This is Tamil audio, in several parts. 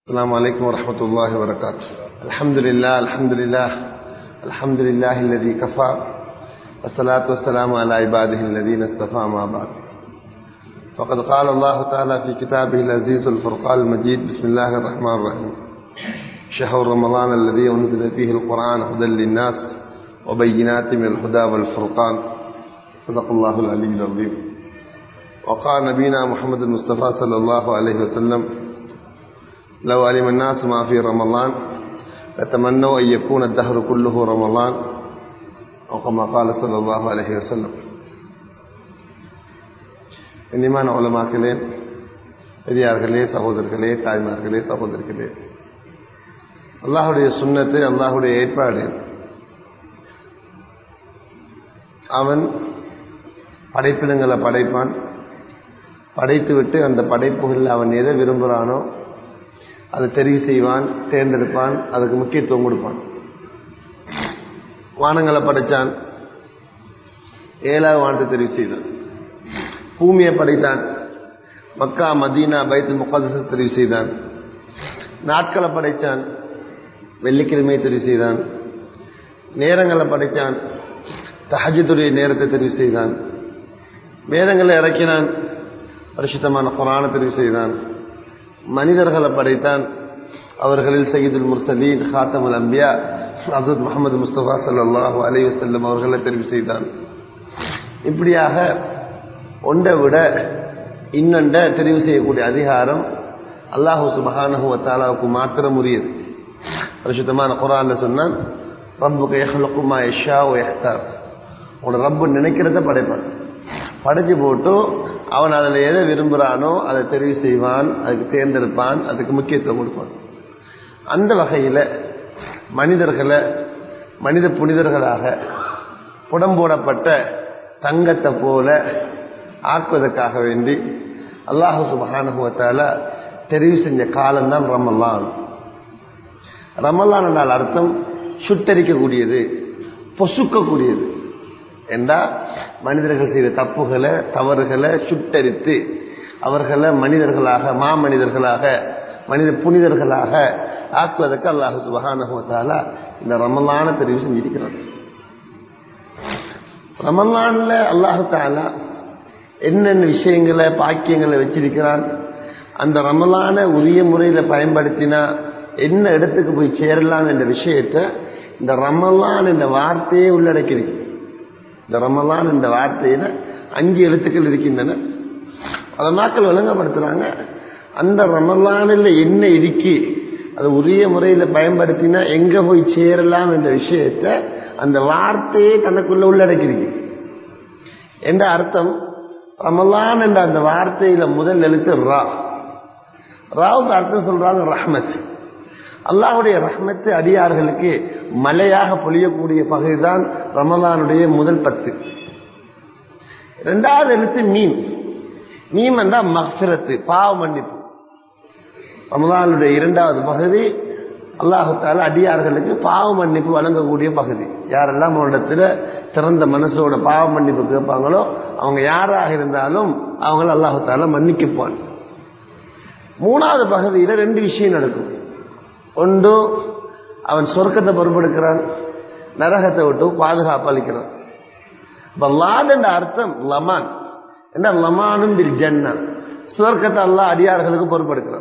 السلام عليكم ورحمة الله وبركاته الحمد لله الحمد لله الحمد لله الذي كفى والصلاة والسلام على عباده الذين اصطفى ما بعد فقد قال الله تعالى في كتابه العزيز الفرقان المجيد بسم الله الرحمن الرحيم شهر رمضان الذي أنزل فيه القرآن هدى للناس وبينات من الهدى والفرقان صدق الله العلي العظيم وقال نبينا محمد المصطفى صلى الله عليه وسلم لو علم الناس ما في رمضان لتمنوا أن يكون الدهر كله رمضان أو كما قال صلى الله عليه وسلم இனிமான உலமாக்களே பெரியார்களே சகோதரர்களே தாய்மார்களே சகோதரர்களே அல்லாஹுடைய சுண்ணத்து அல்லாஹுடைய ஏற்பாடு அவன் படைப்பினங்களை படைப்பான் படைத்து விட்டு அந்த படைப்புகளில் அவன் எதை விரும்புகிறானோ அதை தெரிவு செய்வான் தேர்ந்தெடுப்பான் அதுக்கு முக்கியத்துவம் கொடுப்பான் வானங்களை படைத்தான் ஏழாவது வானத்தை தெரிவு செய்தான் பூமியை படைத்தான் மக்கா மதீனா பைத்து முகாதச தெரிவு செய்தான் நாட்களை படைத்தான் வெள்ளிக்கிழமையை தெரிவு செய்தான் நேரங்களை படைத்தான் தஹஜத்துடைய நேரத்தை தெரிவு செய்தான் வேதங்களை இறக்கினான் பரிசுத்தமான குரான தெரிவு செய்தான் மனிதர்களை படைத்தான் அவர்களில் சயீதுல் முர்சலீன் ஹாத்தமுல் அம்பியா அப்துல் முகமது முஸ்தபா சல்லாஹூ அலி வசல்லம் அவர்களை தெரிவு செய்தான் இப்படியாக ஒன்றை விட இன்னொண்ட தெரிவு செய்யக்கூடிய அதிகாரம் அல்லாஹூ சுபஹானஹுவத்தாலாவுக்கு மாத்திரம் உரியது பரிசுத்தமான குரான்ல சொன்னான் ரப்புக்கு எஹ்லுக்குமா எஷா ஓ எஹ்தார் உன்னோட ரப்பு நினைக்கிறத படைப்பான் படைச்சு போட்டு அவன் அதில் எதை விரும்புகிறானோ அதை தெரிவு செய்வான் அதுக்கு தேர்ந்தெடுப்பான் அதுக்கு முக்கியத்துவம் கொடுப்பான் அந்த வகையில் மனிதர்களை மனித புனிதர்களாக புடம்போடப்பட்ட தங்கத்தை போல ஆக்குவதற்காக வேண்டி அல்லாஹு சுபஹானுவத்தால தெரிவு செஞ்ச காலம்தான் ரமல்லான் ரமல்லான் என்றால் அர்த்தம் சுட்டரிக்கக்கூடியது பொசுக்கக்கூடியது என்றால் மனிதர்கள் செய்த தப்புகளை தவறுகளை சுட்டரித்து அவர்களை மனிதர்களாக மாமனிதர்களாக மனித புனிதர்களாக ஆக்குவதற்கு அல்லாஹு சுபகானுவத்தால இந்த ரமலான தெரிவு செஞ்சிருக்கிறார் ரமலான்ல அல்லாஹு தாலா என்னென்ன விஷயங்களை பாக்கியங்களை வச்சிருக்கிறான் அந்த ரமலான உரிய முறையில் பயன்படுத்தினா என்ன இடத்துக்கு போய் சேரலாம் என்ற விஷயத்தை இந்த ரமலான் என்ற வார்த்தையே உள்ளடக்கியிருக்கு இந்த ரமலான் இந்த வார்த்தையில அஞ்சு எழுத்துக்கள் இருக்கின்றன அதை மக்கள் விளங்கப்படுத்துறாங்க அந்த ரமலானில் என்ன இருக்கி அதை உரிய முறையில் பயன்படுத்தினா எங்க போய் சேரலாம் என்ற விஷயத்த அந்த வார்த்தையே தனக்குள்ள உள்ளடக்கியிருக்கு என்ற அர்த்தம் ரமலான் என்ற அந்த வார்த்தையில முதல் எழுத்து ரா ராவுக்கு அர்த்தம் சொல்றாங்க ரஹ்மத் அல்லாஹுடைய ரஹ்மத்து அடியார்களுக்கு மலையாக பொழியக்கூடிய பகுதி தான் ரமலானுடைய முதல் பத்து இரண்டாவது எழுத்து மீன் மீன் வந்தா மக்சிரத்து பாவ மன்னிப்பு ரமலானுடைய இரண்டாவது பகுதி அல்லாஹால அடியார்களுக்கு பாவ மன்னிப்பு வழங்கக்கூடிய பகுதி யாரெல்லாம் அவரிடத்துல திறந்த மனசோட பாவ மன்னிப்பு கேட்பாங்களோ அவங்க யாராக இருந்தாலும் அவங்கள அல்லாஹால மன்னிக்கப்பான் மூணாவது பகுதியில ரெண்டு விஷயம் நடக்கும் ஒன்று அவன் சொர்க்கத்தை பொறுப்பெடுக்கிறான் நரகத்தை விட்டு பாதுகாப்பு அளிக்கிறான் இப்ப லாத் என்ற அர்த்தம் லமான் என்ன லமானும் பில் ஜன்னா சுவர்க்கத்தை அல்லா அடியார்களுக்கு பொறுப்பெடுக்கிறான்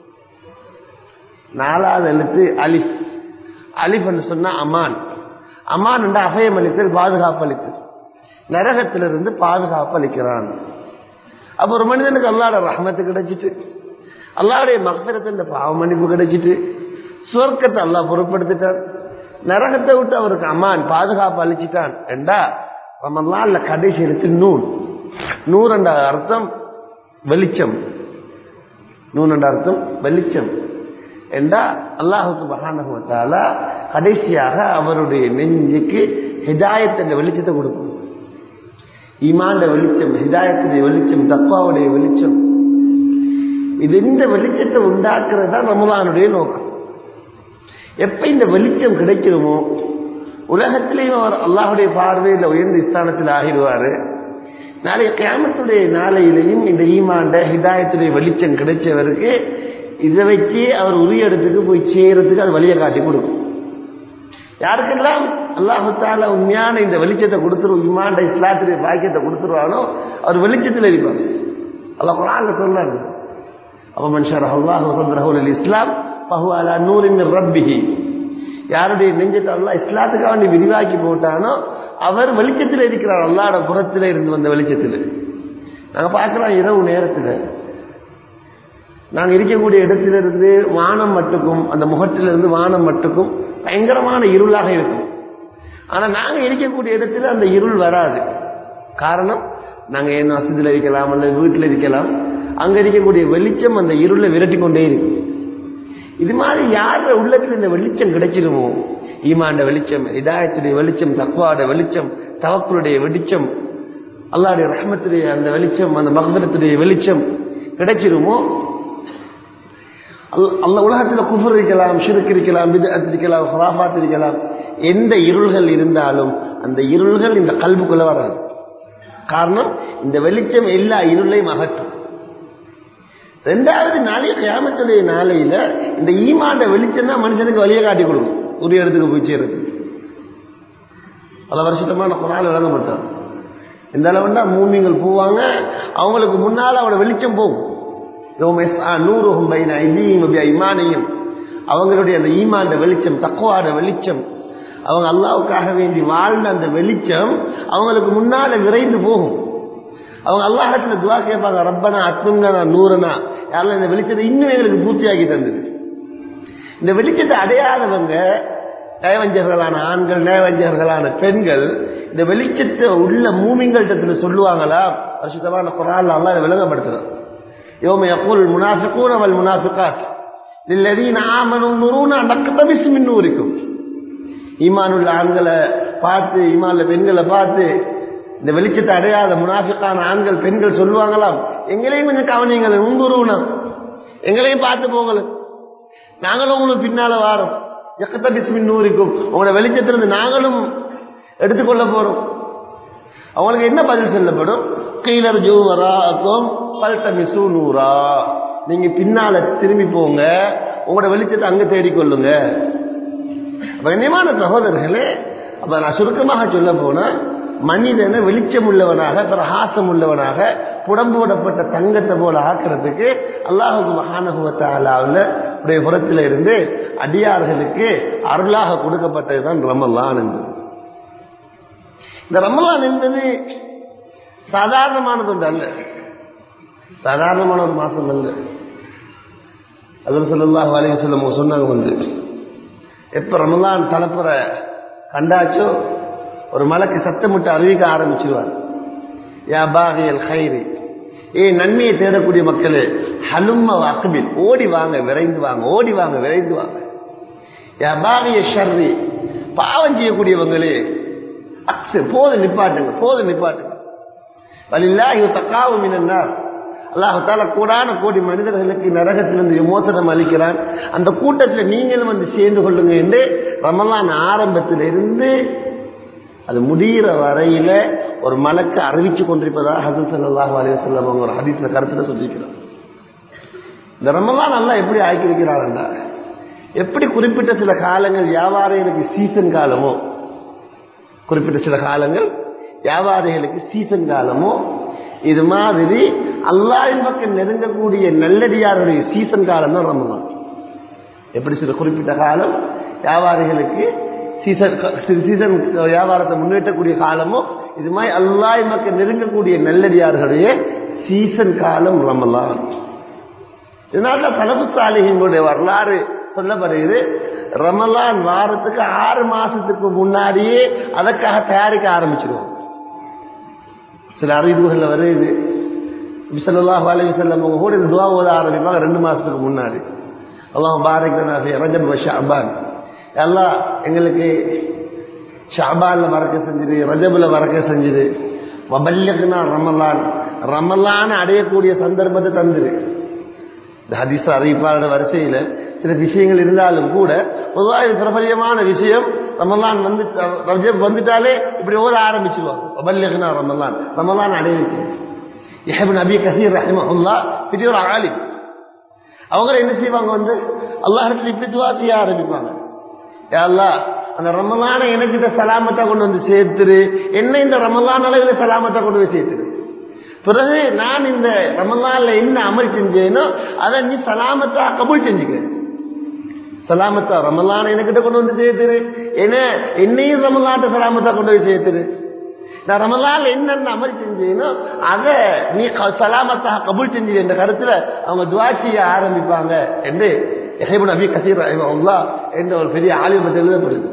நாலாவது எழுத்து அலிஃப் அலிஃப் என்று சொன்னா அமான் அமான் என்ற அபயம் அளித்தல் பாதுகாப்பு அளித்தல் நரகத்திலிருந்து பாதுகாப்பு அளிக்கிறான் அப்ப ஒரு மனிதனுக்கு அல்லாட ரஹமத்து கிடைச்சிட்டு அல்லாவுடைய மகசரத்தை இந்த பாவ மன்னிப்பு கிடைச்சிட்டு சுவர்க்கத்தை அல்லா பொருட்படுத்திட்டான் நரகத்தை விட்டு அவருக்கு அம்மான் பாதுகாப்பு அளிச்சிட்டான் என்றா ரமல்லான்ல கடைசி எடுத்து நூல் நூறு என்ற அர்த்தம் வெளிச்சம் நூறு என்ற அர்த்தம் வெளிச்சம் என்றா அல்லாஹுக்கு மகானகத்தால கடைசியாக அவருடைய நெஞ்சுக்கு ஹிதாயத் என்ற வெளிச்சத்தை கொடுக்கும் ஈமாண்ட வெளிச்சம் ஹிதாயத்துடைய வெளிச்சம் தப்பாவுடைய வெளிச்சம் இது இந்த வெளிச்சத்தை உண்டாக்குறது தான் ரமலானுடைய நோக்கம் எப்ப இந்த வெளிச்சம் கிடைக்கிறோமோ உலகத்திலேயும் அவர் அல்லாஹுடைய பார்வையில் உயர்ந்த ஸ்தானத்தில் ஆகிடுவாரு நாளைய கிராமத்துடைய நாளையிலையும் இந்த ஈமாண்ட ஹிதாயத்துடைய வெளிச்சம் கிடைச்சவருக்கு இதை வச்சு அவர் உரிய இடத்துக்கு போய் சேரத்துக்கு அது வழியை காட்டி கொடுக்கும் யாருக்கெல்லாம் அல்லாஹால உண்மையான இந்த வெளிச்சத்தை கொடுத்துருவோம் இமாண்ட இஸ்லாத்துடைய பாக்கியத்தை கொடுத்துருவானோ அவர் வெளிச்சத்தில் இருப்பார் அல்லாஹ் குரான்ல சொன்னாங்க அப்ப மனுஷர் அல்லாஹ் வசந்தரஹுல் இஸ்லாம் பஹு அலா நூரின் ரப்பிஹி யாருடைய நெஞ்சத்தை அல்லாஹ் இஸ்லாத்துக்காக வேண்டி விரிவாக்கி போட்டானோ அவர் வெளிச்சத்தில் இருக்கிறார் அல்லாட புறத்தில் இருந்து வந்த வெளிச்சத்தில் நாங்க பார்க்கலாம் இரவு நேரத்தில் நாங்க இருக்கக்கூடிய இடத்திலிருந்து வானம் மட்டுக்கும் அந்த முகத்திலிருந்து வானம் மட்டுக்கும் பயங்கரமான இருளாக இருக்கும் ஆனா நாங்க இருக்கக்கூடிய இடத்துல அந்த இருள் வராது காரணம் நாங்க என்ன வசதியில் இருக்கலாம் அல்லது வீட்டில் இருக்கலாம் அங்க இருக்கக்கூடிய வெளிச்சம் அந்த இருளை விரட்டி கொண்டே இருக்கும் இது மாதிரி யார உள்ளத்துல இந்த வெளிச்சம் கிடைச்சிருமோ ஈமாண்ட வெளிச்சம் இதாயத்துடைய வெளிச்சம் தக்வாட வெளிச்சம் தவக்களுடைய வெளிச்சம் அல்லாடைய ரஹமத்துடைய அந்த வெளிச்சம் அந்த மகதரத்துடைய வெளிச்சம் கிடைச்சிருமோ அல்ல உலகத்துல குஃபர் இருக்கலாம் ஷிருக்கு இருக்கலாம் பிதஅத் இருக்கலாம் ஹுராஃபாத் இருக்கலாம் எந்த இருள்கள் இருந்தாலும் அந்த இருள்கள் இந்த கல்புக்குள்ள வராது காரணம் இந்த வெளிச்சம் எல்லா இருளையும் அகற்றும் ரெண்டாவது நாளைய கியாமத்துடைய நாளையில இந்த ஈமாண்ட வெளிச்சம் தான் மனுஷனுக்கு வழியை காட்டி கொடுக்கும் உரிய இடத்துக்கு போய் சேருது பல வருஷத்தமா நான் குரால் விளங்கப்பட்டான் இந்த அளவுண்டா மூமிங்கள் போவாங்க அவங்களுக்கு முன்னால் அவளோட வெளிச்சம் போகும் நூறுகும் பைன இமானையும் அவங்களுடைய அந்த ஈமாண்ட வெளிச்சம் தக்குவாட வெளிச்சம் அவங்க அல்லாவுக்காக வேண்டி வாழ்ந்த அந்த வெளிச்சம் அவங்களுக்கு முன்னால விரைந்து போகும் அவங்க அல்லாஹத்துல துவா கேட்பாங்க ரப்பனா அத்மனா நூறனா யாரெல்லாம் இந்த வெளிச்சத்தை இன்னும் எங்களுக்கு பூர்த்தியாக்கி தந்தது இந்த வெளிச்சத்தை அடையாதவங்க நயவஞ்சர்களான ஆண்கள் நயவஞ்சர்களான பெண்கள் இந்த வெளிச்சத்தை உள்ள மூமிங்கள்கிட்ட சொல்லுவாங்களா வருஷத்தமான குரான் அல்லா இதை விளங்கப்படுத்துறோம் يوم يقول المنافقون والمنافقات للذين آمنوا انظرونا نقتبس من نوركم ஈமானுள்ள ஆண்களை பார்த்து ஈமான்ல பெண்களை பார்த்து இந்த வெளிச்சத்தை அடையாத முனாஃபிக்கான ஆண்கள் பெண்கள் சொல்லுவாங்களாம் எங்களையும் கொஞ்சம் கவனிங்கள் உந்துருவனா எங்களையும் பார்த்து போங்களேன் நாங்களும் உங்களுக்கு பின்னால வாரோம் எக்கத்த பிஸ்மின் நூறிக்கும் உங்களோட வெளிச்சத்திலிருந்து நாங்களும் எடுத்துக்கொள்ள போறோம் அவங்களுக்கு என்ன பதில் சொல்லப்படும் கீழர் ஜூவராக்கும் பல்ட மிசு நூறா நீங்க பின்னால திரும்பி போங்க உங்களோட வெளிச்சத்தை அங்க தேடிக்கொள்ளுங்க கண்ணியமான சகோதரர்களே அப்ப நான் சுருக்கமாக சொல்ல போனா மனிதனை வெளிச்சம் உள்ளவனாக பிரகாசம் உள்ளவனாக புடம்போடப்பட்ட தங்கத்தை போல ஆக்கிறதுக்கு அல்லாஹுக்கு மகானகுவத்தாலாவில் உடைய புறத்தில் இருந்து அடியார்களுக்கு அருளாக கொடுக்கப்பட்டதுதான் ரமலான் என்பது இந்த ரமலான் என்பது சாதாரணமானது ஒன்று அல்ல சாதாரணமான ஒரு மாசம் அல்ல அதில் சொல்லலாம் வலைய சொல்ல சொன்னாங்க வந்து எப்ப ரமலான் தலைப்புற கண்டாச்சோ ஒரு மலைக்கு சத்தமிட்டு அறிவிக்க ஆரம்பிச்சிருவார் யா பாகியல் ஹைரி ஏ நன்மையை தேடக்கூடிய மக்களே ஹலும்ம அக்பில் ஓடி வாங்க விரைந்து வாங்க ஓடி வாங்க விரைந்து வாங்க யா பாகிய ஷர்ரி பாவம் செய்யக்கூடியவங்களே அக்ஸு போது நிப்பாட்டுங்க போது நிப்பாட்டுங்க வலில்லா இது தக்காவும் மினன்னார் அல்லாஹால கூடான கோடி மனிதர்களுக்கு நரகத்திலிருந்து விமோசனம் அளிக்கிறான் அந்த கூட்டத்தில் நீங்களும் வந்து சேர்ந்து கொள்ளுங்க என்று ரமலான் ஆரம்பத்திலிருந்து அது முடிகிற வரையில ஒரு மலக்கு அறிவிச்சு கொண்டிருப்பதாக ஹசன் சல்லாஹ் அலிவசல்லம் அவங்க ஒரு ஹதீஸ்ல கருத்துல சொல்லியிருக்கிறார் இந்த ரமலான் நல்லா எப்படி ஆக்கியிருக்கிறாருன்னா எப்படி குறிப்பிட்ட சில காலங்கள் வியாபாரிகளுக்கு சீசன் காலமோ குறிப்பிட்ட சில காலங்கள் வியாபாரிகளுக்கு சீசன் காலமோ இது மாதிரி அல்லாவின் பக்கம் நெருங்கக்கூடிய நல்லடியாருடைய சீசன் காலம் தான் ரமலான் எப்படி சில குறிப்பிட்ட காலம் வியாபாரிகளுக்கு சீசன் சீசன் வியாபாரத்தை முன்னேற்றக்கூடிய காலமோ இது மாதிரி அல்லாய் மக்கள் நெருங்கக்கூடிய நல்லடியார்களுடைய சீசன் காலம் ரமலான் இதனால தலப்பு சாலிகளுடைய வரலாறு சொல்லப்படுகிறது ரமலான் வாரத்துக்கு ஆறு மாசத்துக்கு முன்னாடியே அதற்காக தயாரிக்க ஆரம்பிச்சிருவோம் சில அறிவுகள்ல வருது சல்லாஹ் அலி செல்லம் அவங்க கூட இந்த துவா ஓத ஆரம்பிப்பாங்க ரெண்டு மாசத்துக்கு முன்னாடி அல்லாஹ் பாரக் ரஜப் ஷாபான் எல்லாம் எங்களுக்கு ஷாபான்ல வரக்க செஞ்சது ரஜபுல வரக்க செஞ்சது வபல்யக்குனா ரமலான் ரமலான் அடையக்கூடிய சந்தர்ப்பத்தை தந்துரு இந்த ஹதீஸ் அறிவிப்பாளர் வரிசையில சில விஷயங்கள் இருந்தாலும் கூட பொதுவாக இது பிரபல்யமான விஷயம் ரமலான் வந்து ரஜப் வந்துட்டாலே இப்படி ஓத ஆரம்பிச்சிருவாங்க வபல்யக்குனா ரமலான் ரமலான் அடைய வச்சு இஹபின் அபி கசீர் ரஹிமஹுல்லா பெரிய ஒரு ஆலிம் அவங்க என்ன செய்வாங்க வந்து அல்லாஹத்துல இப்படி துவா செய்ய ஆரம்பிப்பாங்க யா அல்லாஹ் அந்த ரமலான எனக்கிட்ட சலாமத்தா கொண்டு வந்து சேர்த்துரு என்ன இந்த ரமலான் அளவுல சலாமத்தா கொண்டு போய் சேர்த்துரு பிறகு நான் இந்த ரமலான்ல என்ன அமல் செஞ்சேனோ அதை நீ சலாமத்தா கபூல் செஞ்சுக்கிறேன் சலாமத்தா ரமலான எனக்கிட்ட கொண்டு வந்து சேர்த்துரு என்ன என்னையும் ரமலாட்ட சலாமத்தா கொண்டு போய் சேர்த்துரு நான் ரமலான் என்னென்ன அமல் செஞ்சேனோ அதை நீ க- சலாமத்தாக கபூல் செஞ்சு என்ற கருத்துல அவங்க துவா செய்ய ஆரம்பிப்பாங்க என்று எஹைபுன் அபி கசீர் ரஹிமஹுல்லாஹ் என்ற ஒரு பெரிய ஆலிமத்தில் எழுதப்படுது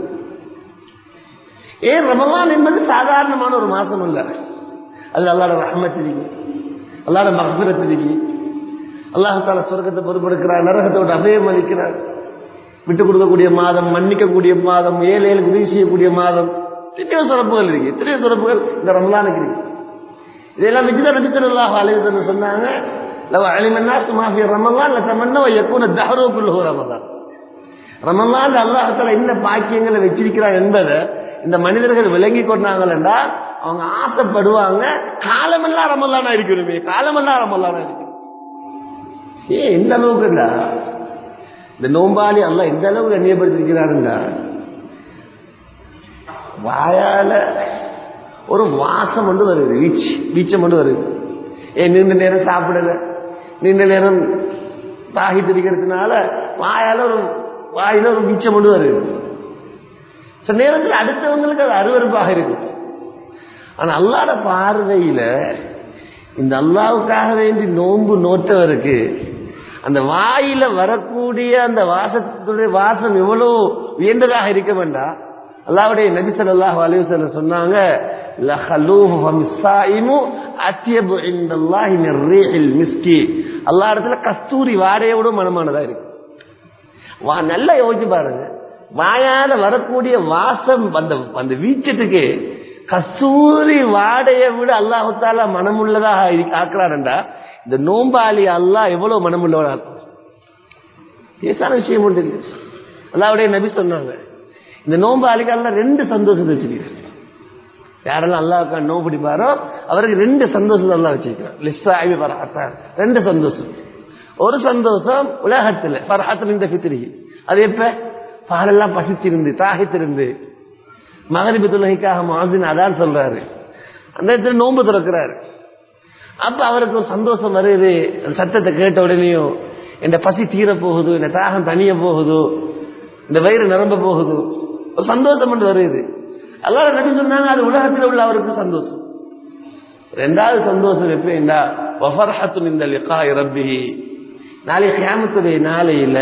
ஏன் ரமலான் என்பது சாதாரணமான ஒரு மாசம் இல்ல அது அல்லாட ரஹமத் இருக்கு அல்லாட மகபிரத் இருக்கு அல்லாஹால சொர்க்கத்தை பொறுப்பெடுக்கிறார் நரகத்தை விட்டு அபயம் அளிக்கிறார் விட்டு கொடுக்கக்கூடிய மாதம் மன்னிக்கக்கூடிய மாதம் ஏழை ஏழுக்கு உதவி செய்யக்கூடிய மாதம் எத்தனையோ சிறப்புகள் இருக்கு எத்தனையோ சிறப்புகள் இந்த ரமலானுக்கு இருக்கு இதெல்லாம் வச்சுதான் நபி ஸல்லல்லாஹு அலைஹி வஸல்லம் சொன்னாங்க லவ் அலிமன்னா சுமாஃபி ரமலான் லதமன்னா யக்கூன தஹரு குல்லுஹு ரமலான் ரமலான் அல்லாஹ்தால என்ன பாக்கியங்களை வச்சிருக்கிறார் என்பதை இந்த மனிதர்கள் விளங்கி கொண்டாங்களா அவங்க ஆசைப்படுவாங்க காலமெல்லாம் ரமலானா இருக்கணுமே காலமெல்லாம் ரமலானா இருக்கணும் ஏ எந்த அளவுக்கு இல்ல இந்த நோம்பாளி அல்லாஹ் எந்த அளவுக்கு கண்ணியப்படுத்திருக்கிறாருண்டா வாயால ஒரு வாசம் வந்து வருது வீச்சு வீச்சம் வந்து வருது ஏன் நீண்ட நேரம் சாப்பிடல நீண்ட நேரம் தாகி திரிக்கிறதுனால வாயால ஒரு வாயில ஒரு வீச்சம் கொண்டு வருது சில நேரத்தில் அடுத்தவங்களுக்கு அது அருவருப்பாக இருக்கு ஆனா அல்லாட பார்வையில இந்த அல்லாவுக்காக வேண்டி நோன்பு நோட்டவருக்கு அந்த வாயில வரக்கூடிய அந்த வாசத்துடைய வாசம் எவ்வளவு உயர்ந்ததாக இருக்க வேண்டாம் அல்லாவுடைய நபி ஸல்லல்லாஹு அலைஹி வஸல்லம் சொன்னாங்க லஹலூஹு ஃபமிஸ்ஸாயிமு அத்யபு இன்தல்லாஹி மிர் ரீஹில் மிஸ்கி அல்லாஹ் இடத்துல கஸ்தூரி வாடையோட மனமானதா இருக்கு வா நல்லா யோசிச்சு பாருங்க வாயால வரக்கூடிய வாசம் அந்த அந்த வீச்சத்துக்கு கஸ்தூரி வாடையை விட அல்லாஹு தாலா மனமுள்ளதாக இருக்கு- ஆக்குறாருண்டா இந்த நோம்பாளி அல்லாஹ் எவ்வளவு மனமுள்ளவனா லேசான விஷயம் உண்டு இல்லை. அல்லாஹ்வுடைய நபி சொன்னாங்க இந்த நோம்பாளிக்கு அல்லாஹ் ரெண்டு சந்தோஷத்தை வச்சிருக்கிறார் யாரெல்லாம் அல்லாஹ் நோம்பு பிடிப்பாரோ அவருக்கு ரெண்டு சந்தோஷத்தை அல்லாஹ் வச்சிருக்கிறார் லிஸ்ஸாயி ஃபர்ஹத்தான் ரெண்டு சந்தோஷம் ஒரு சந்தோஷம் உலகத்துல ஃபர்ஹத்தன் இந்த ஃபித்ரி அது எப்ப பகலெல்லாம் பசிச்சிருந்து தாகித்திருந்து மகரிபு தொழுகைக்காக மாதின் அதான் சொல்றாரு அந்த இடத்துல நோன்பு திறக்கிறாரு அப்ப அவருக்கு ஒரு சந்தோஷம் வருது அந்த சத்தத்தை கேட்ட உடனேயும் இந்த பசி தீர போகுது இந்த தாகம் தனிய போகுது இந்த வயிறு நிரம்ப போகுது ஒரு சந்தோஷம் ஒன்று வருது அல்லாத நபி சொன்னாங்க அது உலகத்தில் உள்ள அவருக்கு சந்தோஷம் ரெண்டாவது சந்தோஷம் எப்படின்னா வஃபர்ஹத்துன் இந்த லிகாய் ரப்பிஹி நாளை கியாமத்துடைய நாளையில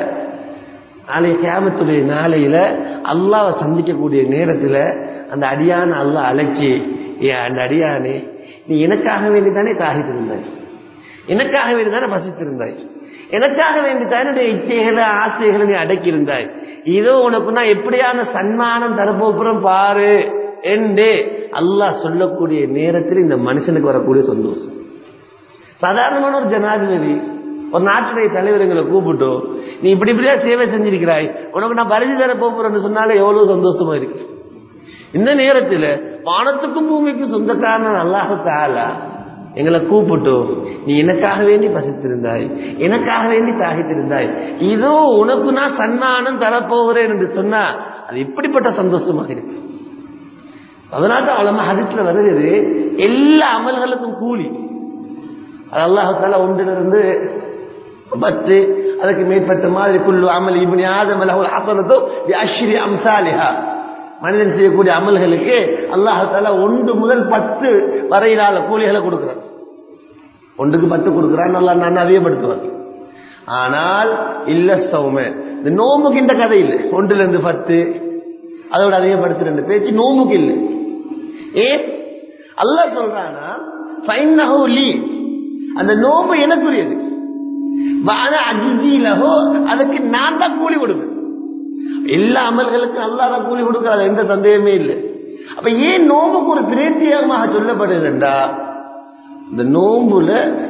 நாளை கியாமத்துடைய நாளையில அல்லாவை சந்திக்கக்கூடிய நேரத்துல அந்த அடியான அல்லாஹ் அழைச்சி ஏன் அந்த அடியானே நீ எனக்காக வேண்டி தானே தாகித்திருந்தாய் எனக்காக வேண்டி தானே பசித்திருந்தாய் எனக்காக வேண்டி தான் என்னுடைய இச்சைகளை ஆசைகளை நீ அடக்கியிருந்தாய் இதோ உனக்கு நான் எப்படியான சன்மானம் தரப்போப்புறம் பாரு என்று அல்லாஹ் சொல்லக்கூடிய நேரத்தில் இந்த மனுஷனுக்கு வரக்கூடிய சந்தோஷம் சாதாரணமான ஒரு ஜனாதிபதி ஒரு நாட்டுடைய தலைவர்களை கூப்பிட்டு நீ இப்படி இப்படியா சேவை செஞ்சிருக்கிறாய் உனக்கு நான் பரிசு தர போறேன்னு சொன்னாலே எவ்வளவு சந்தோஷமா இருக்கு இந்த நேரத்தில் வானத்துக்கும் பூமிக்கும் சொந்தக்காரன் அல்லாஹ் தாலா எங்களை கூப்பிட்டு நீ எனக்காக வேண்டி பசித்திருந்தாய் எனக்காக வேண்டி தாகித்திருந்தாய் இதோ உனக்கு நான் சன்மானம் தரப்போகிறேன் என்று சொன்னா அது இப்படிப்பட்ட சந்தோஷமாக இருக்கு அதனால அவ்வளவு ஹதிஸ்ல வருகிறது எல்லா அமல்களுக்கும் கூலி அது அல்லாஹால ஒன்றிலிருந்து பத்து அதுக்கு மேற்பட்ட மாதிரி குல்லு அமல் இப்னி ஆதம் லஹுல் ஹஸனத்து பி அஷ்ரி அம்சாலிஹா மனிதன் செய்யக்கூடிய அமல்களுக்கு அல்லாஹால ஒன்று முதல் பத்து வரையிலான கூலிகளை கொடுக்கிறான் ஒன்றுக்கு பத்து கொடுக்கிறான் நல்லா நான் அதிகப்படுத்துவான் ஆனால் இல்ல சௌம இந்த நோம்புக்கு இந்த கதை இல்லை ஒன்றுல இருந்து பத்து அதோட அதிகப்படுத்துற இந்த பேச்சு நோம்புக்கு இல்லை ஏன் அல்லாஹ் சொல்றானா ஃபைன்னஹு லீ அந்த நோம்பு எனக்குரியது வான அஜிலஹோ அதுக்கு நான் தான் கூலி கொடுப்பேன் எல்லா அமல்களுக்கும் அல்லாஹ் தான் கூலி கொடுக்கிறார் எந்த சந்தேகமே இல்லை அப்ப ஏன் நோம்புக்கு ஒரு பிரேத்தியமாக சொல்லப்படுதுண்டா இந்த நோம்புல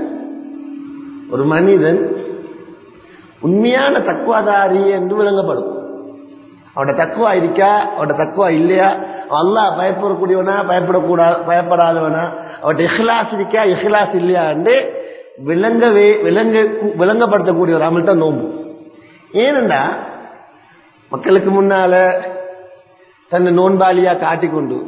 ஒரு மனிதன் உண்மையான தக்குவாதாரி என்று விளங்கப்படும் அவட தக்குவா இருக்கா அவட தக்குவா இல்லையா அவன் அல்லாஹ் பயப்படக்கூடியவனா பயப்படக்கூடாது பயப்படாதவனா அவட்ட இஹ்லாஸ் இருக்கா இஹ்லாஸ் இல்லையா என்று விளங்கவே விளங்க விளங்கப்படுத்தக்கூடிய ஒரு அமல் தான் நோன்பு ஏனென்றா மக்களுக்கு முன்னால தன்னை நோன்பாளியா காட்டிக்கொண்டு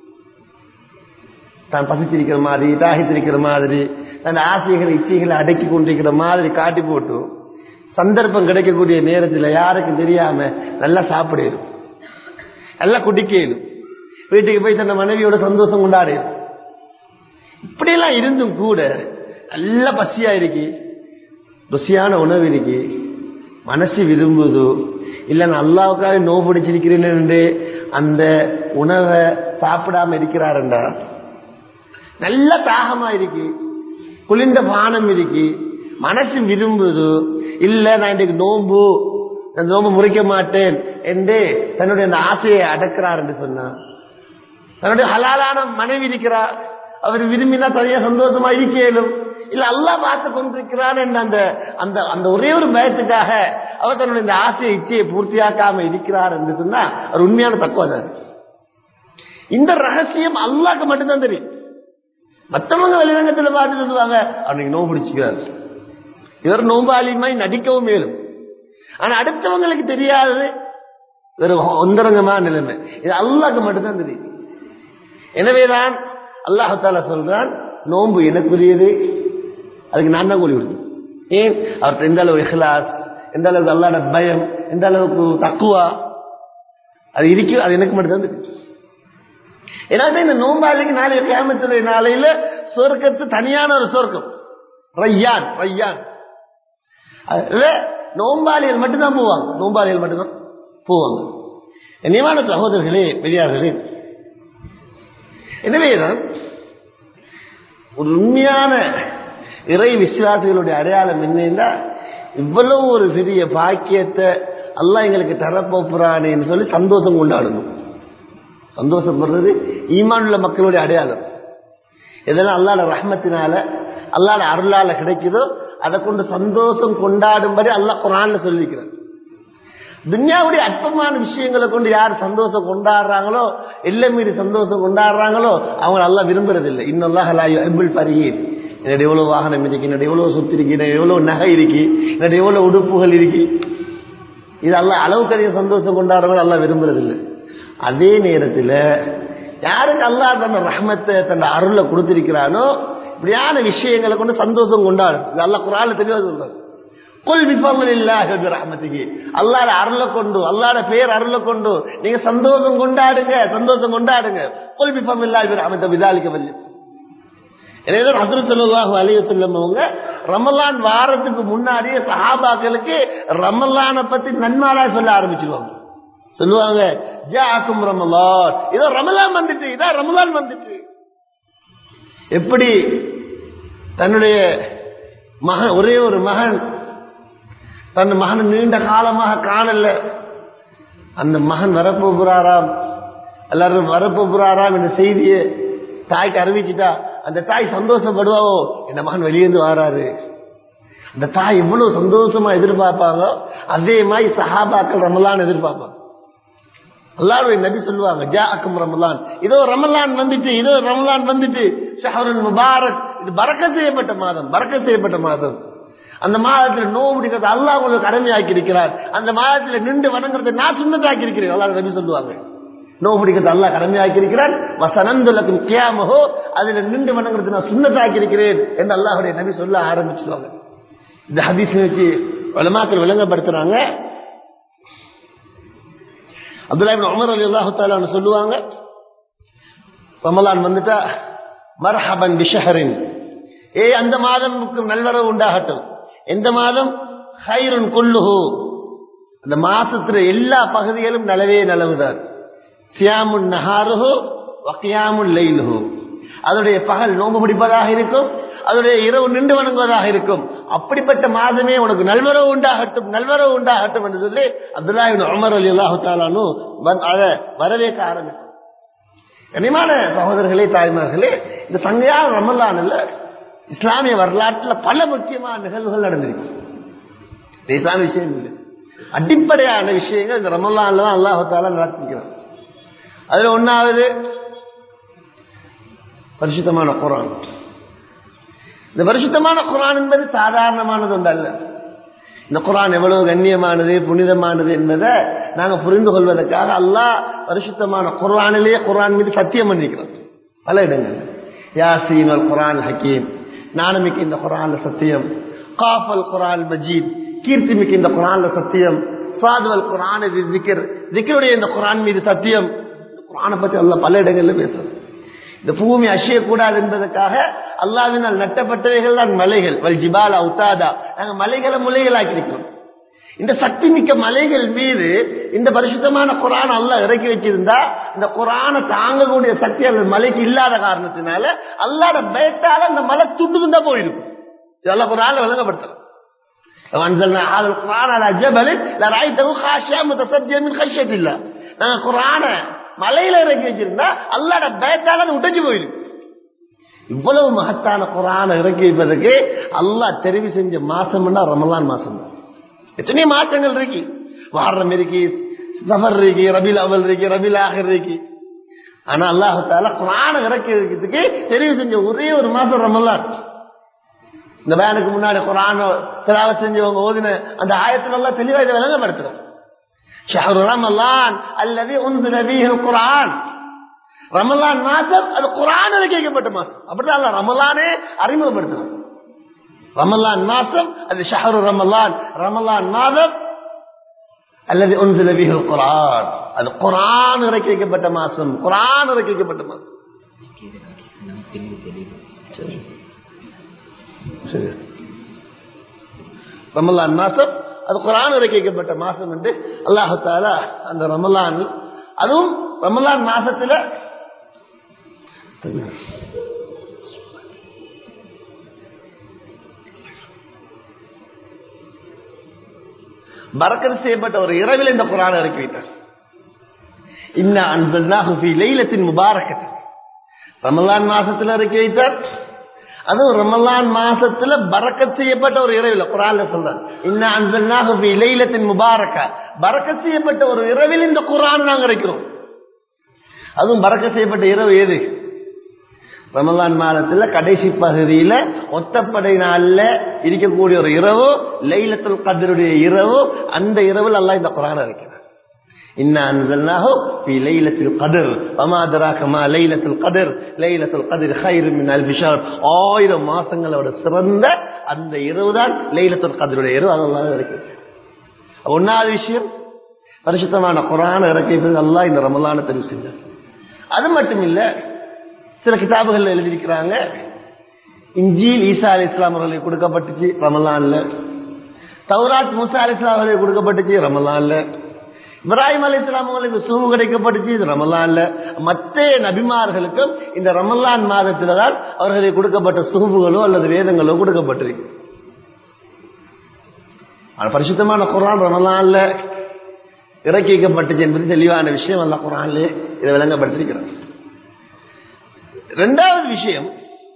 தான் பசிச்சிருக்கிற மாதிரி தாகித்திருக்கிற மாதிரி தன் ஆசைகளை இச்சைகளை அடக்கி கொண்டிருக்கிற மாதிரி காட்டி போட்டு சந்தர்ப்பம் கிடைக்கக்கூடிய நேரத்தில் யாருக்கும் தெரியாம நல்லா சாப்பிடும் நல்லா குடிக்கலும் வீட்டுக்கு போய் தன் மனைவியோட சந்தோஷம் கொண்டாடும் இப்படியெல்லாம் இருந்தும் கூட நல்ல பசியா இருக்கு ருசியான உணவு இருக்கு மனசு விரும்புதோ இல்ல நான் அல்லாவுக்காக நோ பிடிச்சிருக்கிறேன் அந்த உணவை சாப்பிடாம இருக்கிறாருண்டா நல்ல தாகமா இருக்கு குளிர்ந்த பானம் இருக்கு மனசு விரும்புது இல்ல நான் இன்றைக்கு நோம்பு நான் நோம்பு முறிக்க மாட்டேன் என்று தன்னுடைய அந்த ஆசையை அடக்கிறார் என்று சொன்னார் தன்னுடைய ஹலாலான மனைவி இருக்கிறார் அவர் விரும்பினா தனியா சந்தோஷமா இருக்கலும் இல்ல அல்லா பார்த்து கொண்டிருக்கிறான் என்ற அந்த அந்த அந்த ஒரே ஒரு பயத்துக்காக அவர் தன்னுடைய இந்த ஆசையை இச்சையை பூர்த்தியாக்காம இருக்கிறார் என்று சொன்னா அவர் உண்மையான தக்குவதார் இந்த ரகசியம் அல்லாக்கு மட்டும்தான் தெரியும் மற்றவங்க வெளிரங்கத்துல பார்த்து சொல்லுவாங்க அன்னைக்கு நோம்பு பிடிச்சிக்கிறார் இவர் நோம்பாளிமாய் நடிக்கவும் மேலும் ஆனா அடுத்தவங்களுக்கு தெரியாதது வெறும் ஒந்தரங்கமான நிலைமை இது அல்லாக்கு மட்டும்தான் தெரியும் எனவேதான் அல்லாஹால சொல்றான் நோன்பு எனக்குரியது அதுக்கு நான் தான் கூலி கொடுத்தேன் ஏன் அவர்கிட்ட எந்த அளவு இஹ்லாஸ் எந்த அளவுக்கு அல்லாட பயம் எந்த அளவுக்கு தக்குவா அது இருக்கு அது எனக்கு மட்டும் தான் தெரியும் ஏன்னா இந்த நோம்பாளிக்கு நாளைய கேமத்துடைய நாளையில சொர்க்கத்து தனியான ஒரு சொர்க்கம் ரையான் ரையான் அதுல நோம்பாளிகள் மட்டும்தான் போவாங்க நோம்பாளிகள் மட்டும்தான் போவாங்க நியமான சகோதரர்களே பெரியார்களே எனவேதான் ஒரு உண்மையான இறை விசுவாசிகளுடைய அடையாளம் என்னன்னா இவ்வளவு ஒரு பெரிய பாக்கியத்தை அல்லாஹ் எங்களுக்கு தரப்போறானேன்னு சொல்லி சந்தோஷம் கொண்டாடணும் சந்தோஷப்படுறது ஈமானுள்ள மக்களுடைய அடையாளம் இதெல்லாம் அல்லாட ரஹ்மத்தினால அல்லாட அருளால கிடைக்குதோ அதை கொண்டு சந்தோஷம் கொண்டாடும்படி அல்லாஹ் குரான்ல சொல்லிக்கிறார் துன்யாவுடைய அற்பமான விஷயங்களை கொண்டு யார் சந்தோஷம் கொண்டாடுறாங்களோ எல்லை மீறி சந்தோஷம் கொண்டாடுறாங்களோ அவங்க நல்லா விரும்புறதில்லை இன்னொல்லாஹ் எபிள் பரியேன் என்னோட எவ்வளவு வாகனம் இருக்கு என்னோட எவ்வளவு சொத்து இருக்கு என்னோட எவ்வளவு நகை இருக்கு என்னோட எவ்வளவு உடுப்புகள் இருக்கு இது அல்ல அளவுக்கு அதிக சந்தோஷம் கொண்டாடுறவங்க நல்லா விரும்புறதில்லை அதே நேரத்தில் யாருக்கு அல்லா தன்னை ரஹ்மத்தை தன் அருளை கொடுத்திருக்கிறானோ இப்படியான விஷயங்களை கொண்டு சந்தோஷம் கொண்டாடும் இது அல்ல குரால தெளிவாக சொல்றாரு கொல் விபங்கள் இல்லாஹி ரஹமத்துக்கு அல்லாட அருளை கொண்டு அல்லாட பேர் அருளை கொண்டு நீங்க சந்தோஷம் கொண்டாடுங்க சந்தோஷம் கொண்டாடுங்க கொல் விபங்கள் இல்லாஹி ரஹமத்தை விதாலிக்க வல்லி எனவே ஹசரத்துல்லாஹு அலியத்துள்ளவங்க ரமலான் வாரத்துக்கு முன்னாடியே சஹாபாக்களுக்கு ரமலானை பத்தி நன்மாலா சொல்ல ஆரம்பிச்சிருவாங்க சொல்லுவாங்க ஜாக்கும் ரமலான் இதோ ரமலான் வந்துட்டு இதோ ரமலான் வந்துட்டு எப்படி தன்னுடைய மகன் ஒரே ஒரு மகன் தன் மகன் நீண்ட காலமாக காணல அந்த மகன் வரப்போகிறாராம் எல்லாரும் வரப்போகிறாராம் என்ற செய்தியை தாய்க்கு அறிவிச்சுட்டா அந்த தாய் சந்தோஷப்படுவாவோ இந்த மகன் வெளியேந்து வராரு அந்த தாய் எவ்வளவு சந்தோஷமா எதிர்பார்ப்பாங்க அதே மாதிரி சஹாபாக்கள் ரமலான் எதிர்பார்ப்பாங்க அல்லாருடைய நபி சொல்லுவாங்க ஜா அக்கம் ரமலான் இதோ ரமலான் வந்துட்டு இதோ ரமலான் வந்துட்டு ஷஹருல் முபாரக் இது பறக்க செய்யப்பட்ட மாதம் பறக்க செய்யப்பட்ட மாதம் அந்த மாதத்தில் நோவு பிடிக்கிறது அல்லாஹ் உங்களுக்கு கடமையாக்கி இருக்கிறார் அந்த மாதத்தில் நின்று வணங்குறதை நான் சுண்ணத்தாக்கி இருக்கிறேன் அல்லாஹ் நபி சொல்லுவாங்க நோவு பிடிக்கிறது அல்லாஹ் கடமையாக்கி இருக்கிறார் வசனந்துலக்கும் கியாமஹோ அதுல நின்று வணங்குறது நான் சுண்ணத்தாக்கி இருக்கிறேன் என்று அல்லாஹுடைய நபி சொல்ல ஆரம்பிச்சிருவாங்க இந்த ஹதீஸ் வச்சு வளமாக்கள் விளங்கப்படுத்துறாங்க அப்துல்லா உமர் அலி அல்லாஹு தாலான்னு சொல்லுவாங்க ரமலான் வந்துட்டா மர்ஹபன் பிஷஹரின் ஏ அந்த மாதமுக்கு நல்வரவு உண்டாகட்டும் எந்த மாதம் ஹைருன் கொல்லுஹு அந்த மாசத்துல எல்லா பகுதிகளும் நலவே நலவுதான் சியாமுன் நஹாருஹு வக்கியாமுன் லைலுஹு அதனுடைய பகல் நோம்பு பிடிப்பதாக இருக்கும் அதனுடைய இரவு நின்று வணங்குவதாக இருக்கும் அப்படிப்பட்ட மாதமே உனக்கு நல்வரவு உண்டாகட்டும் நல்வரவு உண்டாகட்டும் என்று சொல்லி அப்துல்லாஹின் உமர் அலி அல்லாஹு தாலானு அதை வரவேற்க ஆரம்பிக்கும் கனிமான சகோதரர்களே தாய்மார்களே இந்த சங்கையான ரமலான்ல இஸ்லாமிய வரலாற்றில் பல முக்கியமான நிகழ்வுகள் நடந்திருக்கு இது இஸ்லாமிய விஷயம் இல்லை அடிப்படையான விஷயங்கள் இந்த ரமலான்ல தான் அல்லாஹால நடத்திக்கிறான் அதுல ஒன்னாவது பரிசுத்தமான குரான் இந்த பரிசுத்தமான குரான் என்பது சாதாரணமானது ஒன்று அல்ல இந்த குரான் எவ்வளவு கண்ணியமானது புனிதமானது என்பதை நாங்க புரிந்து கொள்வதற்காக அல்லாஹ் பரிசுத்தமான குரானிலேயே குரான் மீது சத்தியம் பண்ணிக்கிறோம் பல இடங்கள் யாசீன் அல் குரான் ஹக்கீம் நாணமிக்க இந்த குரான்ல சத்தியம் காஃபல் குரான் மஜீத் கீர்த்தி மிக்க இந்த குரான்ல சத்தியம் சாதுவல் குரான் திக்கர் திக்கருடைய இந்த குரான் மீது சத்தியம் இந்த குரானை பத்தி அல்லாஹ் பல இடங்கள்ல பேசுறோம் இந்த பூமி அசையக்கூடாது என்பதற்காக அல்லாவினால் நட்டப்பட்டவைகள் தான் மலைகள் வல் ஜிபாலா உத்தாதா நாங்க மலைகளை முலைகளாக்கியிருக்கிறோம் இந்த சக்தி மிக்க மலைகள் மீது இந்த பரிசுத்தமான குரான் அல்லாஹ் இறக்கி வச்சிருந்தா இந்த குரானை தாங்கக்கூடிய சக்தி அந்த மலைக்கு இல்லாத காரணத்தினால அல்லாட பேட்டால அந்த மலை துண்டு துண்டா போயிருக்கும் இதெல்லாம் குரான விளங்கப்படுத்தலாம் وأنزلنا هذا القرآن على جبل لرأيته خاشعا متصديا من خشية الله நாங்க குரான மலையில இறக்கி வச்சிருந்தா அல்லாட பயத்தால அது உடைஞ்சு போயிருக்கு இவ்வளவு மகத்தான குரான இறக்கி வைப்பதற்கு அல்லாஹ் தெரிவு செஞ்ச மாசம்னா ரமலான் மாசம் தான் எத்தனையோ மாற்றங்கள் இருக்கு வாரம் இருக்கு சஃபர் இருக்கு ரபில் அவல் இருக்கு ரபில் ஆகர் இருக்கு ஆனா அல்லாஹால குரான இறக்கி வைக்கிறதுக்கு தெரிவு செஞ்ச ஒரே ஒரு மாசம் ரமலான் இந்த பேனுக்கு முன்னாடி குரான் திராவ செஞ்சவங்க ஓதின அந்த ஆயத்துல எல்லாம் தெளிவா இதை விளங்கப்படுத்துறோம் ஷஹரு ரமலான் அல்லது உந்து நபீஹல் குரான் ரமலான் மாசம் அது குரான் கேட்கப்பட்ட மாசம் அப்படிதான் அல்ல ரமலானே அறிமுகப்படுத்தணும் ரமலான் மாசம் அது ஷஹரு ரமலான் ரமலான் மாதம் அல்லது உந்து நபீஹல் குரான் அது குரான் இறக்கிக்கப்பட்ட மாசம் குரான் இறக்கிக்கப்பட்ட மாசம் சரி சரி ரமலான் மாசம் அது குரான் இறக்கப்பட்ட மாசம் என்று அல்லாஹால அந்த ரமலான் அதுவும் ரமலான் மாசத்துல பறக்கத்து செய்யப்பட்ட ஒரு இரவில் இந்த குரான் இறக்கி வைத்தார் இன்ன அன்பு லைலத்தின் முபாரக்கத்தில் ரமலான் மாசத்துல இறக்கி வைத்தார் அதுவும் ரமலான் மாசத்துல பறக்கத் செய்யப்பட்ட ஒரு இரவில் குரான்ல சொல்றாரு இன்ன அன்சல்னாஹு ஃபீ லைலத்தின் முபாரக்கா பறக்கத் செய்யப்பட்ட ஒரு இரவில் இந்த குரான் நாங்க இருக்கிறோம் அதுவும் பறக்கத் செய்யப்பட்ட இரவு எது ரமலான் மாதத்துல கடைசி பகுதியில ஒத்தப்படை நாள்ல இருக்கக்கூடிய ஒரு இரவு லைலத்துல் கதருடைய இரவு அந்த இரவில் எல்லாம் இந்த குரான் இருக்கிறார் إنا أنزلناه في ليلة القدر وما أدراك ما ليلة القدر ليلة القدر خير من ألف شهر ஆயிரம் மாசங்களோட சிறந்த அந்த இரவு தான் லைலத்துல் கதருடைய இரவு அதெல்லாம் இருக்கு ஒன்னாவது விஷயம் பரிசுத்தமான குரான இறக்கி அல்லாஹ் இந்த ரமலான தெரிவு செஞ்சார் அது மட்டும் இல்ல சில கிதாபுகள் எழுதியிருக்கிறாங்க இஞ்சில் ஈசா அலி இஸ்லாம் அவர்களுக்கு கொடுக்கப்பட்டுச்சு ரமலான்ல தௌராத் மூசா அலி இஸ்லாம் அவர்களுக்கு கொடுக்கப்பட்டுச்சு ரமலான்ல இப்ராஹிம் அலி இஸ்லாம் அவங்களுக்கு சூவு கிடைக்கப்பட்டுச்சு இது ரமலான்ல மற்ற நபிமார்களுக்கும் இந்த ரமலான் மாதத்துல தான் அவர்களுக்கு கொடுக்கப்பட்ட சுகுபுகளோ அல்லது வேதங்களோ கொடுக்கப்பட்டிருக்கு பரிசுத்தமான குரான் ரமலான்ல இறக்கி வைக்கப்பட்டுச்சு என்பது தெளிவான விஷயம் அல்ல குரான்லே இதை விளங்கப்படுத்திருக்கிறோம் இரண்டாவது விஷயம்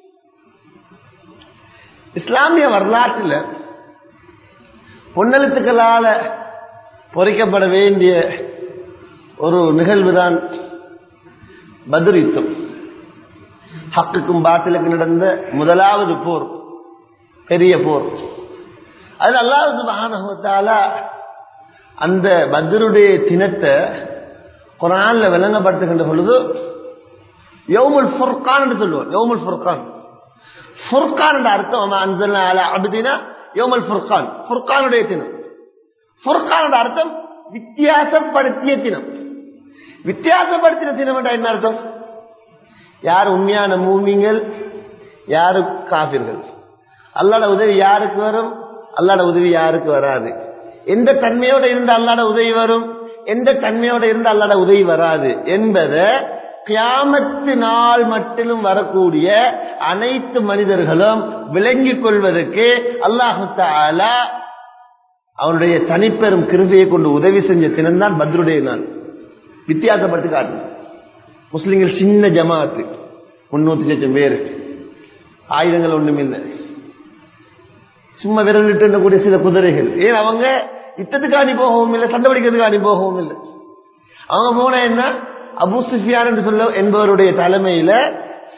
இஸ்லாமிய வரலாற்றில் பொன்னெழுத்துக்களால பொறிக்கப்பட வேண்டிய ஒரு நிகழ்வு தான் பத்ர் யுத்தம் ஹக்குக்கும் பாட்டிலுக்கும் நடந்த முதலாவது போர் பெரிய போர் அது அல்லாவது மகானகத்தால அந்த பத்ருடைய தினத்தை குரான்ல விளங்கப்படுத்துகின்ற பொழுது யௌமுல் ஃபுர்கான் என்று சொல்லுவோம் யௌமுல் ஃபுர்கான் ஃபுர்கான் என்ற அர்த்தம் அன்சல்னா அலா அபுதினா யோமல் ஃபுர்கான் ஃபுர்கானுடைய தினம் ஃபுர்கானோட அர்த்தம் வித்தியாசப்படுத்திய தினம் வித்தியாசப்படுத்தின தினம் என்ற என்ன அர்த்தம் யார் உண்மையான மூமிங்கள் யாரு காபிர்கள் அல்லாட உதவி யாருக்கு வரும் அல்லாட உதவி யாருக்கு வராது எந்த தன்மையோட இருந்த அல்லாட உதவி வரும் எந்த தன்மையோட இருந்த அல்லாட உதவி வராது என்பதை கியாமத்து நாள் மட்டிலும் வரக்கூடிய அனைத்து மனிதர்களும் விளங்கிக் கொள்வதற்கு அல்லாஹு தாலா அவனுடைய தனிப்பெரும் கிருபையை கொண்டு உதவி செஞ்ச தினம்தான் பத்ருடைய நாள் வித்தியாசப்படுத்தி காட்டு முஸ்லிம்கள் சின்ன ஜமாத்து முன்னூத்தி லட்சம் பேர் ஆயுதங்கள் ஒண்ணும் இல்லை சும்மா விரலிட்டு இருந்தக்கூடிய சில குதிரைகள் ஏன் அவங்க யுத்தத்துக்காணி போகவும் இல்லை சண்டை பிடிக்கிறதுக்காணி போகவும் இல்லை அவங்க போன என்ன அபு சுஃபியான் என்று சொல்ல என்பவருடைய தலைமையில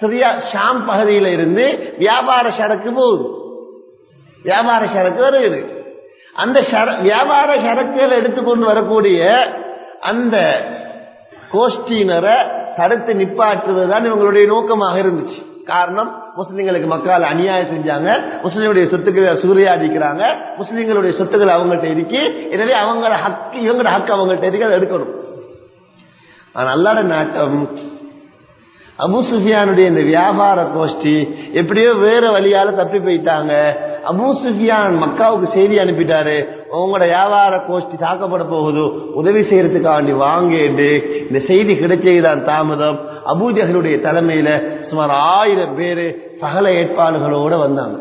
சிரியா ஷாம் பகுதியில இருந்து வியாபார சரக்கு போகுது வியாபார சரக்கு வருகிறது அந்த சர- வியாபார சரக்குகளை எடுத்துக்கொண்டு வரக்கூடிய அந்த கோஷ்டியினரை தடுத்து நிப்பாற்றுவதுதான் இவங்களுடைய நோக்கமாக இருந்துச்சு காரணம் முஸ்லிம்களுக்கு மக்கள் அநியாயம் செஞ்சாங்க முஸ்லிம்களுடைய சொத்துக்களை சூறையாடிக்கிறாங்க முஸ்லிம்களுடைய சொத்துக்கள் அவங்கள்ட்ட இருக்கு எனவே அவங்கள ஹக்கு இவங்களோட ஹக்கு அவங்கள்ட்ட இருக்கு அதை எடுக்கணும் ஆனா அல்லாட நாட்டம் அபு சுஃபியானுடைய இந்த வியாபார கோஷ்டி எப்படியோ வேற வழியால தப்பி போயிட்டாங்க அபு சுஃபியான் மக்காவுக்கு செய்தி அனுப்பிட்டாரு உங்களோட வியாபார கோஷ்டி தாக்கப்பட போகுது உதவி செய்யறதுக்காண்டி வாங்கேண்டு இந்த செய்தி கிடைச்சதுதான் தாமதம் அபூஜகளுடைய தலைமையில சுமார் ஆயிரம் பேரு சகல ஏற்பாடுகளோட வந்தாங்க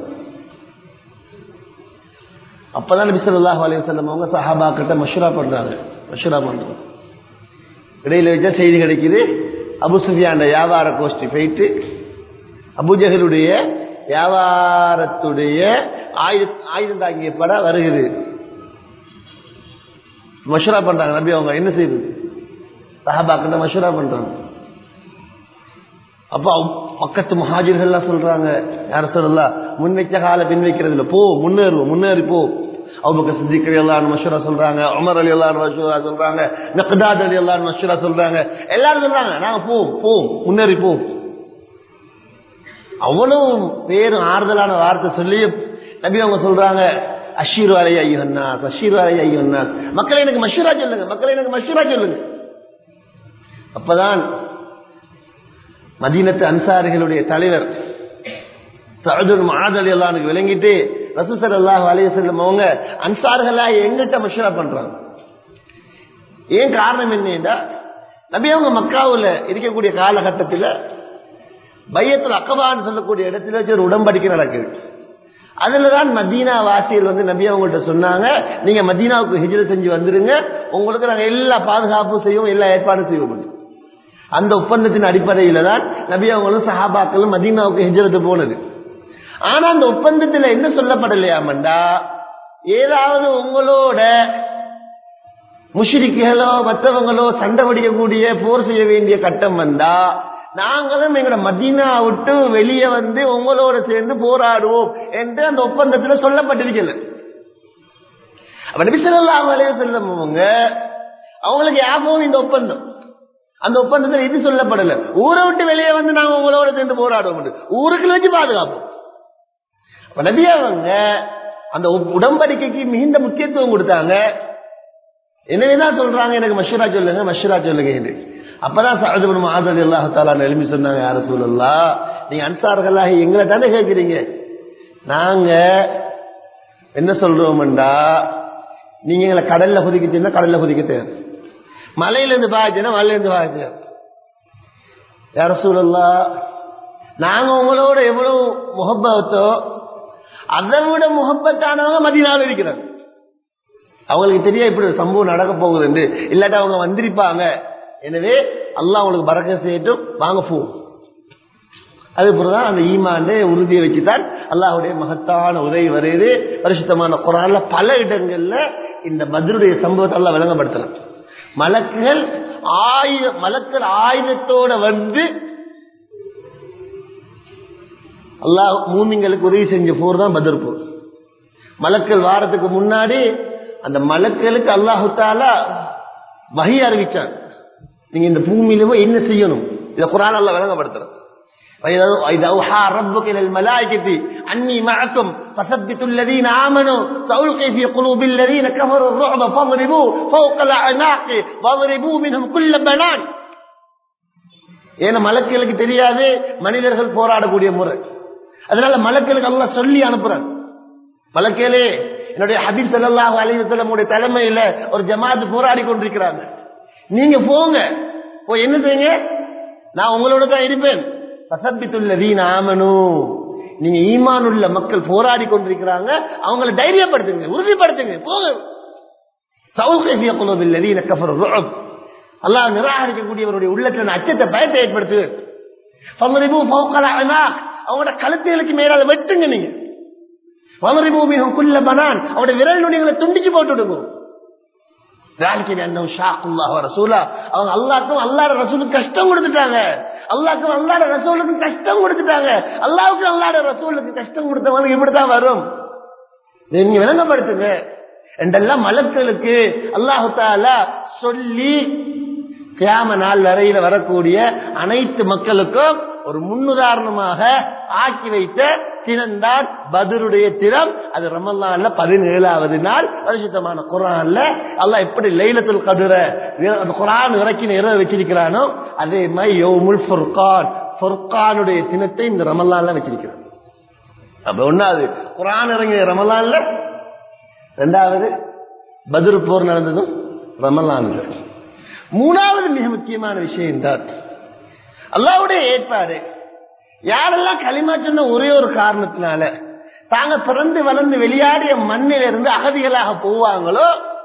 அப்பதான் பிசல்லாஹ் அலையம் அவங்க சஹாபாக்கிட்ட மஷூரா பண்றாங்க மஷூரா பண்றாங்க இடையில வச்சா செய்தி கிடைக்குது அபு சுஃபியான் வியாபார கோஷ்டி போயிட்டு அபுஜகருடைய வியாபாரத்துடைய ஆயுத ஆயுதம் தாங்கிய பட வருகிறது மஷூரா பண்றாங்க நபி அவங்க என்ன செய்யுது சஹாபாக்கிட்ட மஷூரா பண்றாங்க அப்ப அவ்- பக்கத்து மகாஜர்கள்லாம் சொல்றாங்க யார சொல்லலாம் முன் வைச்ச கால பின் வைக்கிறது இல்ல போ முன்னேறுவோம் முன்னேறி போ அவுபக்கர் சித்திக் அலி அல்லான்னு மஷூரா சொல்றாங்க உமர் அலி அல்லான்னு மஷூரா சொல்றாங்க நக்தாத் அலி அல்லான்னு மஷூரா சொல்றாங்க எல்லாரும் சொல்றாங்க நாங்க போ போ முன்னேறி போ அவ்வளவு பேரும் ஆறுதலான வார்த்தை சொல்லி நபி அவங்க சொல்றாங்க அஷீரு அலை ஐயன்னா அஷீரு அலை ஐயன்னா மக்களை எனக்கு மஷூரா சொல்லுங்க மக்களை எனக்கு மஷூரா சொல்லுங்க அப்பதான் மதீனத்து அன்சாரிகளுடைய தலைவர் சஅதுல் முஆத் ரலியல்லாஹு அன்ஹு விளங்கிட்டு ரசூல் ஸல்லல்லாஹு அலைஹி வஸல்லம் அவங்க அன்சார்களா எங்கிட்ட மஷூரா பண்றாங்க ஏன் காரணம் என்னன்னா நபி அவங்க மக்காவுல இருக்கக்கூடிய காலகட்டத்தில் பையத்துல அக்கபான்னு சொல்லக்கூடிய இடத்துல வச்சு ஒரு உடம்படிக்கை நடக்குது அதுலதான் மதீனா வாசிகள் வந்து நபி அவங்கள்ட்ட சொன்னாங்க நீங்க மதீனாவுக்கு ஹிஜ்ரத் செஞ்சு வந்துருங்க உங்களுக்கு நாங்க எல்லா பாதுகாப்பும் செய்வோம் எல்லா ஏற்பாடும் செய்வோம் அந்த ஒப்பந்தத்தின் அடிப்படையில தான் நபி அவங்களும் சஹாபாக்களும் மதீனாவுக்கு ஹிஜ்ரத்து போனது ஆனா அந்த ஒப்பந்தத்துல என்ன சொல்லப்படலையாமண்டா ஏதாவது உங்களோட முஷ்ரிக்குகளோ மற்றவங்களோ சண்டை பிடிக்கக்கூடிய போர் செய்ய வேண்டிய கட்டம் வந்தா நாங்களும் எங்களோட மதீனா விட்டு வெளியே வந்து உங்களோட சேர்ந்து போராடுவோம் என்று அந்த ஒப்பந்தத்துல சொல்லப்பட்டிருக்கல அப்ப நபி ஸல்லல்லாஹு அலைஹி வஸல்லம் அவங்க அவங்களுக்கு ஞாபகம் இந்த ஒப்பந்தம் அந்த ஒப்பந்தத்தில் இது சொல்லப்படல ஊரை விட்டு வெளியே வந்து நாங்க உங்களோட சேர்ந்து போராடுவோம் ஊருக்குள்ள வச்சு பாதுகாப்போம் அப்ப நபி அவங்க அந்த உப்- உடன்படிக்கைக்கு மிகுந்த முக்கியத்துவம் கொடுத்தாங்க எனவேதான் சொல்றாங்க எனக்கு மஷூரா சொல்லுங்க மஷூரா சொல்லுங்க என்று அப்பதான் சஹதுபன் மாதல் அல்லாஹ் தாலா எழுப்பி சொன்னாங்க யார சூழல்லா நீங்க அன்சார்களாக எங்களை தானே கேட்கிறீங்க நாங்க என்ன சொல்றோம்டா நீங்க எங்களை கடல்ல குதிக்கிட்டீங்கன்னா கடல்ல குதிக்க தேவை மலையில இருந்து பாய்ச்சுன்னா மலையில இருந்து பாய்ச்சு யார சூழல்லா நாங்க உங்களோட எவ்வளவு முகப்பத்தோ அதை விட முகப்பத்தானவங்க மதினாவில் இருக்கிறாங்க அவங்களுக்கு தெரிய இப்படி ஒரு சம்பவம் நடக்க போகுதுன்னு இல்லாட்டி அவங்க வந்திருப்பாங்க எனவே அல்லாஹ் உங்களுக்கு பறக்க செய்யட்டும் வாங்க போ அது தான் அந்த ஈமாண்டு உறுதியை வச்சுதான் அல்லாஹ்வுடைய மகத்தான உதவி வருது பரிசுத்தமான குரான்ல பல இடங்கள்ல இந்த பத்ருடைய சம்பவத்தை எல்லாம் விளங்கப்படுத்தலாம் மலக்குகள் ஆயுத மலக்கள் ஆயுதத்தோட வந்து அல்லாஹ் மூமிங்களுக்கு உதவி செஞ்ச போர் தான் பத்ர் போர் மலக்கள் வாரத்துக்கு முன்னாடி அந்த மலக்களுக்கு அல்லாஹு தாலா வகை அறிவிச்சாங்க நீங்க இந்த பூமியில போய் என்ன செய்யணும் இதை குரான் அல்ல விளங்கப்படுத்துறோம் وإذا وإذا أوحى ربك إلى الملائكة أني معكم فثبتوا الذين آمنوا سألقي في قلوب الذين كفروا الرعب فاضربوا فوق الأعناق واضربوا منهم كل بنان ஏன்னா மலக்குகளுக்கு தெரியாது மனிதர்கள் போராடக்கூடிய முறை அதனால மலக்குகளுக்கு அல்லாஹ் சொல்லி அனுப்புறான் மலக்கேலே என்னுடைய ஹபீப் ஸல்லல்லாஹு அலைஹி வஸல்லம் உடைய தலைமையில ஒரு ஜமாத் போராடி கொண்டிருக்கிறாங்க நீங்க போங்க போய் என்ன செய்யுங்க நான் உங்களோட தான் இருப்பேன் வசப்பித்துள்ளதீன் ஆமனு நீங்க ஈமான் உள்ள மக்கள் போராடி கொண்டிருக்கிறாங்க அவங்களை தைரியப்படுத்துங்க உறுதிப்படுத்துங்க போங்க சௌகசிய குலோபில்லதீன கஃபர் ருஅப் அல்லாஹ் நிராகரிக்கக்கூடியவருடைய உள்ளத்துல அச்சத்தை பயத்தை ஏற்படுத்து ஃபமரிபு ஃபௌகல் அனாக் அவங்களோட கழுத்துகளுக்கு மேலால வெட்டுங்க நீங்க ஃபமரிபு மிஹும் குல்ல பனான் அவருடைய விரல் நுனிகளை துண்டிச்சு போட்டு விடுங்க அவங்க அல்லாக்கும் அல்லாட ரசூலுக்கு கஷ்டம் கொடுத்துட்டாங்க அல்லாக்கும் அல்லாட ரசூலுக்கு கஷ்டம் கொடுத்துட்டாங்க அல்லாவுக்கு அல்லாட ரசூலுக்கு கஷ்டம் கொடுத்தவங்களுக்கு இப்படித்தான் வரும் நீங்க விளங்கப்படுத்துங்க என்றெல்லாம் மலக்களுக்கு அல்லாஹு தாலா சொல்லி கியாம நாள் வரையில வரக்கூடிய அனைத்து மக்களுக்கும் ஒரு முன்னுதாரணமாக ஆக்கி வைத்த தினம்தான் பதருடைய தினம் அது ரமல்லான்ல பதினேழாவது நாள் பரிசுத்தமான குரான்ல அல்லாஹ் எப்படி லைலத்துல் கதிர அந்த குரான் இறக்கின இரவு வச்சிருக்கிறானோ அதே மாதிரி யோமுல் ஃபுர்கான் ஃபுர்கானுடைய தினத்தை இந்த ரமல்லான்ல வச்சிருக்கிறான் அப்ப ஒன்னாவது குரான் இறங்கிய ரமலான்ல ரெண்டாவது பதுர் போர் நடந்ததும் ரமலான்ல மூணாவது மிக முக்கியமான விஷயம் தான் அல்லாவுடைய ஏற்பாடு யாரெல்லாம் களிமா சொன்ன ஒரே ஒரு காரணத்தினால தாங்க பிறந்து வளர்ந்து வெளியாடிய மண்ணில இருந்து அகதிகளாக போவாங்களோ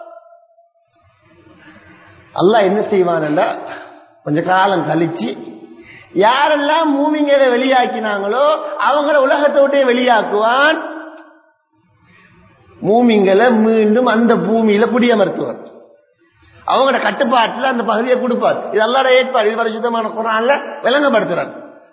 அல்லாஹ் என்ன செய்வான்டா கொஞ்ச காலம் கழிச்சு யாரெல்லாம் மூமிங்களை வெளியாக்கினாங்களோ அவங்கள உலகத்தை விட்டே வெளியாக்குவான் மூமிங்களை மீண்டும் அந்த பூமியில குடியமர்த்துவார் அவங்களோட கட்டுப்பாட்டுல அந்த பகுதியை கொடுப்பார் இது அல்லாட ஏற்பாடு இது பரிசுத்தமான குரான்ல விளங்கப்படுத்துறாங்க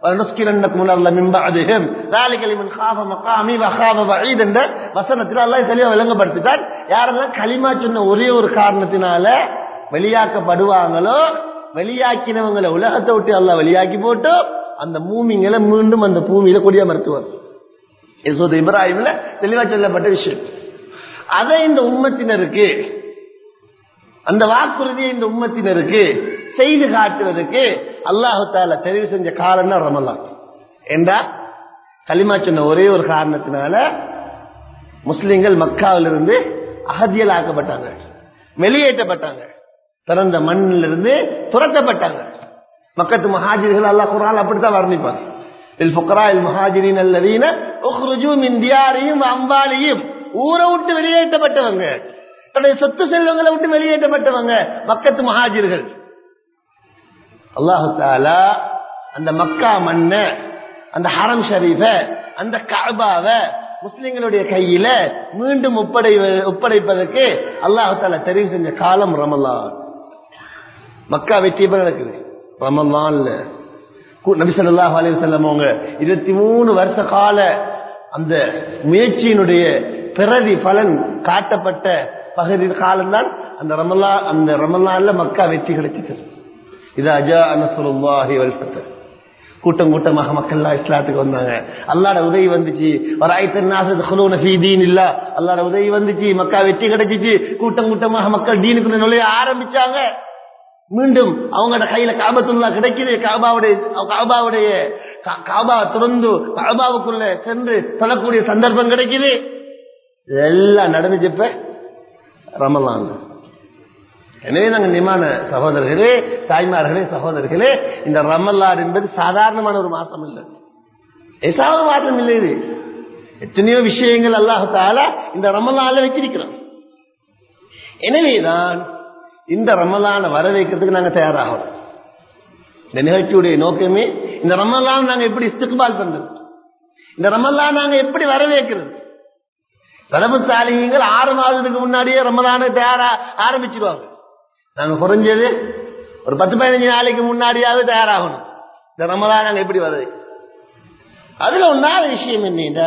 வசனத்தில் எல்லாம் தெளிவா விளங்கப்படுத்திட்டார் யாரெல்லாம் களிமா சொன்ன ஒரே ஒரு காரணத்தினால வெளியாக்கப்படுவாங்களோ வெளியாக்கினவங்களை உலகத்தை விட்டு எல்லாம் வெளியாக்கி போட்டு அந்த மூமிங்களை மீண்டும் அந்த பூமியில கொடியமர்த்துவார் யசோத இப்ராஹிம்ல தெளிவா சொல்லப்பட்ட விஷயம் அதை இந்த உம்மத்தினருக்கு அந்த வாக்குறுதியை இந்த உம்மத்தினருக்கு செய்து காட்டுவதற்கு அல்லாஹு தால தெரிவு செஞ்ச காலம் தான் ரமலான் என்றா களிமா சொன்ன ஒரே ஒரு காரணத்தினால முஸ்லிம்கள் மக்காவிலிருந்து அகதியல் ஆக்கப்பட்டாங்க வெளியேற்றப்பட்டாங்க பிறந்த மண்ணிலிருந்து துரத்தப்பட்டாங்க மக்கத்து மகாஜிர்கள் அல்லாஹ் குரான் அப்படித்தான் வர்ணிப்பாங்க الفقراء المهاجرين الذين اخرجوا من ديارهم واموالهم ஊரை விட்டு வெளியேற்றப்பட்டவங்க தன்னுடைய சொத்து செல்வங்களை விட்டு வெளியேற்றப்பட்டவங்க மக்கத்து மகாஜிர்கள் அல்லாஹு தாலா அந்த மக்கா மண்ண அந்த ஹரம் ஷரீஃப அந்த காபாவ முஸ்லிம்களுடைய கையில மீண்டும் ஒப்படை ஒப்படைப்பதற்கு அல்லாஹு தாலா தெரிவு செஞ்ச காலம் ரமலான் மக்கா வெற்றி பெற நடக்குது ரமலான்ல நபிசல்லாஹ் அலி செல்லம் அவங்க இருபத்தி மூணு வருஷ கால அந்த முயற்சியினுடைய பிறவி பலன் காட்டப்பட்ட பகுதி காலம்தான் அந்த ரமலா அந்த ரமலான்ல மக்கா வெற்றி கிடைச்சிட்டு இது அஜா அனசுல்லாஹி வல்பத்தர் கூட்டம் கூட்டமாக மக்கள்லாம் இஸ்லாத்துக்கு வந்தாங்க அல்லாட உதவி வந்துச்சு இல்ல அல்லாட உதவி வந்துச்சு மக்கா வெற்றி கிடைச்சிச்சு கூட்டம் கூட்டமாக மக்கள் தீனுக்கு நுழைய ஆரம்பிச்சாங்க மீண்டும் அவங்களோட கையில காபத்துல்லா கிடைக்குது காபாவுடைய காபாவுடைய காபா திறந்து காபாவுக்குள்ள சென்று சொல்லக்கூடிய சந்தர்ப்பம் கிடைக்குது இதெல்லாம் நடந்துச்சப்ப ரமலான் எனவே நாங்கள் நிமான சகோதரர்களே தாய்மார்களே சகோதரர்களே இந்த ரமலான் என்பது சாதாரணமான ஒரு மாசம் இல்லை ஏதாவது ஒரு மாசம் இல்லை இது எத்தனையோ விஷயங்கள் அல்லாஹால இந்த ரமலான்ல வச்சிருக்கிறோம் எனவேதான் இந்த ரமலான வரவேற்கிறதுக்கு நாங்க தயாராகணும் இந்த நிகழ்ச்சியுடைய நோக்கமே இந்த ரமலான் நாங்க எப்படி இஸ்திக்பால் பண்றது இந்த ரமலான் நாங்க எப்படி வரவேற்கிறது தலபு சாலிகள் ஆறு மாதத்துக்கு முன்னாடியே ரமலான தயாரா ஆரம்பிச்சிருவாங்க நாங்க குறைஞ்சது ஒரு பத்து பதினஞ்சு நாளைக்கு முன்னாடியாவது தயாராகணும் இந்த ரமலான் நாங்க எப்படி வருது அதுல ஒன்னாவது விஷயம் என்னன்னா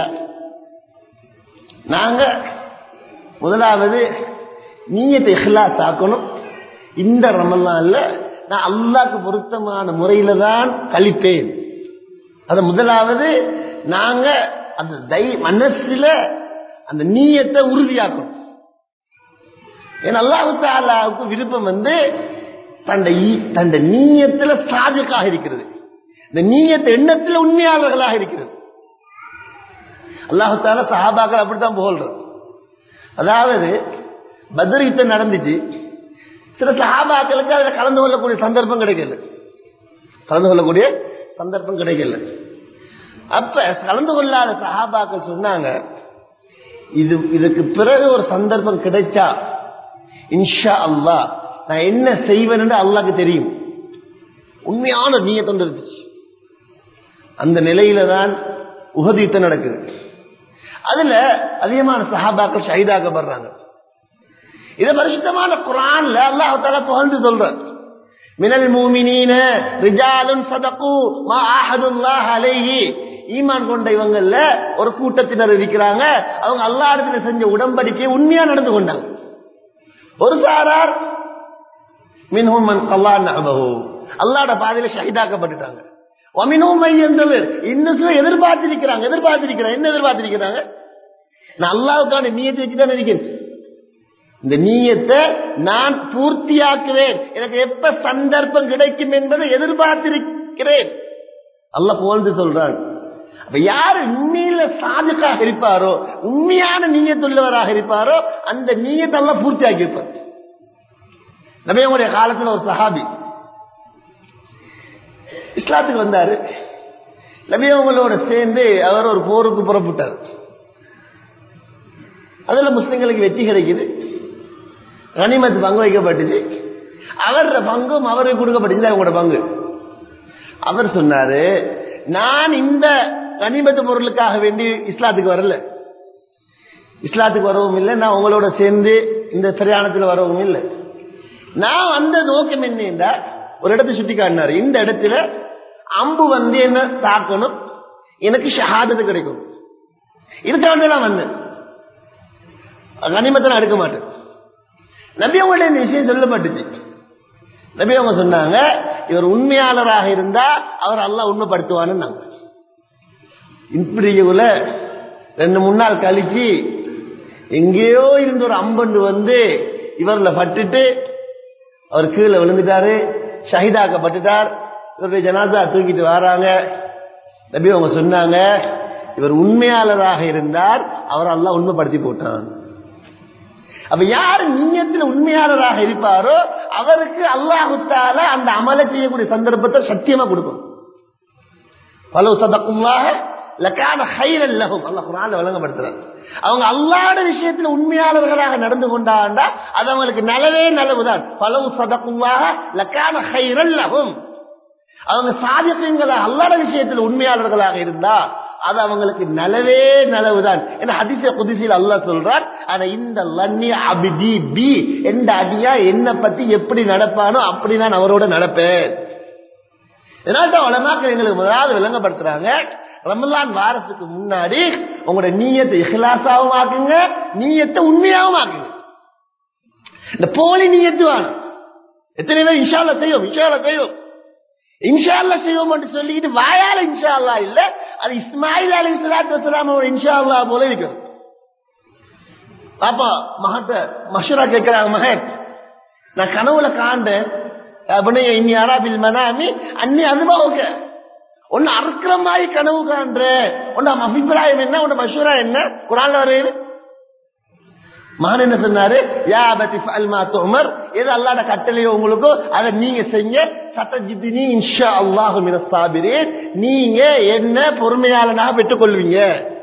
நாங்க முதலாவது நீயத்தை இஹ்லாஸ் ஆக்கணும் இந்த ரமலான்ல நான் அல்லாக்கு பொருத்தமான முறையில தான் கழிப்பேன் அது முதலாவது நாங்க அந்த தை மனசுல அந்த நீயத்தை உறுதியாக்கணும் ஏன்னா அல்லாஹு அல்லாவுக்கு விருப்பம் வந்து தந்த தந்த நீயத்துல சாதுக்காக இருக்கிறது இந்த நீயத்தை எண்ணத்துல உண்மையாளர்களாக இருக்கிறது அல்லாஹு தால சஹாபாக்கள் அப்படித்தான் புகழ்றது அதாவது பத்ர யுத்தம் நடந்துச்சு சில சஹாபாக்களுக்கு அதில் கலந்து கொள்ளக்கூடிய சந்தர்ப்பம் கிடைக்கல கலந்து கொள்ளக்கூடிய சந்தர்ப்பம் கிடைக்கல அப்ப கலந்து கொள்ளாத சஹாபாக்கள் சொன்னாங்க இது இதுக்கு பிறகு ஒரு சந்தர்ப்பம் கிடைச்சா இன்ஷா அல்லா நான் என்ன செய்வேன் அல்லாக்கு தெரியும் உண்மையான நீயத்தொண்டு இருந்துச்சு அந்த நிலையில தான் உகதீத்தம் நடக்குது அதுல அதிகமான சஹாபாக்கள் ஷஹீதாக்கப்படுறாங்க இத பரிசுத்தமான குரான்ல அல்லாஹால புகழ்ந்து சொல்ற மினல் மூமினீன ரிஜாலுன் சதகு மா ஆஹதுல்லாஹ் அலைஹி ஈமான் கொண்ட இவங்கல்ல ஒரு கூட்டத்தினர் இருக்கிறாங்க அவங்க அல்லா இடத்துல செஞ்ச உடன்படிக்கை உண்மையா நடந்து கொண்டாங்க ஒரு சாரார் மின்ஹும் மன் கல்லான் நஹபஹு அல்லாஹ்ட பாதையில ஷஹீதாக்கப்பட்டுட்டாங்க ஒமினும் மையந்தவர் இன்னும் சில எதிர்பார்த்திருக்கிறாங்க எதிர்பார்த்திருக்கிறாங்க என்ன எதிர்பார்த்திருக்கிறாங்க நான் அல்லாவுக்கான நீயத்தை வச்சுதான் இருக்கேன் இந்த நீயத்தை நான் பூர்த்தியாக்குவேன் எனக்கு எப்ப சந்தர்ப்பம் கிடைக்கும் என்பதை எதிர்பார்த்திருக்கிறேன் அல்லாஹ் புகழ்ந்து சொல்றான் அப்ப யார் உண்மையில சாதுக்காக இருப்பாரோ உண்மையான நீயத்துள்ளவராக இருப்பாரோ அந்த நீயத்தை எல்லாம் பூர்த்தியாக்கி இருப்பார் நபியங்களுடைய காலத்துல ஒரு சஹாபி இஸ்லாத்துக்கு வந்தாரு நபியவங்களோட சேர்ந்து அவர் ஒரு போருக்கு புறப்பட்டார் அதுல முஸ்லிம்களுக்கு வெற்றி கிடைக்குது கனிமத்து பங்கு வைக்கப்பட்டுச்சு அவரோட பங்கும் அவருக்கு கொடுக்கப்பட்டுச்சு அவங்களோட பங்கு அவர் சொன்னாரு நான் இந்த கனிமத்து பொருளுக்காக வேண்டி இஸ்லாத்துக்கு வரல இஸ்லாத்துக்கு வரவும் இல்லை நான் உங்களோட சேர்ந்து இந்த பிரயாணத்தில் வரவும் இல்லை நான் வந்த நோக்கம் என்ன என்றால் ஒரு இடத்தை சுட்டி காட்டினார் இந்த இடத்துல அம்பு வந்து என்ன தாக்கணும் எனக்கு ஷஹாதத்து கிடைக்கும் இதுக்கு வந்து நான் வந்தேன் கனிமத்தை நான் எடுக்க மாட்டேன் நபி அவங்களுடைய இந்த விஷயம் சொல்லப்பட்டுச்சு நபி அவங்க சொன்னாங்க இவர் உண்மையாளராக இருந்தா அவர் அல்லாஹ் உண்மைப்படுத்துவான்னு நாங்க இப்படிக்குள்ள ரெண்டு மூணு நாள் கழிச்சு எங்கேயோ இருந்த ஒரு அம்பண்டு வந்து இவர்ல பட்டுட்டு அவர் கீழே விழுந்துட்டாரு ஷஹீதாக்கப்பட்டுட்டார் இவருடைய ஜனாதா தூக்கிட்டு வராங்க நபி அவங்க சொன்னாங்க இவர் உண்மையாளராக இருந்தார் அவர் அல்லாஹ் உண்மைப்படுத்தி போட்டான் அப்ப யார் நீயத்தில் உண்மையாளராக இருப்பாரோ அவருக்கு அல்லாஹுத்தால அந்த அமலை செய்யக்கூடிய சந்தர்ப்பத்தை சத்தியமா கொடுக்கும் பல சதக்குமாக லக்கான ஹைரல் லகும் அல்லாஹ் குரான்ல வழங்கப்படுத்துறார் அவங்க அல்லாட விஷயத்துல உண்மையாளர்களாக நடந்து கொண்டாண்டா அது அவங்களுக்கு நலவே நலவுதான் பலவு சதக்குமாக லக்கான ஹைரல் லகும் அவங்க சாதிக்கங்களா அல்லாட விஷயத்தில் உண்மையாளர்களாக இருந்தா அது அவங்களுக்கு நலவே நலவுதான் ஏன்னா அதிசய குதிசையில் அல்லா சொல்றார் ஆனா இந்த லன்னி அபிதி பி எந்த அடியா என்ன பத்தி எப்படி நடப்பானோ அப்படி நான் அவரோட நடப்பேன் இதனால உலமாக்கள் எங்களுக்கு முதலாவது விளங்கப்படுத்துறாங்க ரமலான் வாரத்துக்கு முன்னாடி உங்களோட நீயத்தை இஹ்லாசாவும் ஆக்குங்க நீயத்தை உண்மையாவும் ஆக்குங்க இந்த போலி நீயத்து வேணும் எத்தனை பேர் இன்ஷால்ல செய்யும் இன்ஷால்ல செய்யும் இன்ஷால்லா செய்வோம் என்று சொல்லிக்கிட்டு வாயால இன்ஷா அல்லா இல்ல அது இஸ்மாயில் அலி சலாத்து வசலாமோட இன்ஷா அல்லா போல இருக்கிறது பாப்பா மகட்ட மஷூரா கேட்கிறாங்க மகன் நான் கனவுல காண்டேன் அப்படியே இன்னி அராபில் மனாமி அன்னி அனுபவங்க ஒன்னு அறுக்கிற மாதிரி கனவு காண்ற உன்ன அபிப்பிராயம் என்ன உன்ன மஷூரா என்ன குரான்ல வரையுது மகன் என்ன சொன்னாரு யா பத்தி அல்மா உமர் எது அல்லாட கட்டளையோ உங்களுக்கோ அதை நீங்க செய்ய சட்டஜித்தினி இன்ஷா அல்லாஹு மின சாபிரேன் நீங்க என்ன பொறுமையாளனாக பெற்றுக் கொள்வீங்க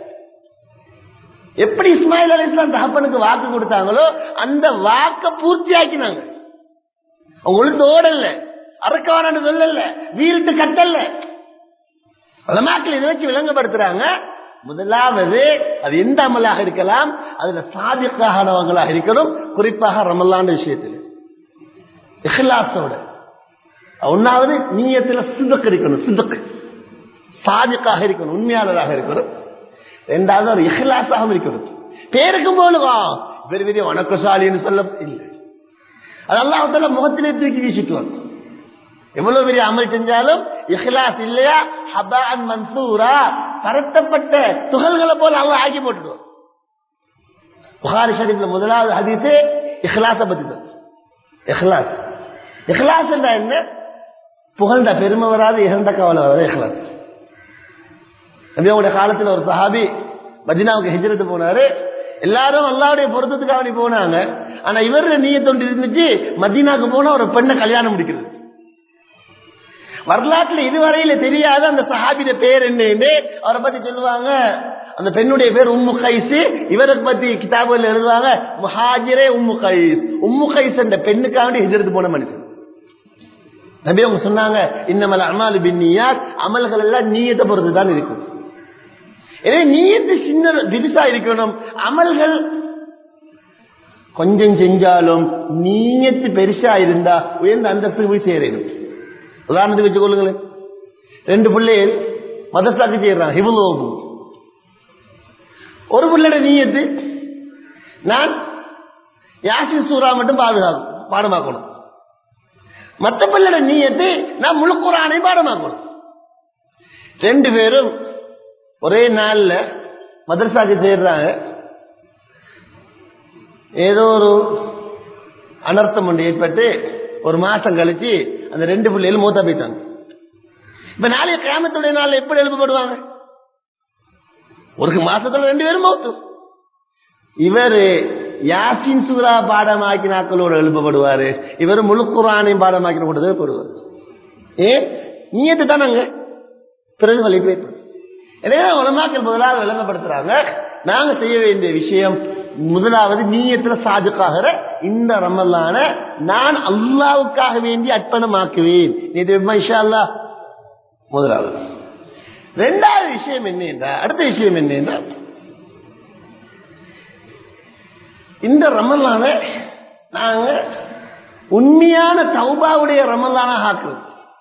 எப்படி இஸ்மாயில் அலி இஸ்லாம் தகப்பனுக்கு வாக்கு கொடுத்தாங்களோ அந்த வாக்க பூர்த்தியாக்கினாங்க அவங்களுக்கு ஓடல அறக்கவானு சொல்லல வீட்டு கட்டல்ல பல மக்கள் இதை வச்சு விளங்கப்படுத்துறாங்க முதலாவது அது எந்த அமலாக இருக்கலாம் அதுல சாதிக்கானவங்களாக இருக்கணும் குறிப்பாக ரமலான் விஷயத்தில் இஹ்லாசோட ஒன்னாவது நீயத்துல சிதக்கு இருக்கணும் சிதக்கு சாதிக்காக இருக்கணும் உண்மையாளராக இருக்கணும் ரெண்டாவது ஒரு இஹ்லாசாகவும் இருக்கணும் பேருக்கும் போலுவா பெரிய பெரிய வணக்கசாலின்னு சொல்ல இல்லை அது அல்லாஹால முகத்திலே தூக்கி வீசிட்டு எவ்வளவு பெரிய அமல் செஞ்சாலும் இஹ்லாஸ் இல்லையா ஹபான் மன்சூரா பரட்டப்பட்ட துகள்களை போல அவங்க ஆக்கி போட்டுடுவோம் புகாரி ஷரீஃப்ல முதலாவது ஹதீஸே இஹ்லாஸ பத்தி தான் இஹ்லாஸ் இஹ்லாஸ் என்றா என்ன புகழ்ந்த பெருமை வராது இகழ்ந்த கவலை வராது இஹ்லாஸ் நபியோட காலத்துல ஒரு சஹாபி மதினாவுக்கு ஹிஜரத்து போனாரு எல்லாரும் அல்லாவுடைய பொருத்தத்துக்காக வேண்டி போனாங்க ஆனா இவர் நீயத்தொண்டு இருந்துச்சு மதீனாக்கு போனா ஒரு பெண்ணை கல்யாணம் முடிக்கிறது வரலாற்றுல இதுவரையில தெரியாத அந்த சஹாபிட பேர் என்னன்னு அவரை பத்தி சொல்லுவாங்க அந்த பெண்ணுடைய பேர் உம்மு கைஸ் இவரை பத்தி கிதாபுகள் எழுதுவாங்க முஹாஜிரே உம்மு கைஸ் உம்மு கைஸ் என்ற பெண்ணுக்காக ஹிஜரத்து போன மனுஷன் நபி அவங்க சொன்னாங்க இன்னமல் அமாலு பின்னியார் அமல்கள் எல்லாம் நீயத்தை பொறுத்து தான் இருக்கும் எனவே நீயத்து சின்ன திரிசா இருக்கணும் அமல்கள் கொஞ்சம் செஞ்சாலும் நீயத்து பெருசா இருந்தா உயர்ந்த அந்தஸ்து போய் சேரணும் உதாரணத்துக்கு வச்சுக்கொள்ளுங்களேன் ரெண்டு பிள்ளைகள் மதசாக்கு செய்யறாங்க ஹிபுலோபு ஒரு பிள்ளையோட நீயத்து நான் யாசின் சூறா மட்டும் பாதுகாக்கும் பாடமாக்கணும் மற்ற பிள்ளையோட நீயத்து நான் முழு குரானை பாடமாக்கணும் ரெண்டு பேரும் ஒரே நாள்ல மதரசாக்கு சேர்றாங்க ஏதோ ஒரு அனர்த்தம் ஒன்று ஏற்பட்டு ஒரு மாசம் கழிச்சு அந்த ரெண்டு பிள்ளைகள் மூத்தா போயிட்டாங்க இப்ப நாளைய கிராமத்துடைய நாள் எப்படி எழுப்பப்படுவாங்க ஒரு மாசத்துல ரெண்டு பேரும் மௌத்து இவரு யாசின் சூரா பாடமாக்கினாக்களோடு எழுப்பப்படுவாரு இவர் முழு குரானையும் பாடமாக்கின கூட எழுப்பப்படுவார் ஏன் நீயத்து தானங்க பிறகு வலிப்பு எனவே உலமாக்கள் முதலாக விளங்கப்படுத்துறாங்க நாங்க செய்ய வேண்டிய விஷயம் முதலாவது நீயத்துல சாதுக்காகிற இந்த ரமல்லான நான் அல்லாவுக்காக வேண்டி அர்ப்பணமாக்குவேன் இது இஷா அல்லா முதலாவது ரெண்டாவது விஷயம் என்ன என்றால் அடுத்த விஷயம் என்ன என்றால் இந்த ரமலான நாங்க உண்மையான தௌபாவுடைய ரமலான ஆக்குறது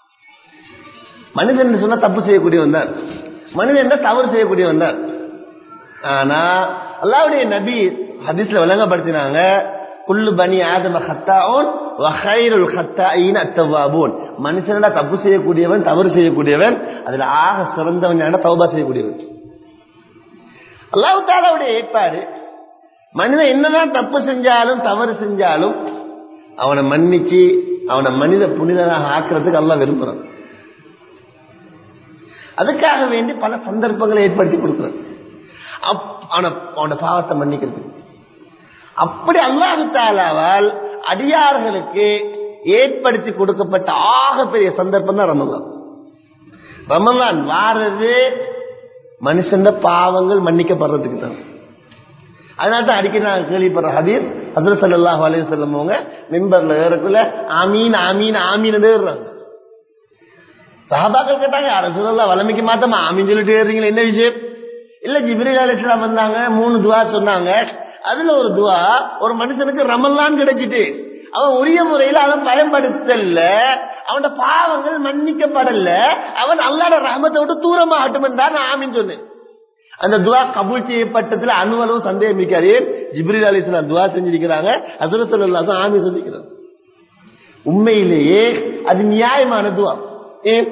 மனிதன் சொன்னா தப்பு செய்யக்கூடியவன் தான் மனிதன் தான் தவறு செய்யக்கூடியவன் தான் ஆனா அல்லாவுடைய நபி ஹதீஸ்ல விளங்கப்படுத்தினாங்க குல்லு பனி ஆதம ஹத்தாவோன் வகைருல் ஹத்தாயின் அத்தவாபோன் மனுஷனடா தப்பு செய்யக்கூடியவன் தவறு செய்யக்கூடியவன் அதுல ஆக சிறந்தவன் தௌபா செய்யக்கூடியவன் அல்லாஹு தாலாவுடைய ஏற்பாடு மனிதன் என்னதான் தப்பு செஞ்சாலும் தவறு செஞ்சாலும் அவனை மன்னிச்சு அவனை மனித புனிதனாக ஆக்குறதுக்கு அல்லா விரும்புறான் அதுக்காக வேண்டி பல சந்தர்ப்பங்களை ஏற்படுத்தி கொடுக்கிறான் அவனோட பாவத்தை மன்னிக்கிறது அப்படி அல்லாஹு தாலாவால் அடியார்களுக்கு ஏற்படுத்தி கொடுக்கப்பட்ட ஆக பெரிய சந்தர்ப்பம் தான் ரமலான் ரமலான் வாரது மனுஷன் பாவங்கள் மன்னிக்கப்படுறதுக்கு தான் அதனால தான் அடிக்கடி நான் கேள்விப்படுற ஹதீர் ஹசர் சல்லாஹ் அலைய செல்லமவங்க மெம்பர்ல ஏறக்குள்ள ஆமீன் ஆமீன் ஆமீன் ஏறுறாங்க சஹாபாக்கள் கேட்டாங்க அரசுல வளமைக்கு மாத்தமா ஆமீன் சொல்லிட்டு ஏறீங்களா என்ன விஷயம் இல்ல ஜிப்ரீல் அலிஸ்லாம் வந்தாங்க மூணு துவா சொன்னாங்க அதுல ஒரு துவா ஒரு மனுஷனுக்கு ரமல்லான் கிடைச்சிட்டு அவன் உரிய முறையில் அவன் பயன்படுத்தல அவனோட பாவங்கள் மன்னிக்கப்படல அவன் அல்லாட ரஹமத்தை விட்டு தூரமாகட்டும் என்றார் நான் ஆமின்னு சொன்னேன் அந்த துவா கபூல் செய்யப்பட்டதுல அணுவளவு சந்தேகம் இருக்காரு ஜிப்ரீல் அலிஸ்லாம் துவா செஞ்சிருக்கிறாங்க அசுரத்துல ஆமி சொல்லிக்கிறாங்க உண்மையிலேயே அது நியாயமான துவா ஏன்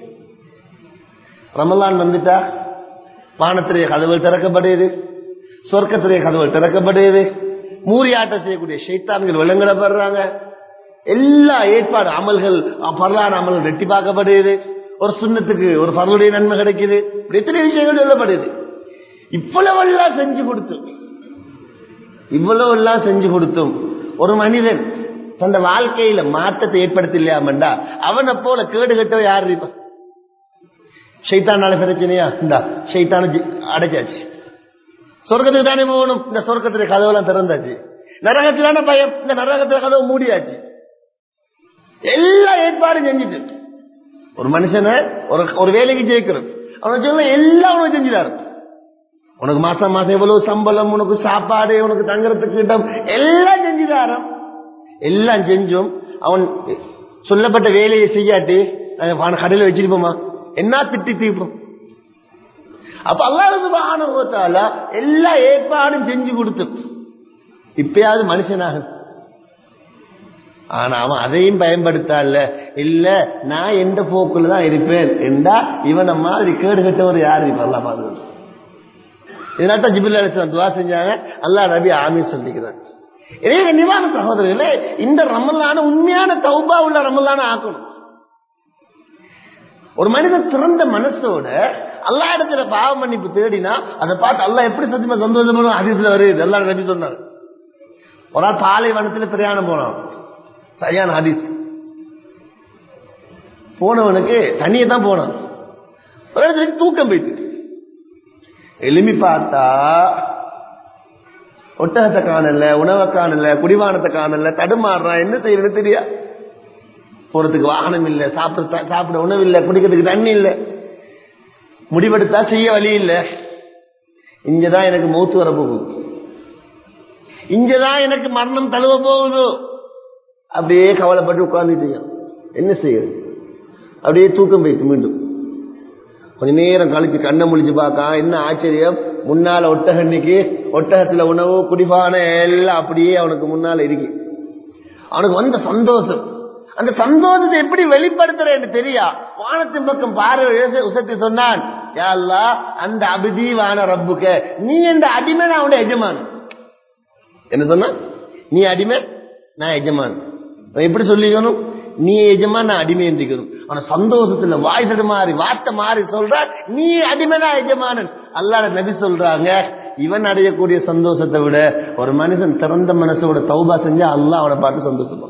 ரமலான் வந்துட்டா வானத்திலேயே கதவுகள் திறக்கப்படுது சொர்க்கத்திலேயே கதவுகள் திறக்கப்படுது மூரியாட்டம் செய்யக்கூடிய ஷைத்தான்கள் விலங்கிடப்படுறாங்க எல்லா ஏற்பாடு அமல்கள் பரலான அமல்கள் வெட்டி பார்க்கப்படுது ஒரு சுண்ணத்துக்கு ஒரு பரலுடைய நன்மை கிடைக்குது இப்படி எத்தனை விஷயங்கள் சொல்லப்படுது இவ்வளவு எல்லாம் செஞ்சு கொடுத்தும் இவ்வளவு எல்லாம் செஞ்சு கொடுத்தும் ஒரு மனிதன் தந்த வாழ்க்கையில மாற்றத்தை ஏற்படுத்த இல்லையாமண்டா அவனை போல கேடு கட்டவ யார் இருப்பா ஷைத்தானால பிரச்சனையா இந்தா ஷைத்தான அடைச்சாச்சு சொர்க்கத்துக்கு தானே போகணும் இந்த சொர்க்கத்துல கதவுலாம் திறந்தாச்சு நரகத்திலான பயம் இந்த நரகத்துல கதவு மூடியாச்சு எல்லா ஏற்பாடும் செஞ்சுட்டு ஒரு மனுஷனை ஒரு ஒரு வேலைக்கு ஜெயிக்கிறது அவனை சொல்ல எல்லாம் உனக்கு செஞ்சுட்டாரு உனக்கு மாசம் மாசம் எவ்வளவு சம்பளம் உனக்கு சாப்பாடு உனக்கு தங்குறதுக்கு இடம் எல்லாம் செஞ்சுட்டாராம் எல்லாம் செஞ்சும் அவன் சொல்லப்பட்ட வேலையை செய்யாட்டி நாங்க கடையில் வச்சிருப்போமா என்ன திட்டி தீர்ப்போம் அப்ப அல்லாஹால எல்லா ஏற்பாடும் செஞ்சு கொடுத்து இப்பயாவது மனுஷனாக ஆனா அவன் அதையும் பயன்படுத்தல இல்ல நான் எந்த போக்குல தான் இருப்பேன் என்றா இவனை மாதிரி கேடு கட்டவர் யாரு இப்ப அல்லா பாதுகாப்பு இதனால ஜிபில் அலிஸ்லாம் துவா செஞ்சாங்க அல்லா நபி ஆமி சொல்லிக்கிறாங்க இதே கண்ணியமான சகோதரர்களே இந்த ரமலான உண்மையான தௌபா உள்ள ரமலான ஆக்கணும் ஒரு மனிதன் திறந்த மனசோட அல்லா இடத்துல பாவ மன்னிப்பு தேடினா அதை பார்த்து அல்லா எப்படி சத்தியமா சந்தோஷமா அதிசல வருது எல்லா நபி சொன்னார் ஒரு ஆள் பாலைவனத்துல பிரயாணம் போனான் சரியான ஹதீஸ் போனவனுக்கு தண்ணியை தான் போனான் ஒரு இடத்துல தூக்கம் போயிட்டு எலும்பி பார்த்தா ஒட்டகத்தை காணல உணவை காணல குடிவானத்தை காணல தடுமாறுறான் என்ன செய்யறது தெரியா போறதுக்கு வாகனம் இல்ல சாப்பிட சாப்பிட உணவு இல்ல குடிக்கிறதுக்கு தண்ணி இல்ல முடிவெடுத்தா செய்ய வழி இல்ல இங்கதான் எனக்கு மௌத்து வர போகுது இங்கதான் எனக்கு மரணம் தழுவ போகுது அப்படியே கவலைப்பட்டு உட்கார்ந்துட்டீங்க என்ன செய்யுது அப்படியே தூக்கம் போயிட்டு மீண்டும் கொஞ்ச நேரம் கழிச்சு கண்ணை முழிச்சு பார்க்க என்ன ஆச்சரியம் முன்னால ஒட்டகன்னைக்கு ஒட்டகத்துல உணவு குடிபான எல்லாம் அப்படியே அவனுக்கு முன்னால இருக்கு அவனுக்கு வந்த சந்தோஷம் அந்த சந்தோஷத்தை எப்படி வெளிப்படுத்துறேன்னு தெரியா வானத்தின் பக்கம் பார்வை உசத்தி சொன்னான் யா அல்லாஹ், அந்த அபிதீவான ரப்புக்க நீ இந்த அடிமை நான் அவனுடைய எஜமான் என்ன சொன்ன நீ அடிமை நான் எஜமான் அவன் எப்படி சொல்லிக்கணும் நீ எஜமான் நான் அடிமை எந்திக்கணும் ஆனா சந்தோஷத்துல வாய் மாறி வார்த்தை மாறி சொல்ற நீ அடிமை நான் எஜமானன் அல்லாட நபி சொல்றாங்க இவன் அடையக்கூடிய சந்தோஷத்தை விட ஒரு மனுஷன் திறந்த மனசோட தௌபா செஞ்சா அல்லாஹ் அவனை பார்த்து சந்தோஷப்படுவான்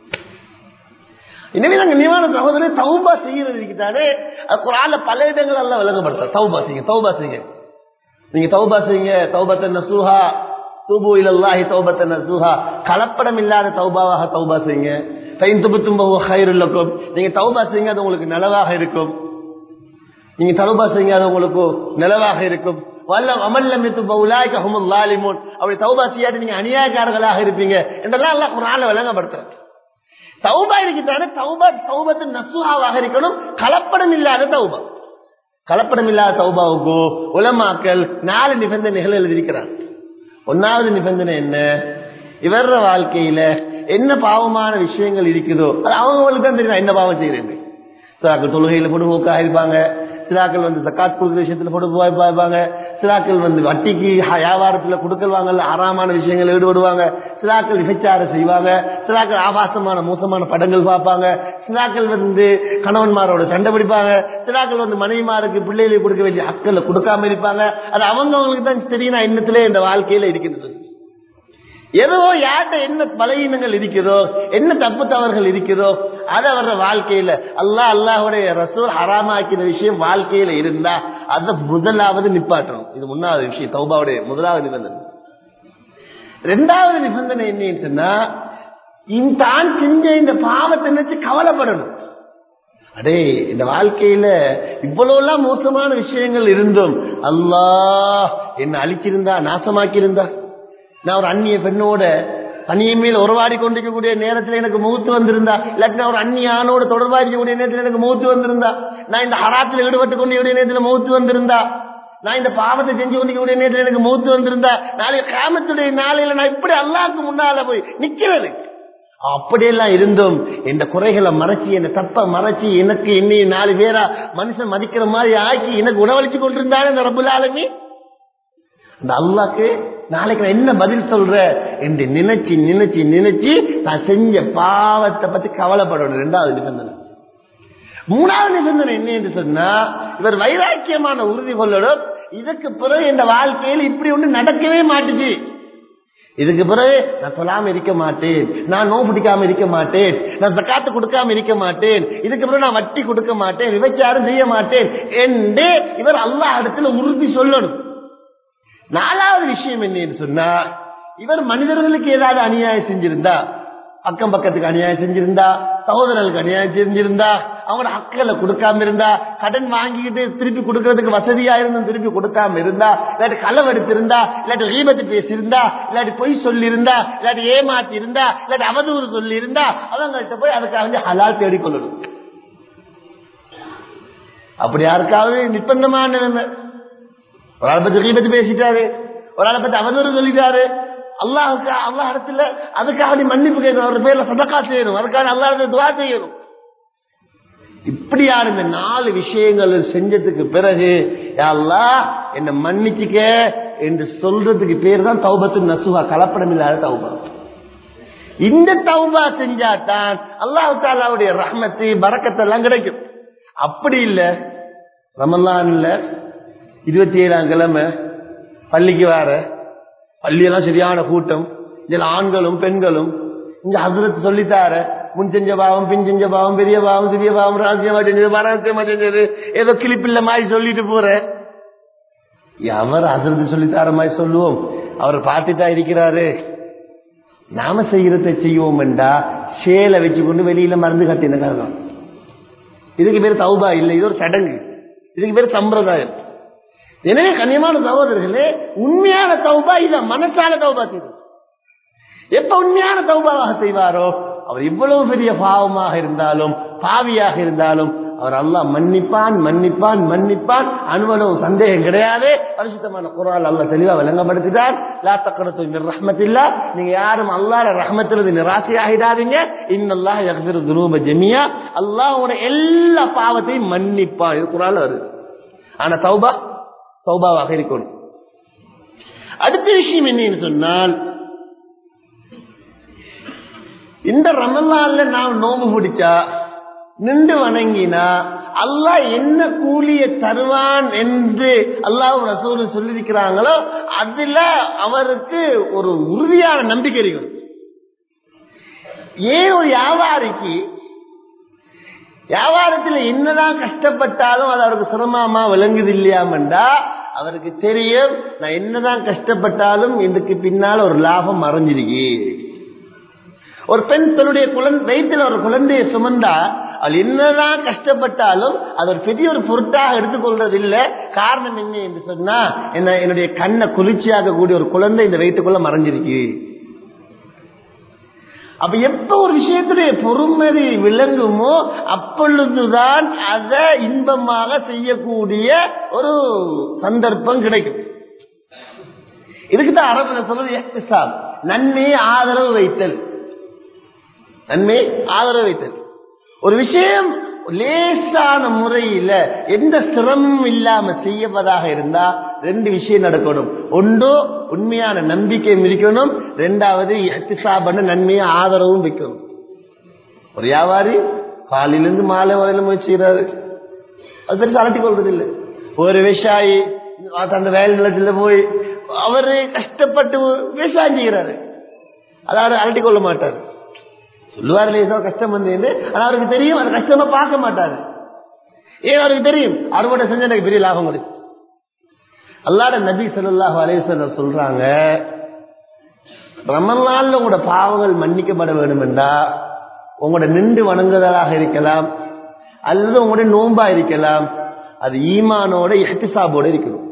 எனவே நாங்க நிவாரண சகோதரி தௌபா செய்யறது இருக்கிட்டாரு குரான்ல பல இடங்கள் எல்லாம் விளங்கப்படுத்த தௌபா செய்யுங்க தௌபா செய்யுங்க நீங்க தௌபா செய்யுங்க தௌபத்தை நசூஹா தூபு இலல்லாஹி தௌபத்தை நசூஹா கலப்படம் இல்லாத தௌபாவாக தௌபா செய்யுங்க ஃபைன் துபுத்தும் பஹுவ கைருல் லக்கும் நீங்க தௌபா செய்யுங்க அது உங்களுக்கு நலவாக இருக்கும் நீங்க தௌபா செய்யுங்க அது உங்களுக்கு நிலவாக இருக்கும் வல்ல அமல்லம் பவுலாய்க்கு ஹுமுல் லாலிமூன் அப்படி தௌபா செய்யாட்டி நீங்க அநியாயக்காரர்களாக இருப்பீங்க என்றெல்லாம் அல்லாஹ் குரான்ல விளங்கப்படுத்துறாங்க தௌபா இருக்குதானே தௌபா தௌபத்து நசுஹாவாக இருக்கணும் கலப்படம் இல்லாத தௌபா கலப்படம் இல்லாத தௌபாவுக்கு உலமாக்கள் நாலு நிபந்தனைகள் எழுதியிருக்கிறார் ஒன்னாவது நிபந்தனை என்ன இவர வாழ்க்கையில என்ன பாவமான விஷயங்கள் இருக்குதோ அது அவங்களுக்கு தான் தெரியும் நான் என்ன பாவம் செய்யறேன் சிலாக்கள் தொழுகையில பொடுபோக்காக இருப்பாங்க சிலாக்கள் வந்து ஜக்காத் கொடுக்குற விஷயத்துல பொடுப்பா இருப்பாங்க சிலாக்கள் வந்து வட்டிக்கு ஹ- வியாபாரத்துல கொடுக்கல் வாங்கல ஆறாமான விஷயங்கள் ஈடுபடுவாங்க சிலாக்கள் விபச்சாரம் செய்வாங்க சிலாக்கள் ஆபாசமான மோசமான படங்கள் பார்ப்பாங்க சிலாக்கள் வந்து கணவன்மாரோட சண்டை பிடிப்பாங்க சிலாக்கள் வந்து மனைவிமாருக்கு பிள்ளைகளுக்கு கொடுக்க வேண்டிய ஹக்களை கொடுக்காம இருப்பாங்க அது அவங்க அவங்களுக்கு தான் தெரியும் நான் இன்னத்திலே இந்த வாழ்க்கையில இருக்கிறது ஏதோ யார்கிட்ட என்ன பலகீனங்கள் இருக்குதோ என்ன தப்பு தவறுகள் இருக்குதோ அது அவர வாழ்க்கையில அல்லாஹ் அல்லாஹுடைய ரசூல் ஹராமாக்கின விஷயம் வாழ்க்கையில இருந்தா அதை முதலாவது நிப்பாட்டணும் இது முன்னாவது விஷயம் தௌபாவுடைய முதலாவது நிபந்தனை ரெண்டாவது நிபந்தனை என்னன்னு சொன்னா இந்த தான் செஞ்ச இந்த பாவத்தை நினைச்சு கவலைப்படணும் அடே இந்த வாழ்க்கையில இவ்வளவு எல்லாம் மோசமான விஷயங்கள் இருந்தும் அல்லாஹ் என்ன அழிச்சிருந்தா நாசமாக்கி இருந்தா நான் ஒரு அந்நிய பெண்ணோட தனியை மேல் உறவாடி கொண்டிருக்கக்கூடிய நேரத்தில் எனக்கு மூத்து வந்திருந்தா இல்லாட்டி நான் ஒரு அந்நிய ஆணோட தொடர்பா இருக்கக்கூடிய நேரத்தில் எனக்கு மூத்து வந்திருந்தா நான் இந்த ஹராத்தில் ஈடுபட்டு கொண்டிருக்கூடிய நேரத்தில் மூத்து வந்திருந்தா நான் இந்த பாவத்தை செஞ்சு கொண்டிருக்கக்கூடிய நேரத்தில் எனக்கு மூத்து வந்திருந்தா நாளைக்கு கிராமத்துடைய நாளையில நான் இப்படி அல்லாஹ்க்கு முன்னால போய் நிக்கிறது அப்படியெல்லாம் இருந்தும் இந்த குறைகளை மறைச்சி என்ன தப்ப மறைச்சி எனக்கு என்னையும் நாலு பேரா மனுஷன் மதிக்கிற மாதிரி ஆக்கி எனக்கு உணவளிச்சு கொண்டிருந்தானே இந்த ரப்புல் ஆலமீ அந்த அல்லாக்கு நாளைக்கு நான் என்ன பதில் சொல்ற என்று நினைச்சு நினைச்சு நினைச்சு நான் செஞ்ச பாவத்தை பத்தி கவலைப்படணும் ரெண்டாவது நிபந்தனை மூணாவது நிபந்தனை என்ன என்று சொன்னா இவர் வைராக்கியமான உறுதி கொள்ளணும் இதுக்கு பிறகு இந்த வாழ்க்கையில் இப்படி ஒண்ணு நடக்கவே மாட்டுச்சு இதுக்கு பிறகு நான் சொல்லாம இருக்க மாட்டேன் நான் நோ பிடிக்காம இருக்க மாட்டேன் நான் சக்காத்து கொடுக்காம இருக்க மாட்டேன் இதுக்கு பிறகு நான் வட்டி கொடுக்க மாட்டேன் விபச்சாரம் செய்ய மாட்டேன் என்று இவர் அல்லாஹ் இடத்துல உறுதி சொல்லணும் நாலாவது விஷயம் என்னன்னு சொன்னா இவர் மனிதர்களுக்கு ஏதாவது அநியாயம் செஞ்சிருந்தா அக்கம் பக்கத்துக்கு அநியாயம் செஞ்சிருந்தா சகோதரர்களுக்கு அநியாயம் செஞ்சிருந்தா அவங்களோட ஹக்களை கொடுக்காம இருந்தா கடன் வாங்கிக்கிட்டு திருப்பி கொடுக்கறதுக்கு வசதியா இருந்தும் திருப்பி கொடுக்காம இருந்தா இல்லாட்டி களவெடுத்திருந்தா இல்லாட்டி ரீபத்து பேசியிருந்தா இல்லாட்டி பொய் சொல்லி இருந்தா இல்லாட்டி ஏமாத்தி இருந்தா இல்லாட்டி அவதூறு சொல்லி இருந்தா அவங்கள்ட்ட போய் அதுக்காக வந்து ஹலால் தேடிக்கொள்ளணும் அப்படி யாருக்காவது நிர்பந்தமான நிலைமை ஒரு ஆளை பத்தி கீபத்து பேசிட்டாரு ஒரு ஆளை பத்தி அவதூறு சொல்லிட்டாரு அல்லாஹுக்கு அல்லாஹ் இடத்துல அதுக்காக நீ மன்னிப்பு கேட்கணும் அவர் பேர்ல சதக்கா செய்யணும் அதுக்காக அல்லாஹ் துவா செய்யணும் இப்படியான இந்த நாலு விஷயங்கள் செஞ்சதுக்கு பிறகு யா அல்லாஹ் என்ன மன்னிச்சுக்க என்று சொல்றதுக்கு பேர் தான் தௌபத்து நசுவா கலப்படம் இல்லாத தௌபா இந்த தௌபா செஞ்சாதான் அல்லாஹு தாலாவுடைய ரஹ்மத்து பறக்கத்தெல்லாம் கிடைக்கும் அப்படி இல்ல ரமலான் இல்ல இருபத்தி ஏழாம் கிழமை பள்ளிக்கு வார பள்ளியெல்லாம் சரியான கூட்டம் இதுல ஆண்களும் பெண்களும் இங்க ஹசரத் சொல்லித்தார முன் செஞ்ச பாவம் பின் செஞ்ச பாவம் பெரிய பாவம் சிறிய பாவம் ரகசியமா செஞ்சது பரகசியமா செஞ்சது ஏதோ கிளிப்பில்ல மாதிரி சொல்லிட்டு போற அவர் ஹசரத் சொல்லித்தார மாதிரி சொல்லுவோம் அவர் பார்த்துட்டா இருக்கிறாரு நாம செய்யறதை செய்வோம் என்றா சேலை வச்சு கொண்டு வெளியில மருந்து கட்டின காரணம் இதுக்கு பேர் தௌபா இல்லை இது ஒரு சடங்கு இதுக்கு பேர் சம்பிரதாயம் எனவே கண்ணியமான சகோதரர்களே உண்மையான தௌபா இல்ல மனசால தௌபா செய்யுது எப்ப உண்மையான தௌபாவாக செய்வாரோ அவர் இவ்வளவு பெரிய பாவமாக இருந்தாலும் பாவியாக இருந்தாலும் அவர் அல்லாஹ் மன்னிப்பான் மன்னிப்பான் மன்னிப்பான் அனுபவம் சந்தேகம் கிடையாது பரிசுத்தமான குரால் அல்லாஹ் தெளிவா விளங்கப்படுத்திட்டார் லா தக்கரத்து மிர் ரஹ்மத்தில்லா நீங்க யாரும் அல்லாஹ் ரஹ்மத்திலிருந்து நிராசை ஆகிடாதீங்க இன்னல்லாஹ் யக்ஃபிரு துனூப ஜமியா அல்லாஹ் உன எல்லா பாவத்தையும் மன்னிப்பான் இது குரால் வருது ஆனா தௌபா தௌபாவாக இருக்கணும் அடுத்த விஷயம் என்னன்னு சொன்னால் இந்த ரமலான்ல நாம் நோம்பு பிடிச்சா நின்று வணங்கினா அல்லாஹ் என்ன கூலிய தருவான் என்று அல்லாஹ் ரசூல் சொல்லியிருக்கிறாங்களோ அதுல அவருக்கு ஒரு உறுதியான நம்பிக்கை இருக்கும் ஏன் ஒரு வியாபாரிக்கு வியாபாரத்தில் என்னதான் கஷ்டப்பட்டாலும் அது அவருக்கு சிரமமா விளங்குது இல்லையாமண்டா அவருக்கு தெரியும் நான் என்னதான் கஷ்டப்பட்டாலும் இதுக்கு பின்னால ஒரு லாபம் மறைஞ்சிருக்கு ஒரு பெண் தன்னுடைய குழந்தை வயிற்றில் ஒரு குழந்தையை சுமந்தா அவள் என்னதான் கஷ்டப்பட்டாலும் அது ஒரு பெரிய ஒரு பொருட்டாக எடுத்துக்கொள்றது இல்லை காரணம் என்ன என்று சொன்னா என்ன என்னுடைய கண்ணை குளிர்ச்சியாக கூடிய ஒரு குழந்தை இந்த வயிற்றுக்குள்ள மறைஞ்சிருக்கு அப்ப எப்ப ஒரு விஷயத்துடைய பொறுமதி விளங்குமோ அப்பொழுதுதான் அதை இன்பமாக செய்யக்கூடிய ஒரு சந்தர்ப்பம் கிடைக்கும் இதுக்குதான் அரபுல சொல்றது எஹ்திசாம் நன்மையை ஆதரவு வைத்தல் நன்மை ஆதரவு வைத்தல் ஒரு விஷயம் லேசான முறையில எந்த சிரமமும் இல்லாம செய்யப்பதாக இருந்தா ரெண்டு விஷயம் நடக்கணும் ஒன்று உண்மையான நம்பிக்கை இருக்கணும் ரெண்டாவது எத்திசாபன நன்மையை ஆதரவும் வைக்கணும் ஒரு வியாபாரி காலையிலிருந்து மாலை வரையில முயற்சிக்கிறாரு அது பெருசு அலட்டி கொள்றது இல்லை ஒரு விவசாயி அந்த வேலை நிலத்துல போய் அவரு கஷ்டப்பட்டு விவசாயம் செய்கிறாரு அதாவது அலட்டி கொள்ள மாட்டாரு சொல்லுவார் லேசா கஷ்டம் வந்து ஆனா அவருக்கு தெரியும் அந்த கஷ்டமா பார்க்க மாட்டாரு ஏன் அவருக்கு தெரியும் அறுவடை செஞ்ச எனக்கு பெரிய லாபம் இருக்கு அல்லாட நபி சொல்லாஹ் அலேஸ்வரர் சொல்றாங்க ரமலான்ல உங்களோட பாவங்கள் மன்னிக்கப்பட வேண்டும் என்றா உங்களோட நின்று வணங்குதலாக இருக்கலாம் அல்லது உங்களுடைய நோன்பா இருக்கலாம் அது ஈமானோட எஹ்திசாபோட இருக்கணும்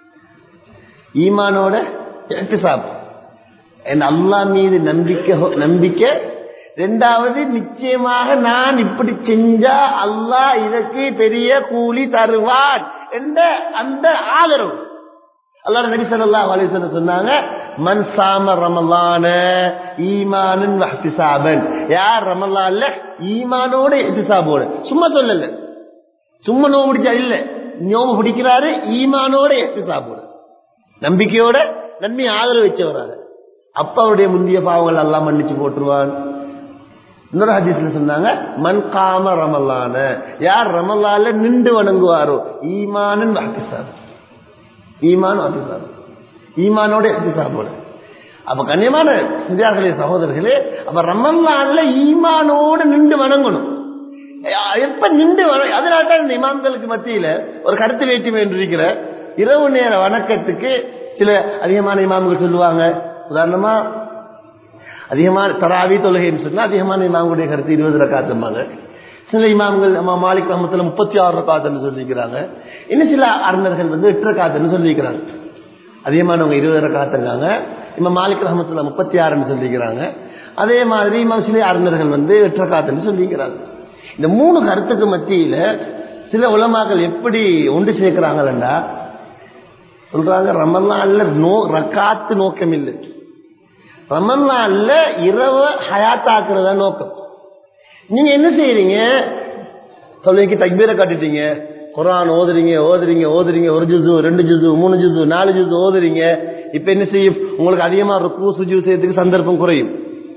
ஈமானோட எஹ்திசாப் அல்லா மீது நம்பிக்கை நம்பிக்கை ரெண்டாவது நிச்சயமாக நான் இப்படி செஞ்சா அல்லாஹ் இதற்கு பெரிய கூலி தருவான் என்ற அந்த ஆதரவு அல்லாஹ் நபி ஸல்லல்லாஹு அலைஹி வஸல்லம் சொன்னாங்க மன் சாம ரமலான ஈமானன் வஹ்திசாபன் யார் ரமலான்ல ஈமானோட இஹ்திசாபோட சும்மா சொல்லல சும்மா நோவு பிடிச்சா இல்ல நோவு பிடிக்கிறாரு ஈமானோட இஹ்திசாபோட நம்பிக்கையோட நன்மை ஆதரவு வச்சவராக அப்ப அவருடைய முந்தைய பாவங்கள் எல்லாம் மன்னிச்சு போட்டுருவான் இன்னொரு ஹதீஸ்ல சொன்னாங்க மன் காம ரமலான யார் ரமலால நின்று வணங்குவாரோ ஈமானன் அஹ்திசாப் ஈமான் அஹ்திசாப் ஈமானோட அஹ்திசாபோட அப்ப கண்ணியமான சிந்தியார்களே சகோதரர்களே அப்ப ரமலான்ல ஈமானோட நின்று வணங்கணும் எப்ப நின்று வண அதனால தான் இந்த இமாம்களுக்கு மத்தியில ஒரு கருத்து வேற்றுமை என்று இருக்கிற இரவு நேர வணக்கத்துக்கு சில அதிகமான இமாம்கள் சொல்லுவாங்க உதாரணமா அதிகமான தராவி தொழுகைன்னு சொன்னா அதிகமான இமாம்களுடைய கருத்து இருபது ரக்காத்தும்பாங்க சில இமாம்கள் நம்ம மாலிக் ரஹமத்துல முப்பத்தி ஆறு ரக்காத்துன்னு சொல்லிக்கிறாங்க இன்னும் சில அறிஞர்கள் வந்து எட்டு ரக்காத்துன்னு சொல்லிக்கிறாங்க அதிகமானவங்க இருபது ரக்காத்துங்காங்க இம்மா மாலிக் ரஹமத்துல முப்பத்தி ஆறுன்னு சொல்லிக்கிறாங்க அதே மாதிரி இமாம் சில அறிஞர்கள் வந்து எட்டு ரக்காத்துன்னு சொல்லிக்கிறாங்க இந்த மூணு கருத்துக்கு மத்தியில சில உலமாக்கள் எப்படி ஒன்று சேர்க்கிறாங்களா சொல்றாங்க ரமலான்ல நோ ரக்காத்து நோக்கம் இல்லை ரமலான்ல இரவு ஹயாத்தாக்குறதா நோக்கம் நீங்க என்ன செய்யறீங்க தொழுகைக்கு தக்பீரை காட்டிட்டீங்க குரான் ஓதுறீங்க ஓதுறீங்க ஓதுறீங்க ஒரு ஜுசு ரெண்டு ஜுசு மூணு ஜுசு நாலு ஜுசு ஓதுறீங்க இப்ப என்ன செய்யும் உங்களுக்கு அதிகமா ருக்கு சுஜு செய்யறதுக்கு சந்தர்ப்பம் குறையும்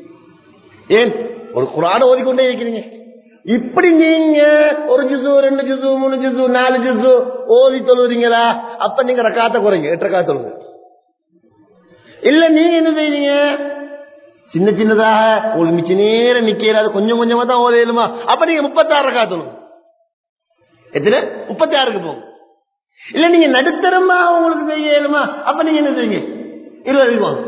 ஏன் ஒரு குரான் ஓதிக்கொண்டே இருக்கிறீங்க இப்படி நீங்க ஒரு ஜுசு ரெண்டு ஜுசு மூணு ஜுசு நாலு ஜுசு ஓதி தொழுறீங்களா அப்ப நீங்க ரக்காத்த குறைங்க எட்டு ரக்கா தொழுங்க இல்ல நீங்க என்ன செய்றீங்க சின்ன சின்னதாக உங்களுக்கு மிச்ச நேரம் நிக்கிறாது கொஞ்சம் கொஞ்சமா தான் ஓதையிலுமா அப்ப நீங்க முப்பத்தாறு ரக்கா தொழுங்க எத்தனை முப்பத்தி ஆறுக்கு போகும் இல்ல நீங்க நடுத்தரமா உங்களுக்கு செய்ய இயலுமா அப்ப நீங்க என்ன செய்யுங்க இருபது வாங்க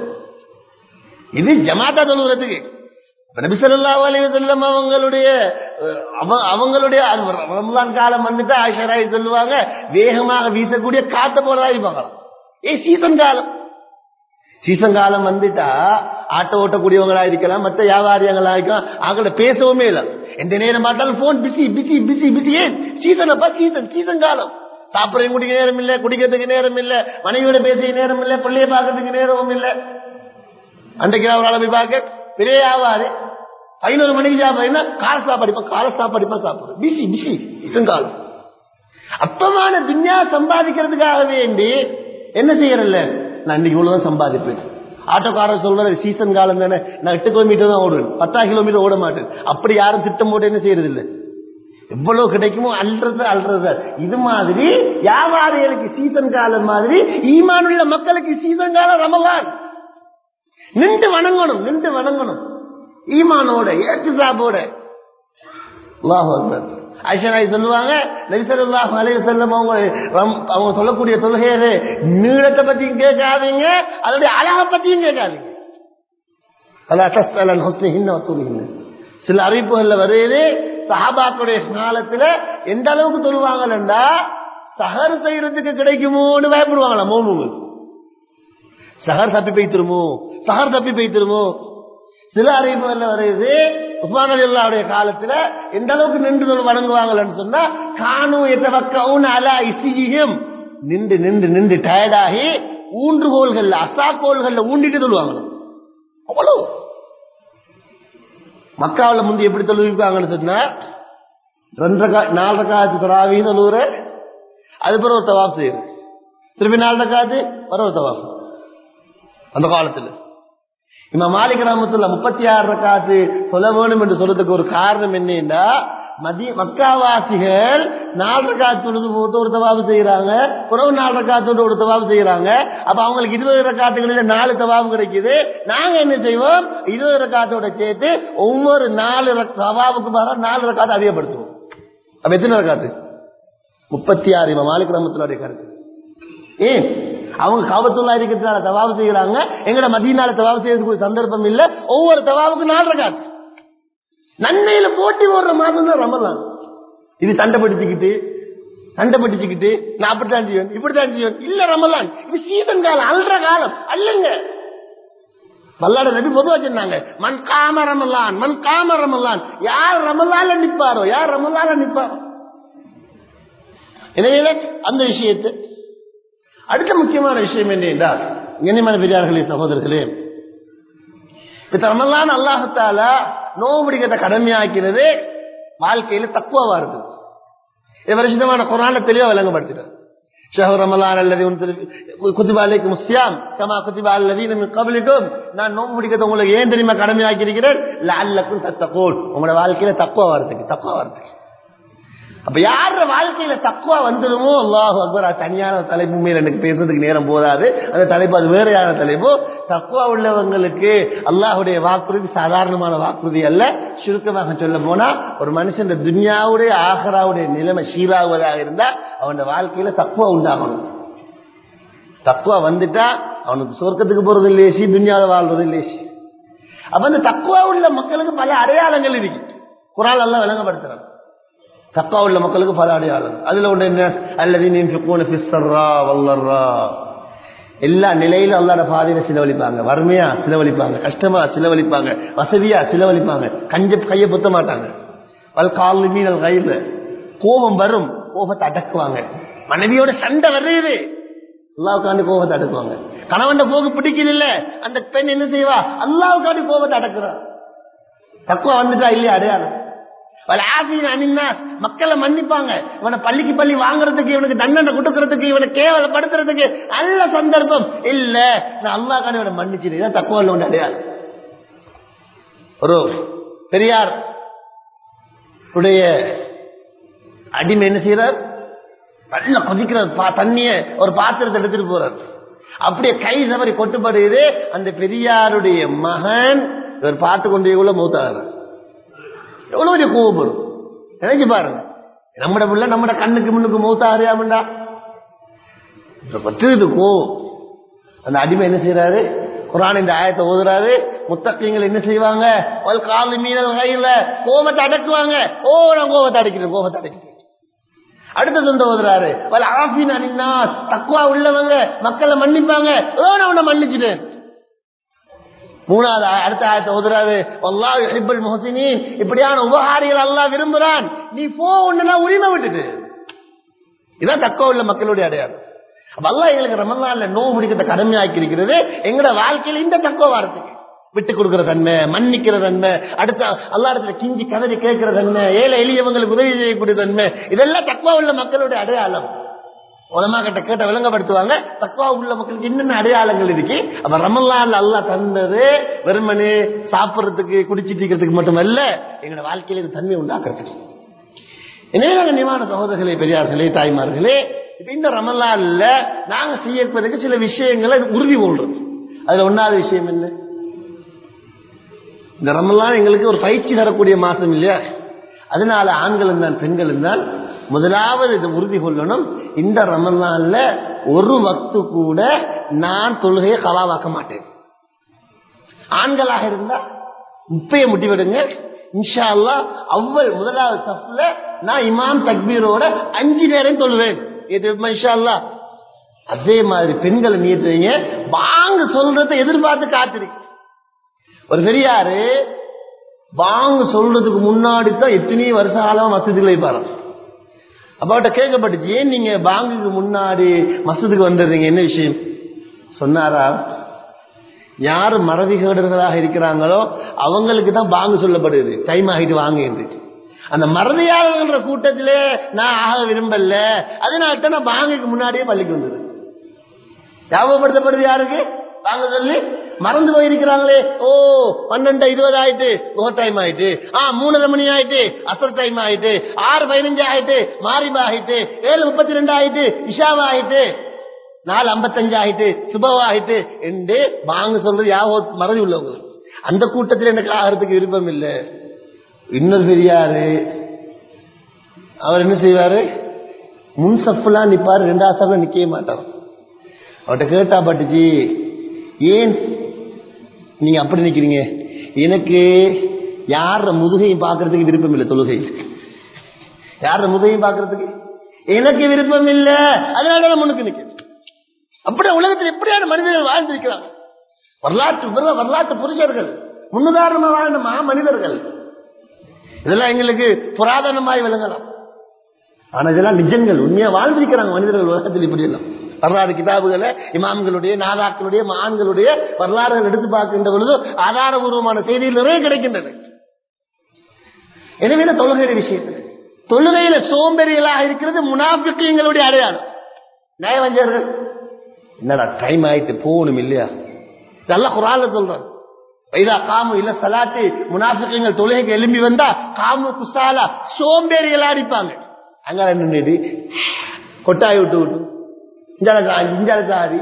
இது ஜமாத்தா தொழுகிறதுக்கு நபிசல்லா அலைவசல்லம் அவங்களுடைய அவங்களுடைய ரமலான் காலம் வந்துட்டு ஆஷராய் சொல்லுவாங்க வேகமாக வீசக்கூடிய காத்த போலதான் இருப்பாங்களாம் ஏ சீசன் காலம் சீசன் காலம் வந்துட்டா ஆட்டோ ஓட்டக்கூடியவங்களா இருக்கலாம் மத்த வியாபாரிகளா இருக்கலாம் அவங்கள பேசவுமே இல்லை எந்த நேரம் பார்த்தாலும் phone busy busy busy busy ஏன் சீசன் அப்பா சீசன் சீசன் காலம் சாப்பிடுறது குடிக்க நேரம் இல்ல குடிக்கிறதுக்கு நேரம் இல்ல மனைவியோட பேசிய நேரம் இல்ல பிள்ளைய பார்க்கறதுக்கு நேரமும் இல்ல அன்றைக்கு ஒரு ஆளை போய் பார்க்க பெரிய வியாபாரி பதினோரு மணிக்கு சாப்பிடுறா கால சாப்பாடு இப்ப கால சாப்பாடு இப்ப சாப்பிடுறது பிஸி பிஸி சீசன் காலம் அப்பமான துன்யா சம்பாதிக்கிறதுக்காக வேண்டி என்ன செய்யறல்ல நான் இன்னைக்கு இவ்வளவுதான் சம்பாதிப்பேன் ஆட்டோக்காரர் சொல்றது சீசன் காலம் தானே நான் எட்டு கிலோமீட்டர் தான் ஓடுவேன் பத்தாயிரம் கிலோமீட்டர் ஓட மாட்டேன் அப்படி யாரும் திட்டம் போட்டு என்ன செய்யறது இல்லை எவ்வளவு கிடைக்குமோ அல்றது அல்றது இது மாதிரி வியாபாரிகளுக்கு சீசன் காலம் மாதிரி ஈமானுள்ள மக்களுக்கு சீசன் காலம் ரமலான் நின்று வணங்கணும் நின்று வணங்கணும் ஈமானோட ஏற்றுசாப்போட அல்லாஹ் அக்பர் ஐஷனாய் சொல்லுவாங்க நபிசல்லாஹ் அலைய செல்லம் அவங்க ரம்- அவங்க சொல்லக்கூடிய தொழுகையது நீளத்தை பத்தியும் கேட்காதீங்க அதோடைய அழகை பத்தியும் கேட்காதீங்க அலா தஸ்அலன் ஹுஸ்னிஹின்ன வத்தூலிஹின்ன. சில அறிவிப்புகள்ல வருது சஹாபாக்களுடைய காலத்துல எந்த அளவுக்கு தொழுவாங்கல்லா சஹர் செய்யறதுக்கு கிடைக்குமோன்னு பயப்படுவாங்களா மோமுங்க சஹர் தப்பி போய்த்திருமோ சஹர் தப்பி போய்த்திருமோ சில அறிவிப்புகள்ல வருது உஸ்மான் அலி அல்லாவுடைய காலத்துல எந்த அளவுக்கு நின்று தொழு வணங்குவாங்கன்னு சொன்னா கானு எத்தவக்கவுன் அலா இசியும் நின்று நின்று நின்று டயர்டாகி ஊன்றுகோள்கள்ல அசாக்கோள்கள்ல ஊண்டிட்டு தொழுவாங்களாம் அவ்வளவு மக்காவில் முந்தி எப்படி தொழுவிப்பாங்கன்னு சொன்னா ரெண்டரை கா நாலரை காலத்து தராவி தொழுவுற அது பிறகு ஒரு தவாப் செய்யுது திருப்பி நாலரை காத்து வர ஒரு தவாப் அந்த காலத்துல இம்மா மாலிக் ராமத்துல முப்பத்தி ஆறு ரக்காத்து சொல்ல வேணும் என்று சொல்றதுக்கு ஒரு காரணம் என்னன்னா மதிய மக்காவாசிகள் நாலு ரக்காத்து தொழுது போட்டு ஒரு தவாபு செய்யறாங்க புறவு நாலு ரக்காத்தோடு ஒரு தவாபு செய்யறாங்க அப்ப அவங்களுக்கு இருபது ரக்காத்துகளில் நாலு தவாபு கிடைக்குது நாங்க என்ன செய்வோம் இருபது ரக்காத்தோட சேர்த்து ஒவ்வொரு நாலு ரக்- தவாபுக்கு பதிலா நாலு ரக்காத்து அதிகப்படுத்துவோம் அப்ப எத்தனை ரக்காத்து முப்பத்தி ஆறு இம்மா மாலிக் ராமத்துடைய கருத்து ஏன் அவங்க காபத்துள்ளா இருக்கிறதுனால தவாவு செய்யறாங்க எங்கட மதியனால தவாவு செய்யறதுக்கு ஒரு சந்தர்ப்பம் இல்ல ஒவ்வொரு தவாவுக்கும் நாலு ரகாத் நன்மையில போட்டி ஓடுற மாதம் தான் ரமலான் இது சண்டை படிச்சுக்கிட்டு சண்டை படிச்சுக்கிட்டு நான் அப்படித்தான் செய்வேன் இப்படித்தான் செய்வேன் இல்ல ரமலான் இது சீதன் காலம் அல்ற காலம் அல்லங்க வல்லாட நபி பொதுவா சொன்னாங்க மண் காம ரமலான் மண் காம ரமலான் யார் ரமலால நிப்பாரோ யார் ரமலால நிப்பாரோ எனவே அந்த விஷயத்தை அடுத்த முக்கியமான விஷயம் என்ன என்றால் கண்ணியமான பெரியார்களே சகோதரர்களே இப்ப ரமலான் அல்லாஹத்தால நோவு பிடிக்கிறத கடமையாக்கிறது வாழ்க்கையில தக்குவா இருக்குது இது வருஷமான குரான தெளிவா விளங்கப்படுத்தினார் ஷஹர் ரமலான் அல்லது குதிபா அலைக்கும் முஸ்யாம் கமா குதிபா அல்லதீன மின் கபலிக்கும் நான் நோம்பு பிடிக்கிறது உங்களுக்கு ஏன் தெரியுமா கடமையாக்கி இருக்கிறேன் லஅல்லக்கும் தத்தகூன் உங்களோட வாழ்க்கையில தக்குவா வரதுக்கு தக்குவா வரதுக்கு அப்ப யார வாழ்க்கையில தக்குவா வந்துடுமோ அல்லாஹ் அக்பர் அது தனியான தலைப்பு மேல எனக்கு பேசுறதுக்கு நேரம் போதாது அந்த தலைப்பு அது வேறையான தலைப்பு தக்குவா உள்ளவங்களுக்கு அல்லாஹுடைய வாக்குறுதி சாதாரணமான வாக்குறுதி அல்ல சுருக்கமாக சொல்ல போனா ஒரு மனுஷன் துன்யாவுடைய ஆகராவுடைய நிலைமை சீராகுவதாக இருந்தா அவனோட வாழ்க்கையில தக்குவா உண்டாகணும் தக்குவா வந்துட்டா அவனுக்கு சொர்க்கத்துக்கு போறது இல்லையேசி துன்யாவை வாழ்றது இல்லையேசி அப்ப அந்த தக்குவா உள்ள மக்களுக்கு பல அடையாளங்கள் இருக்கு குரால் எல்லாம் விளங்கப்படுத்துறாங்க தக்கா உள்ள மக்களுக்கு பல அடையாளம் அதுல ஒண்ணு என்ன அல்லது வல்லர்ரா எல்லா நிலையிலும் அல்லாட பாதையில செலவழிப்பாங்க வறுமையா செலவழிப்பாங்க கஷ்டமா செலவழிப்பாங்க வசதியா செலவழிப்பாங்க கஞ்ச கைய புத்த மாட்டாங்க வல் கால் மீனல் கையில கோபம் வரும் கோபத்தை அடக்குவாங்க மனைவியோட சண்டை வருது அல்லாவுக்காண்டி கோபத்தை அடக்குவாங்க கணவன் போக்கு பிடிக்குது இல்ல அந்த பெண் என்ன செய்வா அல்லாவுக்காண்டி கோபத்தை அடக்குறா தக்குவா வந்துட்டா இல்லையா அடையாளம் மக்களை மன்னிப்பாங்க இவனை பள்ளிக்கு பள்ளி வாங்குறதுக்கு இவனுக்கு தண்டனை கொடுக்கறதுக்கு இவனை கேவலப்படுத்துறதுக்கு நல்ல சந்தர்ப்பம் இல்ல நான் அல்லா கான இவனை மன்னிச்சிருக்கேன் தக்குவா ஒன்று அடையாது ஒரு பெரியார் உடைய அடிமை என்ன செய்யறார் நல்ல கொதிக்கிற தண்ணிய ஒரு பாத்திரத்தை எடுத்துட்டு போறார் அப்படியே கை சவரி கொட்டுப்படுகிறது அந்த பெரியாருடைய மகன் இவர் பார்த்து கொண்டே கூட மூத்தாகிறார் எவ்வளவு பெரிய கோவம் வரும் நினைச்சு பாருங்க நம்மட பிள்ளை நம்மட கண்ணுக்கு முன்னுக்கு மூத்தா அறியாமண்டா பற்றுது கோவம் அந்த அடிமை என்ன செய்யறாரு குரான் இந்த ஆயத்தை ஓதுறாரு முத்தக்கியங்கள் என்ன செய்வாங்க காலு மீனல் கையில கோபத்தை அடக்குவாங்க ஓ நான் கோபத்தை அடைக்கிறேன் கோபத்தை அடைக்கிறேன் அடுத்தது வந்து ஓதுறாரு வல் ஆஃபின் அனின்னா தக்குவா உள்ளவங்க மக்களை மன்னிப்பாங்க ஓ நான் உன்னை மன்னிச்சுட்டேன் மூணாவது ஆ- அடுத்த ஆயத்தை ஓதுறாரு அல்லாஹ் யுஹிப்புல் முஹ்சினீன் இப்படியான உபகாரிகள் அல்லாஹ் விரும்புறான் நீ போ ஒண்ணுனா உரிமை விட்டுட்டு இதான் தக்கோ உள்ள மக்களுடைய அடையாளம் அப்ப அல்லாஹ் எங்களுக்கு ரமலான்ல நோவு பிடிக்கிறத கடமையாக்கி இருக்கிறது எங்களோட வாழ்க்கையில இந்த தக்கோ வாரத்துக்கு விட்டு கொடுக்கிற தன்மை மன்னிக்கிற தன்மை அடுத்த அல்லா இடத்துல கிஞ்சி கதறி கேட்கிற தன்மை ஏழை எளியவங்களுக்கு உதவி செய்யக்கூடிய தன்மை இதெல்லாம் தக்குவா உள்ள மக்களுடைய அடையாளம் உலமா கிட்ட கேட்ட விளங்கப்படுத்துவாங்க தக்குவா உள்ள மக்களுக்கு என்னென்ன அடையாளங்கள் இருக்கு அப்ப ரமலான்ல அல்லாஹ் தந்தது வெறுமனே சாப்பிடுறதுக்கு குடிச்சிட்டு இருக்கிறதுக்கு மட்டுமல்ல எங்களோட வாழ்க்கையில இந்த தன்மை உண்டாக்குறதுக்கு எனவே நாங்கள் நிமான சகோதரர்களே பெரியார்களே தாய்மார்களே இப்ப இந்த ரமலான்ல நாங்க செய்யறதுக்கு சில விஷயங்களை உறுதி கொள்றோம் அதுல ஒன்னாவது விஷயம் என்ன இந்த ரமலான் எங்களுக்கு ஒரு பயிற்சி தரக்கூடிய மாசம் இல்லையா அதனால ஆண்களும் தான் பெண்களும் தான் முதலாவது இதை உறுதி கொள்ளணும் இந்த ரமலான்ல ஒரு வக்து கூட நான் தொழுகையை கலாவாக்க மாட்டேன் ஆண்களாக இருந்தா முப்பைய முட்டிவிடுங்க இன்ஷா அல்லா அவ்வள் முதலாவது சஃப்ல நான் இமாம் தக்பீரோட அஞ்சு நேரம் தொழுவேன் இது இன்ஷா அல்லா அதே மாதிரி பெண்களை நீட்டுறீங்க வாங்க சொல்றதை எதிர்பார்த்து காத்திருக்கு ஒரு பெரியாரு வாங்க சொல்றதுக்கு முன்னாடி தான் எத்தனையோ வருஷ காலமா மசூதிகளை பாரு அப்ப அவட்ட கேட்கப்பட்டுச்சு ஏன் நீங்க பாங்குக்கு முன்னாடி மசூதுக்கு வந்துடுறீங்க என்ன விஷயம் சொன்னாரா யாரு மறதிகேடர்களாக இருக்கிறாங்களோ அவங்களுக்கு தான் பாங்கு சொல்லப்படுது டைம் ஆகிட்டு வாங்க அந்த மறதியாளர்கள் கூட்டத்திலே நான் ஆக விரும்பல அதனால தான் நான் பாங்குக்கு முன்னாடியே பள்ளிக்கு வந்தது ஞாபகப்படுத்தப்படுது யாருக்கு வாங்க சொல்லி மறந்து போயிருக்கிறாங்களே ஓ பன்னெண்டு இருபது ஆயிட்டு முக டைம் ஆயிட்டு ஆ மூணரை மணி ஆயிட்டு அசர் டைம் ஆயிட்டு ஆறு பதினஞ்சு ஆயிட்டு மாரிபா ஆயிட்டு ஏழு முப்பத்தி ரெண்டு ஆயிட்டு இஷாவா ஆயிட்டு நாலு ஐம்பத்தஞ்சு ஆயிட்டு சுபவா ஆயிட்டு என்று வாங்க சொல்றது யாவோ மறதி உள்ளவங்க அந்த கூட்டத்தில் எனக்கு ஆகிறதுக்கு விருப்பம் இல்லை இன்னொரு பெரியாரு அவர் என்ன செய்வாரு முன் சப்புலாம் நிப்பாரு ரெண்டாவது சப்புல நிக்கவே மாட்டார் அவர்கிட்ட கேட்டா பட்டுச்சு ஏன் நீங்க அப்படி நிக்கிறீங்க எனக்கு யார முதுகையும் பார்க்கறதுக்கு விருப்பம் இல்லை தொழுகை யார முதுகையும் பார்க்கறதுக்கு எனக்கு விருப்பம் இல்ல அதனால நான் முன்னுக்கு நிக்கிறேன் அப்படியே உலகத்தில் எப்படியான மனிதர்கள் வாழ்ந்திருக்கிறாங்க வரலாற்று பிற- வரலாற்று புருஷர்கள் முன்னுதாரணமா வாழ்ந்த மா மனிதர்கள் இதெல்லாம் எங்களுக்கு புராதனமாய் விளங்கலாம் ஆனா இதெல்லாம் நிஜங்கள் உண்மையா வாழ்ந்திருக்கிறாங்க மனிதர்கள் உலகத்தில் இப்படி எல்லாம் வரலாறு கிதாபுகளை இமாம்களுடைய நாதாக்களுடைய மான்களுடைய வரலாறுகள் எடுத்து பார்க்கின்ற பொழுது ஆதாரபூர்வமான செய்திகள் நிறைய கிடைக்கின்றன எனவே இந்த தொழுகையுடைய விஷயத்தில் தொழுகையில சோம்பேறிகளாக இருக்கிறது முனாபிக்கங்களுடைய அடையாளம் நயவஞ்சர்கள் என்னடா டைம் ஆயிட்டு போகணும் இல்லையா இதெல்லாம் குரால சொல்றாங்க வைதா காமு இல்ல சலாத்து முனாபிக்கங்கள் தொழுகைக்கு எழும்பி வந்தா காமு குசாலா சோம்பேறிகளா அடிப்பாங்க அங்க நின்றுட்டு கொட்டாய் விட்டு விட்டு இஞ்சால காடி இஞ்சால காடி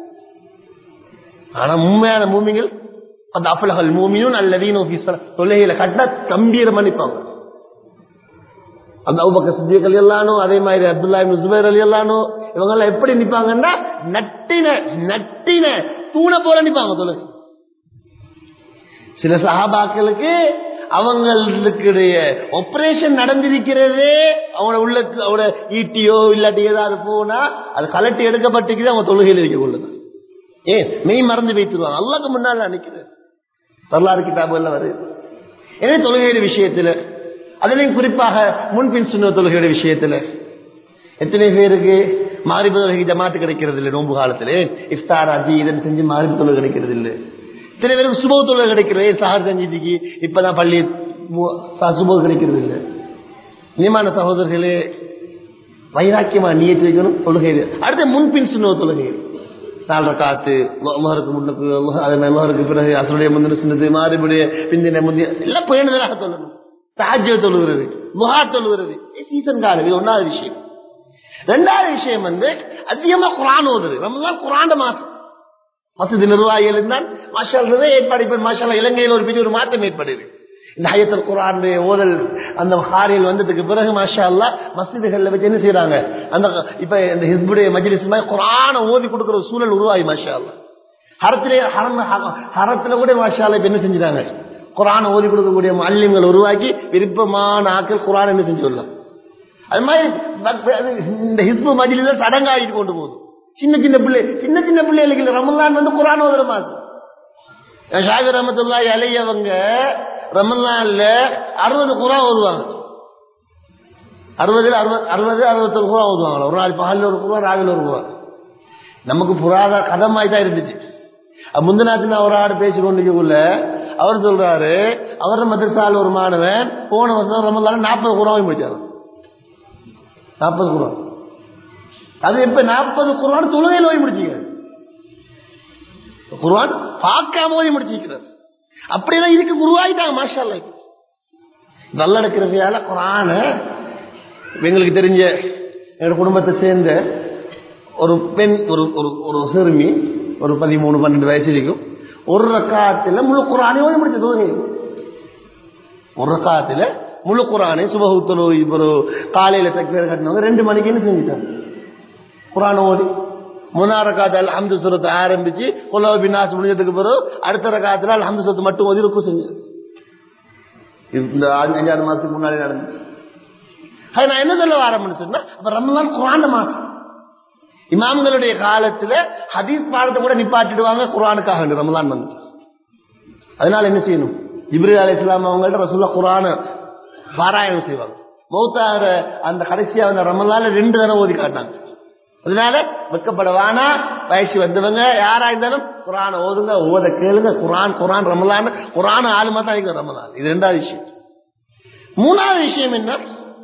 ஆனா உண்மையான மூமிகள் அந்த அஃபலகள் மூமியும் நல்லதீன் தொழுகையில கட்ட கம்பீரம் அனுப்பாங்க அந்த அவுபக்க சித்தியக் அலி அல்லானோ அதே மாதிரி அப்துல்லா இப்னு ஜுபைர் அலி அல்லானோ இவங்க எல்லாம் எப்படி நிப்பாங்கன்னா நட்டின நட்டின தூணை போல நிப்பாங்க தொழுகை சில சஹாபாக்களுக்கு அவங்களுடைய ஆபரேஷன் நடந்திருக்கிறதே அவனோட உள்ள அவனோட ஈட்டியோ இல்லாட்டி ஏதாவது போனா அது கலட்டி எடுக்கப்பட்டிருக்குது அவங்க தொழுகையில் இருக்க கொள்ளுதான் ஏன் மெய் மறந்து வைத்துருவாங்க அல்லாக்கு முன்னால் நினைக்கிறது வரலாறு கிதாபுகள்ல வருது எனவே தொழுகையுடைய விஷயத்துல அதுலயும் குறிப்பாக முன்பின் சுண்ண தொழுகையுடைய விஷயத்துல எத்தனை பேருக்கு மாரிபு தொழுகை ஜமாத்து கிடைக்கிறது இல்லை நோன்பு காலத்துல இஃப்தார் அதி இதன் செஞ்சு மாரிபு தொழுகை கிடைக்கிறது இல்லை இத்தனை பேருக்கு சுப தொழுகை கிடைக்கிறது சாகர் செஞ்சிக்கு இப்பதான் பள்ளி சுப கிடைக்கிறது இல்லை நியமான சகோதரர்களே வைராக்கியமா நீயத்து வைக்கணும் தொழுகை இது. அடுத்து முன்பின் சுண்ண தொழுகை நாலரை காத்து மகருக்கு முன்னுக்கு அதே மாதிரி மகருக்கு பிறகு அசனுடைய முந்தின சின்னது மாறுபடிய பிந்தின முந்தைய எல்லாம் பேணுதலாக சொல்லணும் தாஜ்ய தொழுகிறது முகா தொழுகிறது சீசன் காலம் இது ஒன்னாவது விஷயம் ரெண்டாவது விஷயம் வந்து அதிகமா குரான் ஓதுது ரமதான் குரான் மாசம் மசதி நிர்வாகிகள் இருந்தால் மாஷால் நிறைய ஏற்பாடு இப்ப மாஷால் இலங்கையில் ஒரு பெரிய ஒரு மாற்றம் ஏற்படுது இந்த ஹயத்தல் குரான் ஓதல் அந்த ஹாரியில் வந்ததுக்கு பிறகு மாஷா அல்லா மசிதிகள்ல வச்சு என்ன செய்யறாங்க அந்த இப்ப இந்த ஹிஸ்புடைய மஜ்லிஸ் மாதிரி குரான ஓதி கொடுக்கிற ஒரு சூழல் உருவாகி மாஷா அல்லா ஹரத்திலே ஹரம் ஹரத்துல கூட மாஷா அல்லா இப்ப என்ன செஞ்சுட்டாங்க குரான ஓதி கொடுக்கக்கூடிய மல்லியங்கள் உருவாக்கி விருப்பமான ஆக்கள் குரான் என்ன செஞ்சு சொல்லலாம் அது மாதிரி இந்த ஹிஸ்பு மஜ்லில சடங்காகிட்டு கொண்டு போகுது சின்ன சின்ன பிள்ளை சின்ன சின்ன பிள்ளைகளுக்கு ரமலான் வந்து குரான் ஓதுற மாசம் ஷாபி ரஹமத்துல்லாஹி அலைஹி அவங்க ரமலான்ல அறுபது குரா ஓதுவாங்க அறுபதுல அறுபது அறுபது அறுபத்தொரு குரா ஓதுவாங்க ஒரு நாள் பகலில் ஒரு குரா ராவில ஒரு குரா நமக்கு புராத கதை மாதிரி தான் இருந்துச்சு அப்ப முந்தினாத்து நான் ஒரு ஆடு பேசி கொண்டிருக்கக்குள்ள அவர் சொல்றாரு அவர் மதரசால ஒரு மாணவன் போன வருஷம் ரமலான் நாற்பது குராவை முடிச்சாரு நாற்பது குரா அது எப்ப நாற்பது குரான் தொழுகையில் ஓய் முடிச்சிக்கிறார் குர்ஆன் பார்க்காம ஓதி முடிச்சிருக்கிறார் அப்படியெல்லாம் இதுக்கு குருவாயிட்டாங்க மாஷா அல்லா இப்ப. நல்லா இருக்கிறதையால குரான எங்களுக்கு தெரிஞ்ச எங்க குடும்பத்தை சேர்ந்த ஒரு பெண் ஒரு ஒரு ஒரு சிறுமி ஒரு பதிமூணு பன்னெண்டு வயசு இருக்கும் ஒரு ரக்காத்துல முழு குரானே ஓதி முடிச்ச தொழுகை ஒரு ரக்காத்துல முழு குரானே சுபகுத்தலோ இப்போ காலையில தக்பீர் கட்டினவங்க ரெண்டு மணிக்குன்னு செஞ்சுட்டாங்க குரான் ஓதி முன்னாள் ரக்காத்துல அல்ஹம்து சுரத்தை ஆரம்பிச்சு குலவ பின்னாஸ் முடிஞ்சதுக்கு பிறகு அடுத்த ரக்காத்துல அல்ஹம்து சுரத்து மட்டும் ஓதி ருக்கு செஞ்சு இந்த அஞ்சு- அஞ்சாறு மாசத்துக்கு முன்னாடி நடந்து அது நான் என்ன சொல்ல வரேன்னு சொன்னா அப்ப ரமலான் குரான் மாசம் இமாம்களுடைய காலத்துல ஹதீஸ் பாடத்தை கூட நிப்பாட்டிடுவாங்க குரானுக்காக வேண்டி ரமலான் வந்து அதனால என்ன செய்யணும் ஜிப்ரீல் அலி இஸ்லாம் அவங்கள்ட்ட ரசூல்லா குரான பாராயணம் செய்வாங்க மௌத்தாகிற அந்த கடைசியா அந்த ரமலான்ல ரெண்டு தடவை ஓதி காட்டாங்க அதனால வெக்கப்பட வேணா வயசு வந்தவங்க யாரா இருந்தாலும் குரான் ஓதுங்க ஓத கேளுங்க குரான் குரான் ரமலான் குரான் ஆளுமா தான் இருக்கு ரமலான் இது ரெண்டாவது விஷயம் மூணாவது விஷயம் என்ன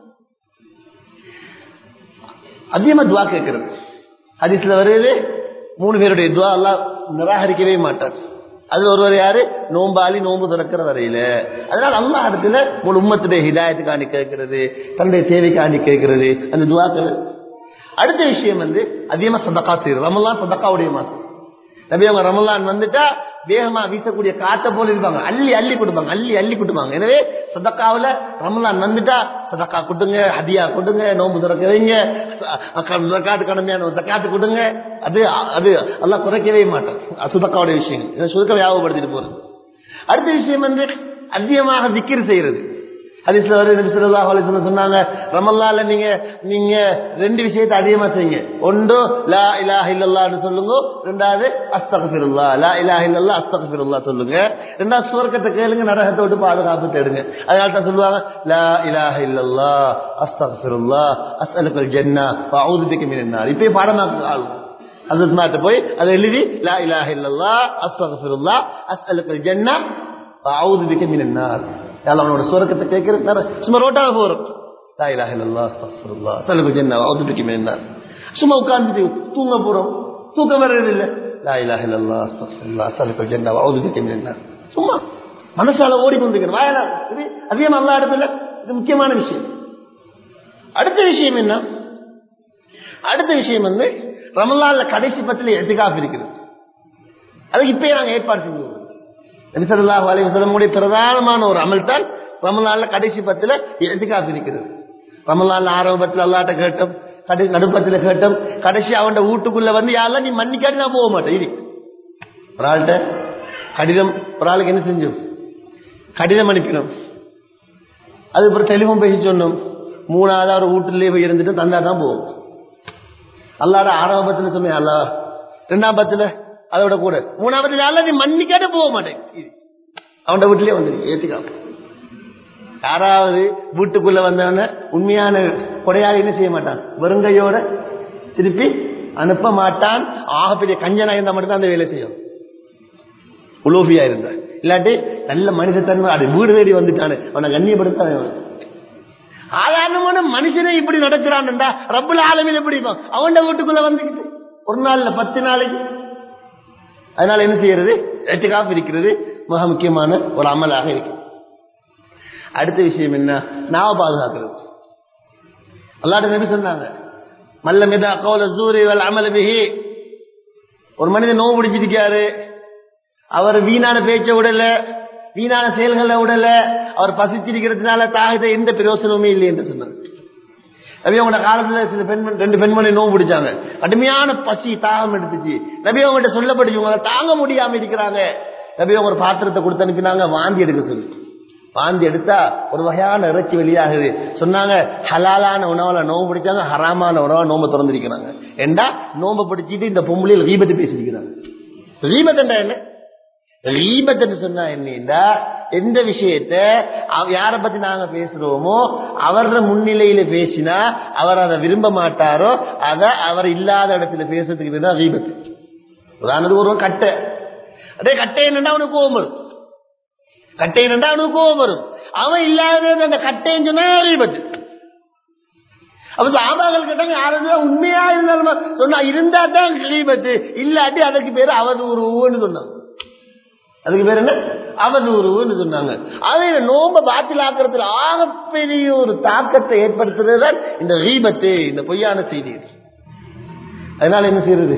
அதிகமா துவா கேட்கிறது ஹதீஸ்ல வருது மூணு பேருடைய துவா எல்லாம் நிராகரிக்கவே மாட்டார் அது ஒருவர் யாரு நோம்பாளி நோம்பு திறக்கிற வரையில அதனால அல்லாஹ் இடத்துல ஒரு உம்மத்துடைய ஹிதாயத்துக்காண்டி கேட்கிறது தன்னுடைய தேவைக்காண்டி கேட்கிறது அந்த துவாக்கள் அடுத்த விஷயம் வந்து அதிகமா சதக்கா செய்யறது ரமலான் சதக்காவுடைய மாசம் நபி அவங்க ரமலான் வந்துட்டா வேகமா வீசக்கூடிய காத்த போல இருப்பாங்க அள்ளி அள்ளி கொடுப்பாங்க அள்ளி அள்ளி கொடுப்பாங்க எனவே சதக்காவுல ரமலான் வந்துட்டா சதக்கா கொடுங்க ஹதியா கொடுங்க நோன்பு திறக்க வைங்க ஜக்காத்து கடமையான ஜக்காத்து கொடுங்க அது அது எல்லாம் குறைக்கவே மாட்டோம் சுதக்காவுடைய விஷயங்கள் இதை சுருக்க ஞாபகப்படுத்திட்டு போறது அடுத்த விஷயம் வந்து அதிகமாக திக்கிர் செய்யறது ஹதீஸ்ல வருது நபி ஸல்லல்லாஹு அலைஹி வஸல்லம் சொன்னாங்க ரமலான்ல நீங்க நீங்க ரெண்டு விஷயத்தை அதிகமா செய்யுங்க ஒன்று லா இலாஹ இல்லல்லாஹ்னு சொல்லுங்க ரெண்டாவது அஸ்தக்ஃபிருல்லாஹ் லா இலாஹ இல்லல்லாஹ் அஸ்தக்ஃபிருல்லாஹ் சொல்லுங்க ரெண்டாவது சுவர்க்கத்தை கேளுங்க நரகத்தை விட்டு பாதுகாப்பு தேடுங்க அதனால தான் சொல்லுவாங்க லா இலாஹ இல்லல்லாஹ் அஸ்தக்ஃபிருல்லாஹ் அஸ்அலுக்கல் ஜன்னah வஅஊது பிக மினன் நார் இப்பே பாடமாக்கு ஆள் ஹஜரத் மாட்ட போய் அதை எழுதி லா இலாஹ இல்லல்லாஹ் அஸ்தக்ஃபிருல்லாஹ் அஸ்அலுக்கல் ஜன்னah வஅஊது பிக மினன் நார் யாழ்லா அவனோட சுவர்க்கத்தை கேட்கறது தர சும்மா ரோட்டாக போறோம் லா இலாஹ இல்லல்லாஹ் அஸ்தக்ஃபிருல்லாஹ் அஸ்அலுக்கல் ஜன்னah வஅஊது பிக மினன் நார் சும்மா உட்கார்ந்துட்டு தூங்க போறோம் தூக்கம் வர்றது இல்ல லா இலாஹ இல்லல்லாஹ் அஸ்தக்ஃபிருல்லாஹ் அஸ்அலுக்கல் ஜன்னah வஅஊது பிக மினன் நார் சும்மா மனசால ஓடிக்கொண்டிருக்கணும் வாயலா இது அதிகம் அல்லா இடத்துல இது முக்கியமான விஷயம் அடுத்த விஷயம் என்ன அடுத்த விஷயம் வந்து ரமலான்ல கடைசி பத்துல எதுக்காக இருக்கிறது அதுக்கு இப்பயே நாங்க ஏற்பாடு செஞ்சோம் நபி ஸல்லல்லாஹு அலைஹி வஸல்லமுடைய பிரதானமான ஒரு அமல் தான் ரமலான்ல கடைசி பத்துல எதுக்காக இருக்கிறது ரமலான்ல ஆரம்பத்துல அல்லாட்ட கேட்டோம் கடை நடுப்பத்துல கேட்டோம் கடைசி அவன் வீட்டுக்குள்ள வந்து யாரெல்லாம் நீ மன்னிக்காட்டி நான் போக மாட்டேன் இரு ஒரு ஆள்கிட்ட கடிதம் ஒரு ஆளுக்கு என்ன செஞ்சோம் கடிதம் அனுப்பினோம் அதுக்கப்புறம் டெலிஃபோன் பேசி சொன்னோம் மூணாவது அவர் வீட்டிலேயே போய் இருந்துட்டு தந்தா தான் போவோம் அல்லாட ஆறாம் பத்துல சொன்னேன் அல்லா ரெண்டாம் பத்துல அதோட கூட மூணாம் பத்துல அல்ல நீ மன்னிக்காட்ட போக மாட்டேன் அவன் வீட்டிலே வந்துருக்கு ஏத்துக்கா யாராவது வீட்டுக்குள்ள வந்தவன உண்மையான கொடையாக என்ன செய்ய மாட்டான் வெறுங்கையோட திருப்பி அனுப்ப மாட்டான் ஆகப்பெரிய கஞ்சனா இருந்தா மட்டும்தான் அந்த வேலை செய்யும் உலோபியா இருந்தா இல்லாட்டி நல்ல மனிதத்தன்மை அது வீடு தேடி வந்துட்டானு அவனை கண்ணியப்படுத்த சாதாரணமான மனுஷனே இப்படி நடக்கிறான்டா ரப்புல ஆலமில் எப்படி இருப்பான் அவன் வீட்டுக்குள்ள வந்துக்கிட்டு ஒரு நாள்ல பத்து நாளைக்கு அதனால என்ன செய்யறது எட்டுக்காப்பு இருக்கிறது மிக முக்கியமான ஒரு அமலாக இருக்கு அடுத்த விஷயம் என்ன நாவ பாதுகாக்கிறது அல்லாட்ட நபி சொன்னாங்க மல்ல மிதா கௌல சூரி வல் அமல பிஹி ஒரு மனிதன் நோவு பிடிச்சிருக்காரு அவர் வீணான பேச்ச விடல வீணான செயல்களை விடல அவர் பசிச்சிருக்கிறதுனால தாகத்தை எந்த பிரயோசனமுமே இல்லை என்று சொன்னார் நபி அவங்களோட காலத்துல சில பெண்மணி ரெண்டு பெண்மணி நோவு பிடிச்சாங்க கடுமையான பசி தாகம் எடுத்துச்சு நபி அவங்ககிட்ட சொல்லப்பட்டுச்சு இவங்களை தாங்க முடியாம இருக்கிறாங்க நபி அவங்க ஒரு பாத்திரத்தை கொடுத்து அனுப்பினாங்க வாந்தி எடுக்க சொல்லி வாந்தி எடுத்தா ஒரு வகையான இறைச்சி வெளியாகுது சொன்னாங்க ஹலாலான உணவுல நோம்பு பிடிச்சாங்க ஹராமான உணவா நோம்பு திறந்திருக்கிறாங்க ஏண்டா நோம்பு பிடிச்சிட்டு இந்த பொம்பளையில் ரீபத்து பேசியிருக்கிறாங்க ரீபத் என்ன ரீபத்துன்னு சொன்னா என்னடா எந்த விஷயத்த அவ- யார பத்தி நாங்க பேசுறோமோ அவர முன்னிலையில பேசினா அவர் அதை விரும்ப மாட்டாரோ அத அவர் இல்லாத இடத்துல பேசுறதுக்கு பேர் தான் ரீபத்து உதாரணத்துக்கு ஒரு கட்டை அதே கட்டை என்னன்னா அவனுக்கு கோபம் வரும் கட்டை என்னன்னா அவனுக்கு கோபம் வரும் அவன் இல்லாத அந்த கட்டைன்னு சொன்னா ரீபத்து அப்ப சாபாக்கள் கேட்டாங்க யாருன்னா உண்மையா இருந்தாலும் சொன்னா இருந்தா தான் கீபத்து இல்லாட்டி அதுக்கு பேரு அவதூறுன்னு சொன்னாங்க அதுக்கு பேர் என்ன அவதூறுன்னு சொன்னாங்க அதே நோம்ப பாத்தில் ஆக்கிறதுல ஆகப்பெரிய ஒரு தாக்கத்தை ஏற்படுத்துறது தான் இந்த ரீபத்து இந்த பொய்யான செய்தி அதனால என்ன செய்யறது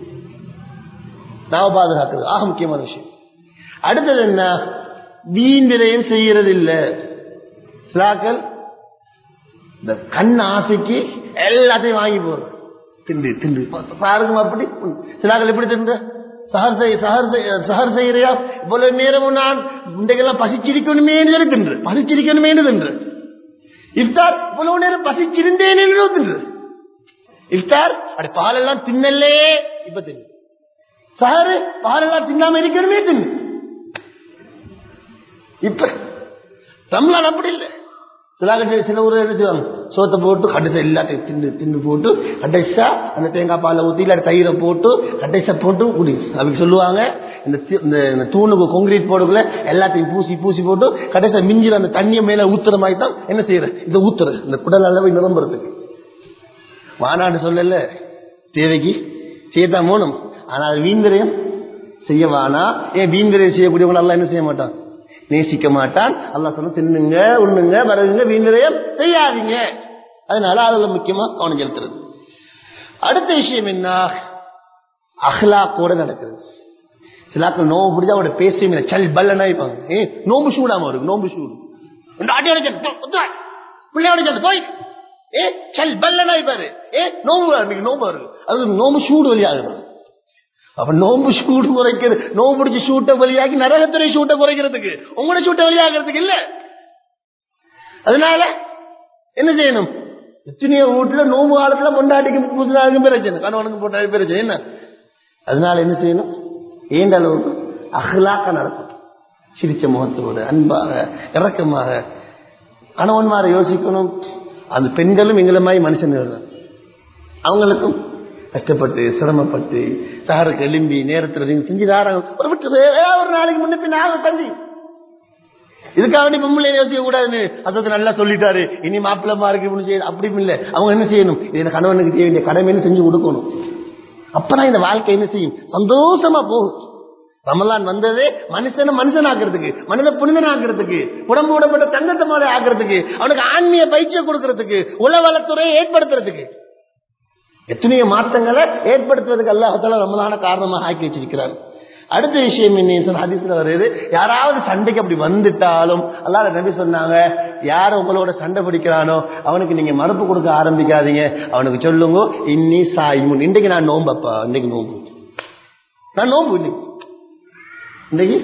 நாம பாதுகாக்கிறது ஆக முக்கியமான விஷயம் அடுத்தது என்ன வீண் விரயம் செய்யறது இல்ல சிலாக்கள் இந்த கண் ஆசைக்கு எல்லாத்தையும் வாங்கி போறது திண்டு திண்டு பாருங்க அப்படி சிலாக்கள் எப்படி திண்டு சஹர் செய் சஹர் செய் சஹர் செய்யறியா இவ்வளவு நேரமும் நான் இன்றைக்கெல்லாம் பசிச்சிருக்கணுமே சொல்லி தின்று பசிச்சிருக்கணுமே தின்று இஃப்தார் இவ்வளவு நேரம் பசிச்சிருந்தேன் தின்று இஃப்தார் அப்படி பாலெல்லாம் தின்னலே இப்ப தின்னு சஹரு பாலெல்லாம் தின்னாம இருக்கணுமே தின்னு இப்ப ரம்லான் அப்படி இல்லை சில கட்டி சில ஊர் என்ன செய்வாங்க சோத்தை போட்டு கடைசா எல்லாத்தையும் தின்னு தின்னு போட்டு கடைசா அந்த தேங்காய் பாலை ஊற்றி இல்லாட்டி தயிரை போட்டு கடைசா போட்டு குடி அப்படி சொல்லுவாங்க இந்த தி- இந்த இந்த தூணுக்கு கொங்கிரீட் போடுக்குள்ள எல்லாத்தையும் பூசி பூசி போட்டு கடைசா மிஞ்சிற அந்த தண்ணியை மேல ஊத்துற மாதிரி தான் என்ன செய்யற இந்த ஊத்துற இந்த குடல் அளவு நிரம்புறதுக்கு மாநாடு சொல்லல தேவைக்கு செய்யத்தான் போகணும் ஆனால் அது வீண்விரயம் செய்ய வேணா ஏன் வீண்விரயம் செய்யக்கூடியவங்க எல்லாம் என்ன செய்ய மாட்டான் நேசிக்க மாட்டான் அல்லாஹ் சொன்ன தின்னுங்க உண்ணுங்க வரவுங்க வீண்விரயம் செய்யாதீங்க அதனால அதுல முக்கியமா கவனம் செலுத்துறது அடுத்த விஷயம் என்ன அஹ்லாக்கோட நடக்கிறது சிலாக்கள் நோம்பு பிடிச்சா அவட பேசுவீங்க சல் பல்லனா இருப்பாங்க ஏ நோம்பு சூடாம இருக்கு நோம்பு சூடு இந்த ஆட்டி அடைச்சல் பிள்ளையோட சொல்லு போய் ஏ சல் பல்லனா இருப்பாரு ஏ நோம்பு இன்னைக்கு நோம்பு வருது அது நோம்பு சூடு வழியாகுது அப்ப நோம்பு சூடு குறைக்கிறது நோம்பு பிடிச்சி சூட்டை வழியாக்கி நரகத்துறை சூட்டை குறைக்கிறதுக்கு உங்களோட சூட்டை வழியாகிறதுக்கு இல்ல அதனால என்ன செய்யணும் எத்தனையோ வீட்டுல நோம்பு காலத்துல பொண்டாட்டிக்கு புதுசாக பிரச்சனை கணவனுக்கு பொண்டாட்டி பிரச்சனை என்ன அதனால என்ன செய்யணும் ஏண்ட அளவுக்கு அகலாக்க நடக்கும் சிரிச்ச முகத்தோடு அன்பாக இறக்கமாக கணவன்மாரை யோசிக்கணும் அந்த பெண்களும் எங்களை மாதிரி மனுஷன் அவங்களுக்கும் கஷ்டப்பட்டு சிரமப்பட்டு சஹருக்கு எலும்பி நேரத்தில் நீங்க செஞ்சு தாராங்க ஒரு விட்டு ஏதாவது ஒரு நாளைக்கு முன்ன பின்ன ஆகும் தம்பி இதுக்காக வேண்டி பொம்பளை யோசிக்க கூடாதுன்னு அசத்து நல்லா சொல்லிட்டாரு இனி மாப்பிள்ளமா இருக்கு இப்படி செய்ய அப்படி இல்லை அவங்க என்ன செய்யணும் இது எனக்கு கணவனுக்கு செய்ய வேண்டிய கடமைன்னு செஞ்சு கொடுக்கணும் அப்பதான் இந்த வாழ்க்கை என்ன செய்யும் சந்தோஷமா போகும் ரமலான் வந்ததே மனுஷனை மனுஷன் ஆக்குறதுக்கு மனித புனிதன் ஆக்குறதுக்கு உடம்பு உடம்பட்ட தங்கத்தை மாதிரி ஆக்குறதுக்கு அவனுக்கு ஆன்மீக பயிற்சியை கொடுக்கறதுக்கு உளவளத்துறையை ஏற்படுத்துறதுக்கு எத்தனையோ மாற்றங்களை ஏற்படுத்துவதற்கு அல்லாஹால ரமலான காரணமாக ஆக்கி வச்சிருக்கிறார் அடுத்த விஷயம் என்ன ஹதீஸ்ல வருது யாராவது சண்டைக்கு அப்படி வந்துட்டாலும் அல்லாத நபி சொன்னாங்க யார் உங்களோட சண்டை பிடிக்கிறானோ அவனுக்கு நீங்க மறுப்பு கொடுக்க ஆரம்பிக்காதீங்க அவனுக்கு சொல்லுங்க இன்னி சாய்முன் இன்றைக்கு நான் நோம்பப்பா இன்னைக்கு நோம்பு நான் நோம்பு இன்னைக்கு இன்னைக்கு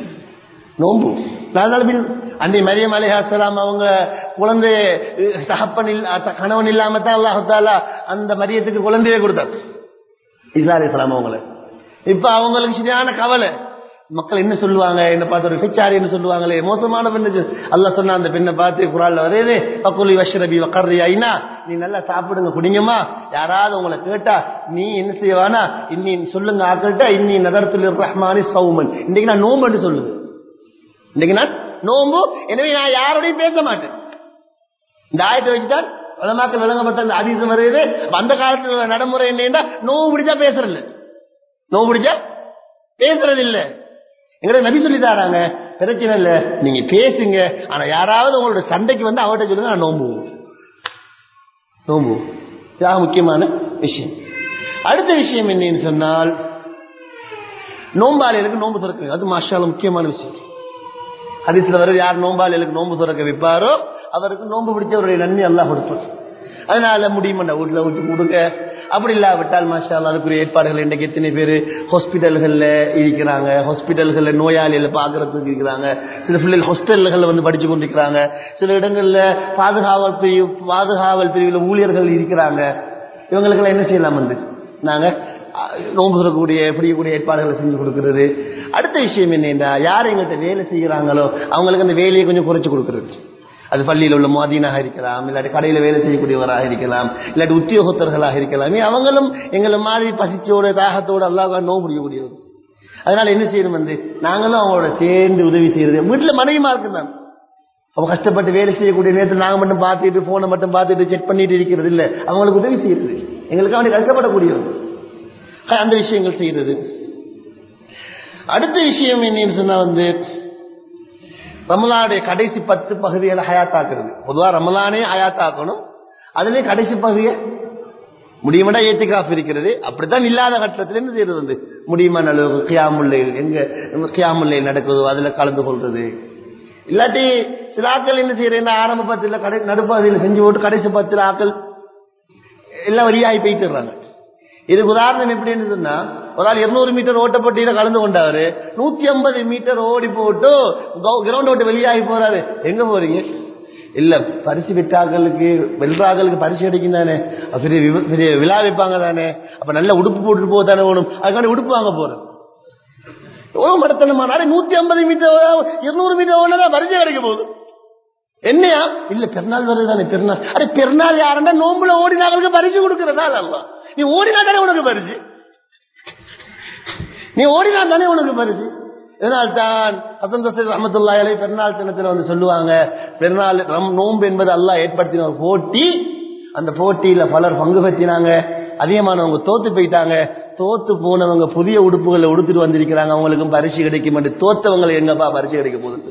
நோம்பு அதனால பின் அன்னை மரியம் அலிஹாசலாம் அவங்க குழந்தை தகப்பன் இல்ல கணவன் இல்லாம தான் அல்லாஹாலா அந்த மரியத்துக்கு குழந்தையே கொடுத்தார் இசா அலிஸ்லாம் அவங்கள இப்ப அவங்களுக்கு சரியான கவலை மக்கள் என்ன சொல்லுவாங்க என்ன பார்த்து ஒரு பிச்சாரி என்ன சொல்லுவாங்களே மோசமான பெண்ணு அல்ல சொன்ன அந்த பெண்ணை பார்த்து குரால்ல வருது பக்குலி வஷ்ரபி வக்கர்ரி ஐனா நீ நல்லா சாப்பிடுங்க குடிங்கம்மா யாராவது உங்களை கேட்டா நீ என்ன செய்வானா இன்னி சொல்லுங்க ஆக்கள்கிட்ட இன்னி நகரத்தில் ரஹ்மானி சௌமன் இன்னைக்கு நான் நோம்பு சொல்லுங்க இன்னைக்கு நான் நோம்பு எனவே நான் யாரோடையும் பேச மாட்டேன் இந்த ஆயத்தை வச்சுதான் உலமாக்கள் விளங்கப்பட்ட அந்த அதிசம் வருது அந்த காலத்துல நடைமுறை என்னன்னா நோவு பிடிச்சா பேசுறது நோவு பிடிச்சா பேசுறது இல்ல எங்களை நபி சொல்லி தாராங்க பிரச்சனை இல்ல நீங்க பேசுங்க ஆனா யாராவது உங்களோட சண்டைக்கு வந்து அவர்கிட்ட சொல்லுங்க நான் நோம்பு நோம்பு இதாக முக்கியமான விஷயம் அடுத்த விஷயம் என்னன்னு சொன்னால் நோம்பாளிகளுக்கு நோம்பு திறக்குங்க அது மாஷால முக்கியமான விஷயம் ஹதீஸ்ல வருது யார் நோம்பாளிகளுக்கு நோம்பு திறக்க வைப்பாரோ அவருக்கு நோம்பு பிடிச்சவருடைய நன்மை எல்லாம் கொடுப்பார் அதனால முடியுமண்ட வீட்டுல விட்டு கொடுங்க அப்படி இல்லாவிட்டால் மாஷா அதுக்குரிய ஏற்பாடுகள் இன்றைக்கு எத்தனை பேர் ஹாஸ்பிட்டல்கள்ல இருக்கிறாங்க ஹாஸ்பிட்டல்கள்ல நோயாளிகளை பாக்குறதுக்கு இருக்கிறாங்க சில பிள்ளைகள் ஹாஸ்டல்கள் வந்து படிச்சு கொண்டிருக்கிறாங்க சில இடங்கள்ல பாதுகாவல் பிரிவு பாதுகாவல் பிரிவில் ஊழியர்கள் இருக்கிறாங்க இவங்களுக்கெல்லாம் என்ன செய்யலாம் வந்து நாங்க நோன்பு சொல்லக்கூடிய பிடிக்கக்கூடிய ஏற்பாடுகளை செஞ்சு கொடுக்கறது அடுத்த விஷயம் என்னன்னா யார் எங்கள்கிட்ட வேலை செய்கிறாங்களோ அவங்களுக்கு அந்த வேலையை கொஞ்சம் குறைச்சு கொடுக்கறது அது பள்ளியில் உள்ள மாதினாக இருக்கலாம் இல்லாட்டி கடையில் வேலை செய்யக்கூடியவராக இருக்கலாம் இல்லாட்டி உத்தியோகத்தர்களாக இருக்கலாம் அவங்களும் எங்களை மாதிரி பசிச்சோட தாகத்தோட அல்லாஹ் நோவு முடியக்கூடியவர் அதனால என்ன செய்யணும் வந்து நாங்களும் அவங்களோட சேர்ந்து உதவி செய்யறது வீட்டில் மனைவிமா இருக்குதான் அவங்க கஷ்டப்பட்டு வேலை செய்யக்கூடிய நேரத்தில் நாங்கள் மட்டும் பார்த்துட்டு போனை மட்டும் பார்த்துட்டு செக் பண்ணிட்டு இருக்கிறது இல்லை அவங்களுக்கு உதவி செய்யறது எங்களுக்கு அவனை கஷ்டப்படக்கூடியவங்க அந்த விஷயங்கள் செய்யறது அடுத்த விஷயம் என்னன்னு சொன்னா வந்து ரமலானுடைய கடைசி பத்து பகுதிகளை ஹயாத்தாக்குறது பொதுவாக ரமலானே ஹயாத்தாக்கணும் அதுலேயே கடைசி பகுதியை முடியுமாடா ஏத்திகாஃப் இருக்கிறது அப்படித்தான் இல்லாத கட்டத்தில் என்ன செய்யறது வந்து முடியுமான அளவுக்கு கியாமுல்லை எங்க கியாமுல்லை நடக்குதோ அதுல கலந்து கொள்றது இல்லாட்டி சில ஆக்கள் என்ன செய்யறேன் ஆரம்ப பத்துல கடை நடுப்பகுதியில் செஞ்சு போட்டு கடைசி பத்துல ஆக்கள் எல்லாம் வழியாகி போயிட்டுறாங்க இதுக்கு உதாரணம் எப்படின்னு சொன்னா ஒரு ஆள் இருநூறு மீட்டர் ஓட்டப்பட்டியில கலந்து கொண்டாரு நூத்தி ஐம்பது மீட்டர் ஓடி போட்டு கிரவுண்ட் ஓட்டு வெளியாகி போறாரு எங்க போறீங்க இல்ல பரிசு பெற்றாக்களுக்கு வெல்றாக்களுக்கு பரிசு கிடைக்கும் தானே பெரிய பெரிய விழா வைப்பாங்க தானே அப்ப நல்ல உடுப்பு போட்டுட்டு போக தானே வேணும் அதுக்காண்டி உடுப்பு வாங்க போறேன் எவ்வளவு மடத்தனமா நூத்தி ஐம்பது மீட்டர் இருநூறு மீட்டர் ஓடுனா பரிசு கிடைக்க போகுது என்னையா இல்ல பெருநாள் வருது தானே பெருநாள் அरे பெருநாள் யாருன்னா நோம்புல ஓடினாங்களுக்கு பரிசு கொடுக்கறதா அல்ல நீ ஓடினா தானே உனக்கு பரிசு நீ ஓடினா தானே உனக்கு பரிசு இதனால்தான் அசந்த ரஹமத்துல்லாஹி பெருநாள் தினத்தில் வந்து சொல்லுவாங்க பெருநாள் நோன்பு என்பது அல்லாஹ் ஏற்படுத்தின ஒரு போட்டி அந்த போட்டியில பலர் பங்கு பெற்றினாங்க அதிகமானவங்க தோத்து போயிட்டாங்க தோத்து போனவங்க புதிய உடுப்புகளை உடுத்துட்டு வந்திருக்கிறாங்க அவங்களுக்கும் பரிசு கிடைக்கும் தோத்தவங்களுக்கு எங்கப்பா பரிசு கிடைக்க போகுது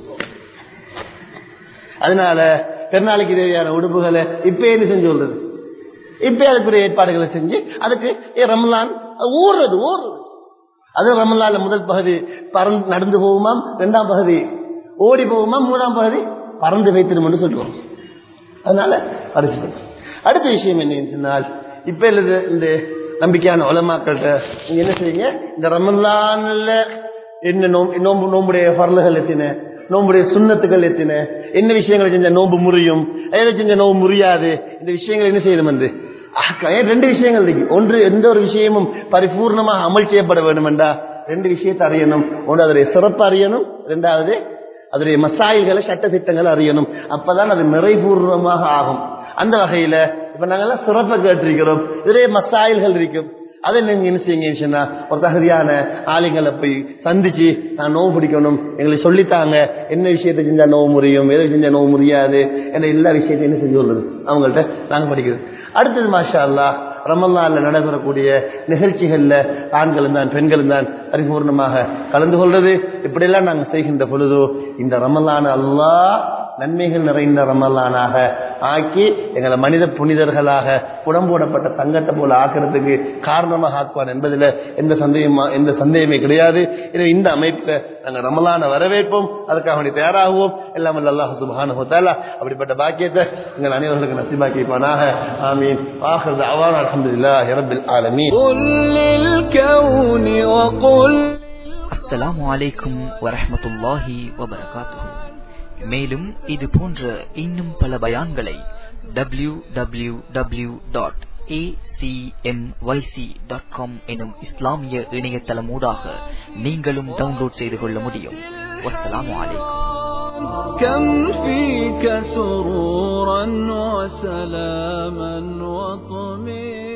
அதனால பெருநாளைக்கு தேவையான உடுப்புகளை இப்ப என்ன செஞ்சு கொள்றது இப்ப அதுக்குரிய ஏற்பாடுகளை செஞ்சு அதுக்கு ரமலான் ஊறுறது ஊறுறது அது ரமலான்ல முதல் பகுதி பறந்து நடந்து போகுமாம் இரண்டாம் பகுதி ஓடி போகுமாம் மூணாம் பகுதி பறந்து வைத்திடும் சொல்லுவோம் அதனால பரிசு அடுத்த விஷயம் என்னன்னு சொன்னால் இப்ப இந்த நம்பிக்கையான உலமாக்கள்கிட்ட நீங்க என்ன செய்யுங்க இந்த ரமலான்ல என்ன நோம்பு நோம்பு நோம்புடைய பரலுகள் எத்தின நோம்புடைய சுண்ணத்துக்கள் எத்தின என்ன விஷயங்களை செஞ்ச நோம்பு முறியும் எதை செஞ்ச நோம்பு முறியாது இந்த விஷயங்கள் என்ன செய்யணும் வந்து ரெண்டு விஷயங்கள் இருக்கு ஒன்று எந்த ஒரு விஷயமும் பரிபூர்ணமாக அமல் செய்யப்பட வேண்டும் என்றா ரெண்டு விஷயத்தை அறியணும் ஒன்று அதனுடைய சிறப்பு அறியணும் ரெண்டாவது அதனுடைய மசாயில்களை சட்ட திட்டங்களை அறியணும் அப்பதான் அது நிறைபூர்வமாக ஆகும் அந்த வகையில இப்ப நாங்கெல்லாம் சிறப்பை கேட்டிருக்கிறோம் இதுலேயே மசாயில்கள் இருக்கும் அதை நீங்க என்ன செய்யுங்கன்னு சொன்னா ஒரு தகுதியான ஆளுங்களை போய் சந்திச்சு நான் நோவு பிடிக்கணும் எங்களுக்கு சொல்லித்தாங்க என்ன விஷயத்தை செஞ்சா நோவு முறியும் எதை செஞ்சா நோவு முடியாது என்ற எல்லா விஷயத்தையும் என்ன செஞ்சு கொள்ளுது அவங்கள்ட்ட நாங்க படிக்கிறது அடுத்தது மாஷா அல்லா ரமல்லான்ல நடைபெறக்கூடிய நிகழ்ச்சிகள்ல ஆண்களும் தான் பெண்களும் தான் பரிபூர்ணமாக கலந்து கொள்றது இப்படியெல்லாம் நாங்கள் செய்கின்ற பொழுதோ இந்த ரமலான அல்லாஹ் நன்மைகள் நிறைந்த ரமலானாக ஆக்கி எங்களை மனித புனிதர்களாக புடம்போடப்பட்ட தங்கத்தை போல ஆக்கிறதுக்கு காரணமாக ஆக்குவான் என்பதில் எந்த சந்தேகமா எந்த சந்தேகமே கிடையாது எனவே இந்த அமைப்புல நாங்கள் ரமலான வரவேற்போம் அதுக்காக வேண்டி தயாராகுவோம் எல்லாம் அல்லாஹ் சுபானு தாலா அப்படிப்பட்ட பாக்கியத்தை எங்கள் அனைவர்களுக்கு நசிபாக்கிப்பானாக ஆமீன் ஆகிறது அவான் அலமதுல்லா இரபில் ஆலமீன் அஸ்ஸலாமு அலைக்கும் வரஹமத்துல்லாஹி வபரகாத்துஹு மேலும் இது போன்ற இன்னும் பல பயான்களை W W W dot acmyc.com எனும் இஸ்லாமிய இணையதளமூடாக நீங்களும் டவுன்லோட் செய்து கொள்ள முடியும் வஸ்ஸலாமு அலைக்கும் كم فيك سرورا وسلاما وطمئنا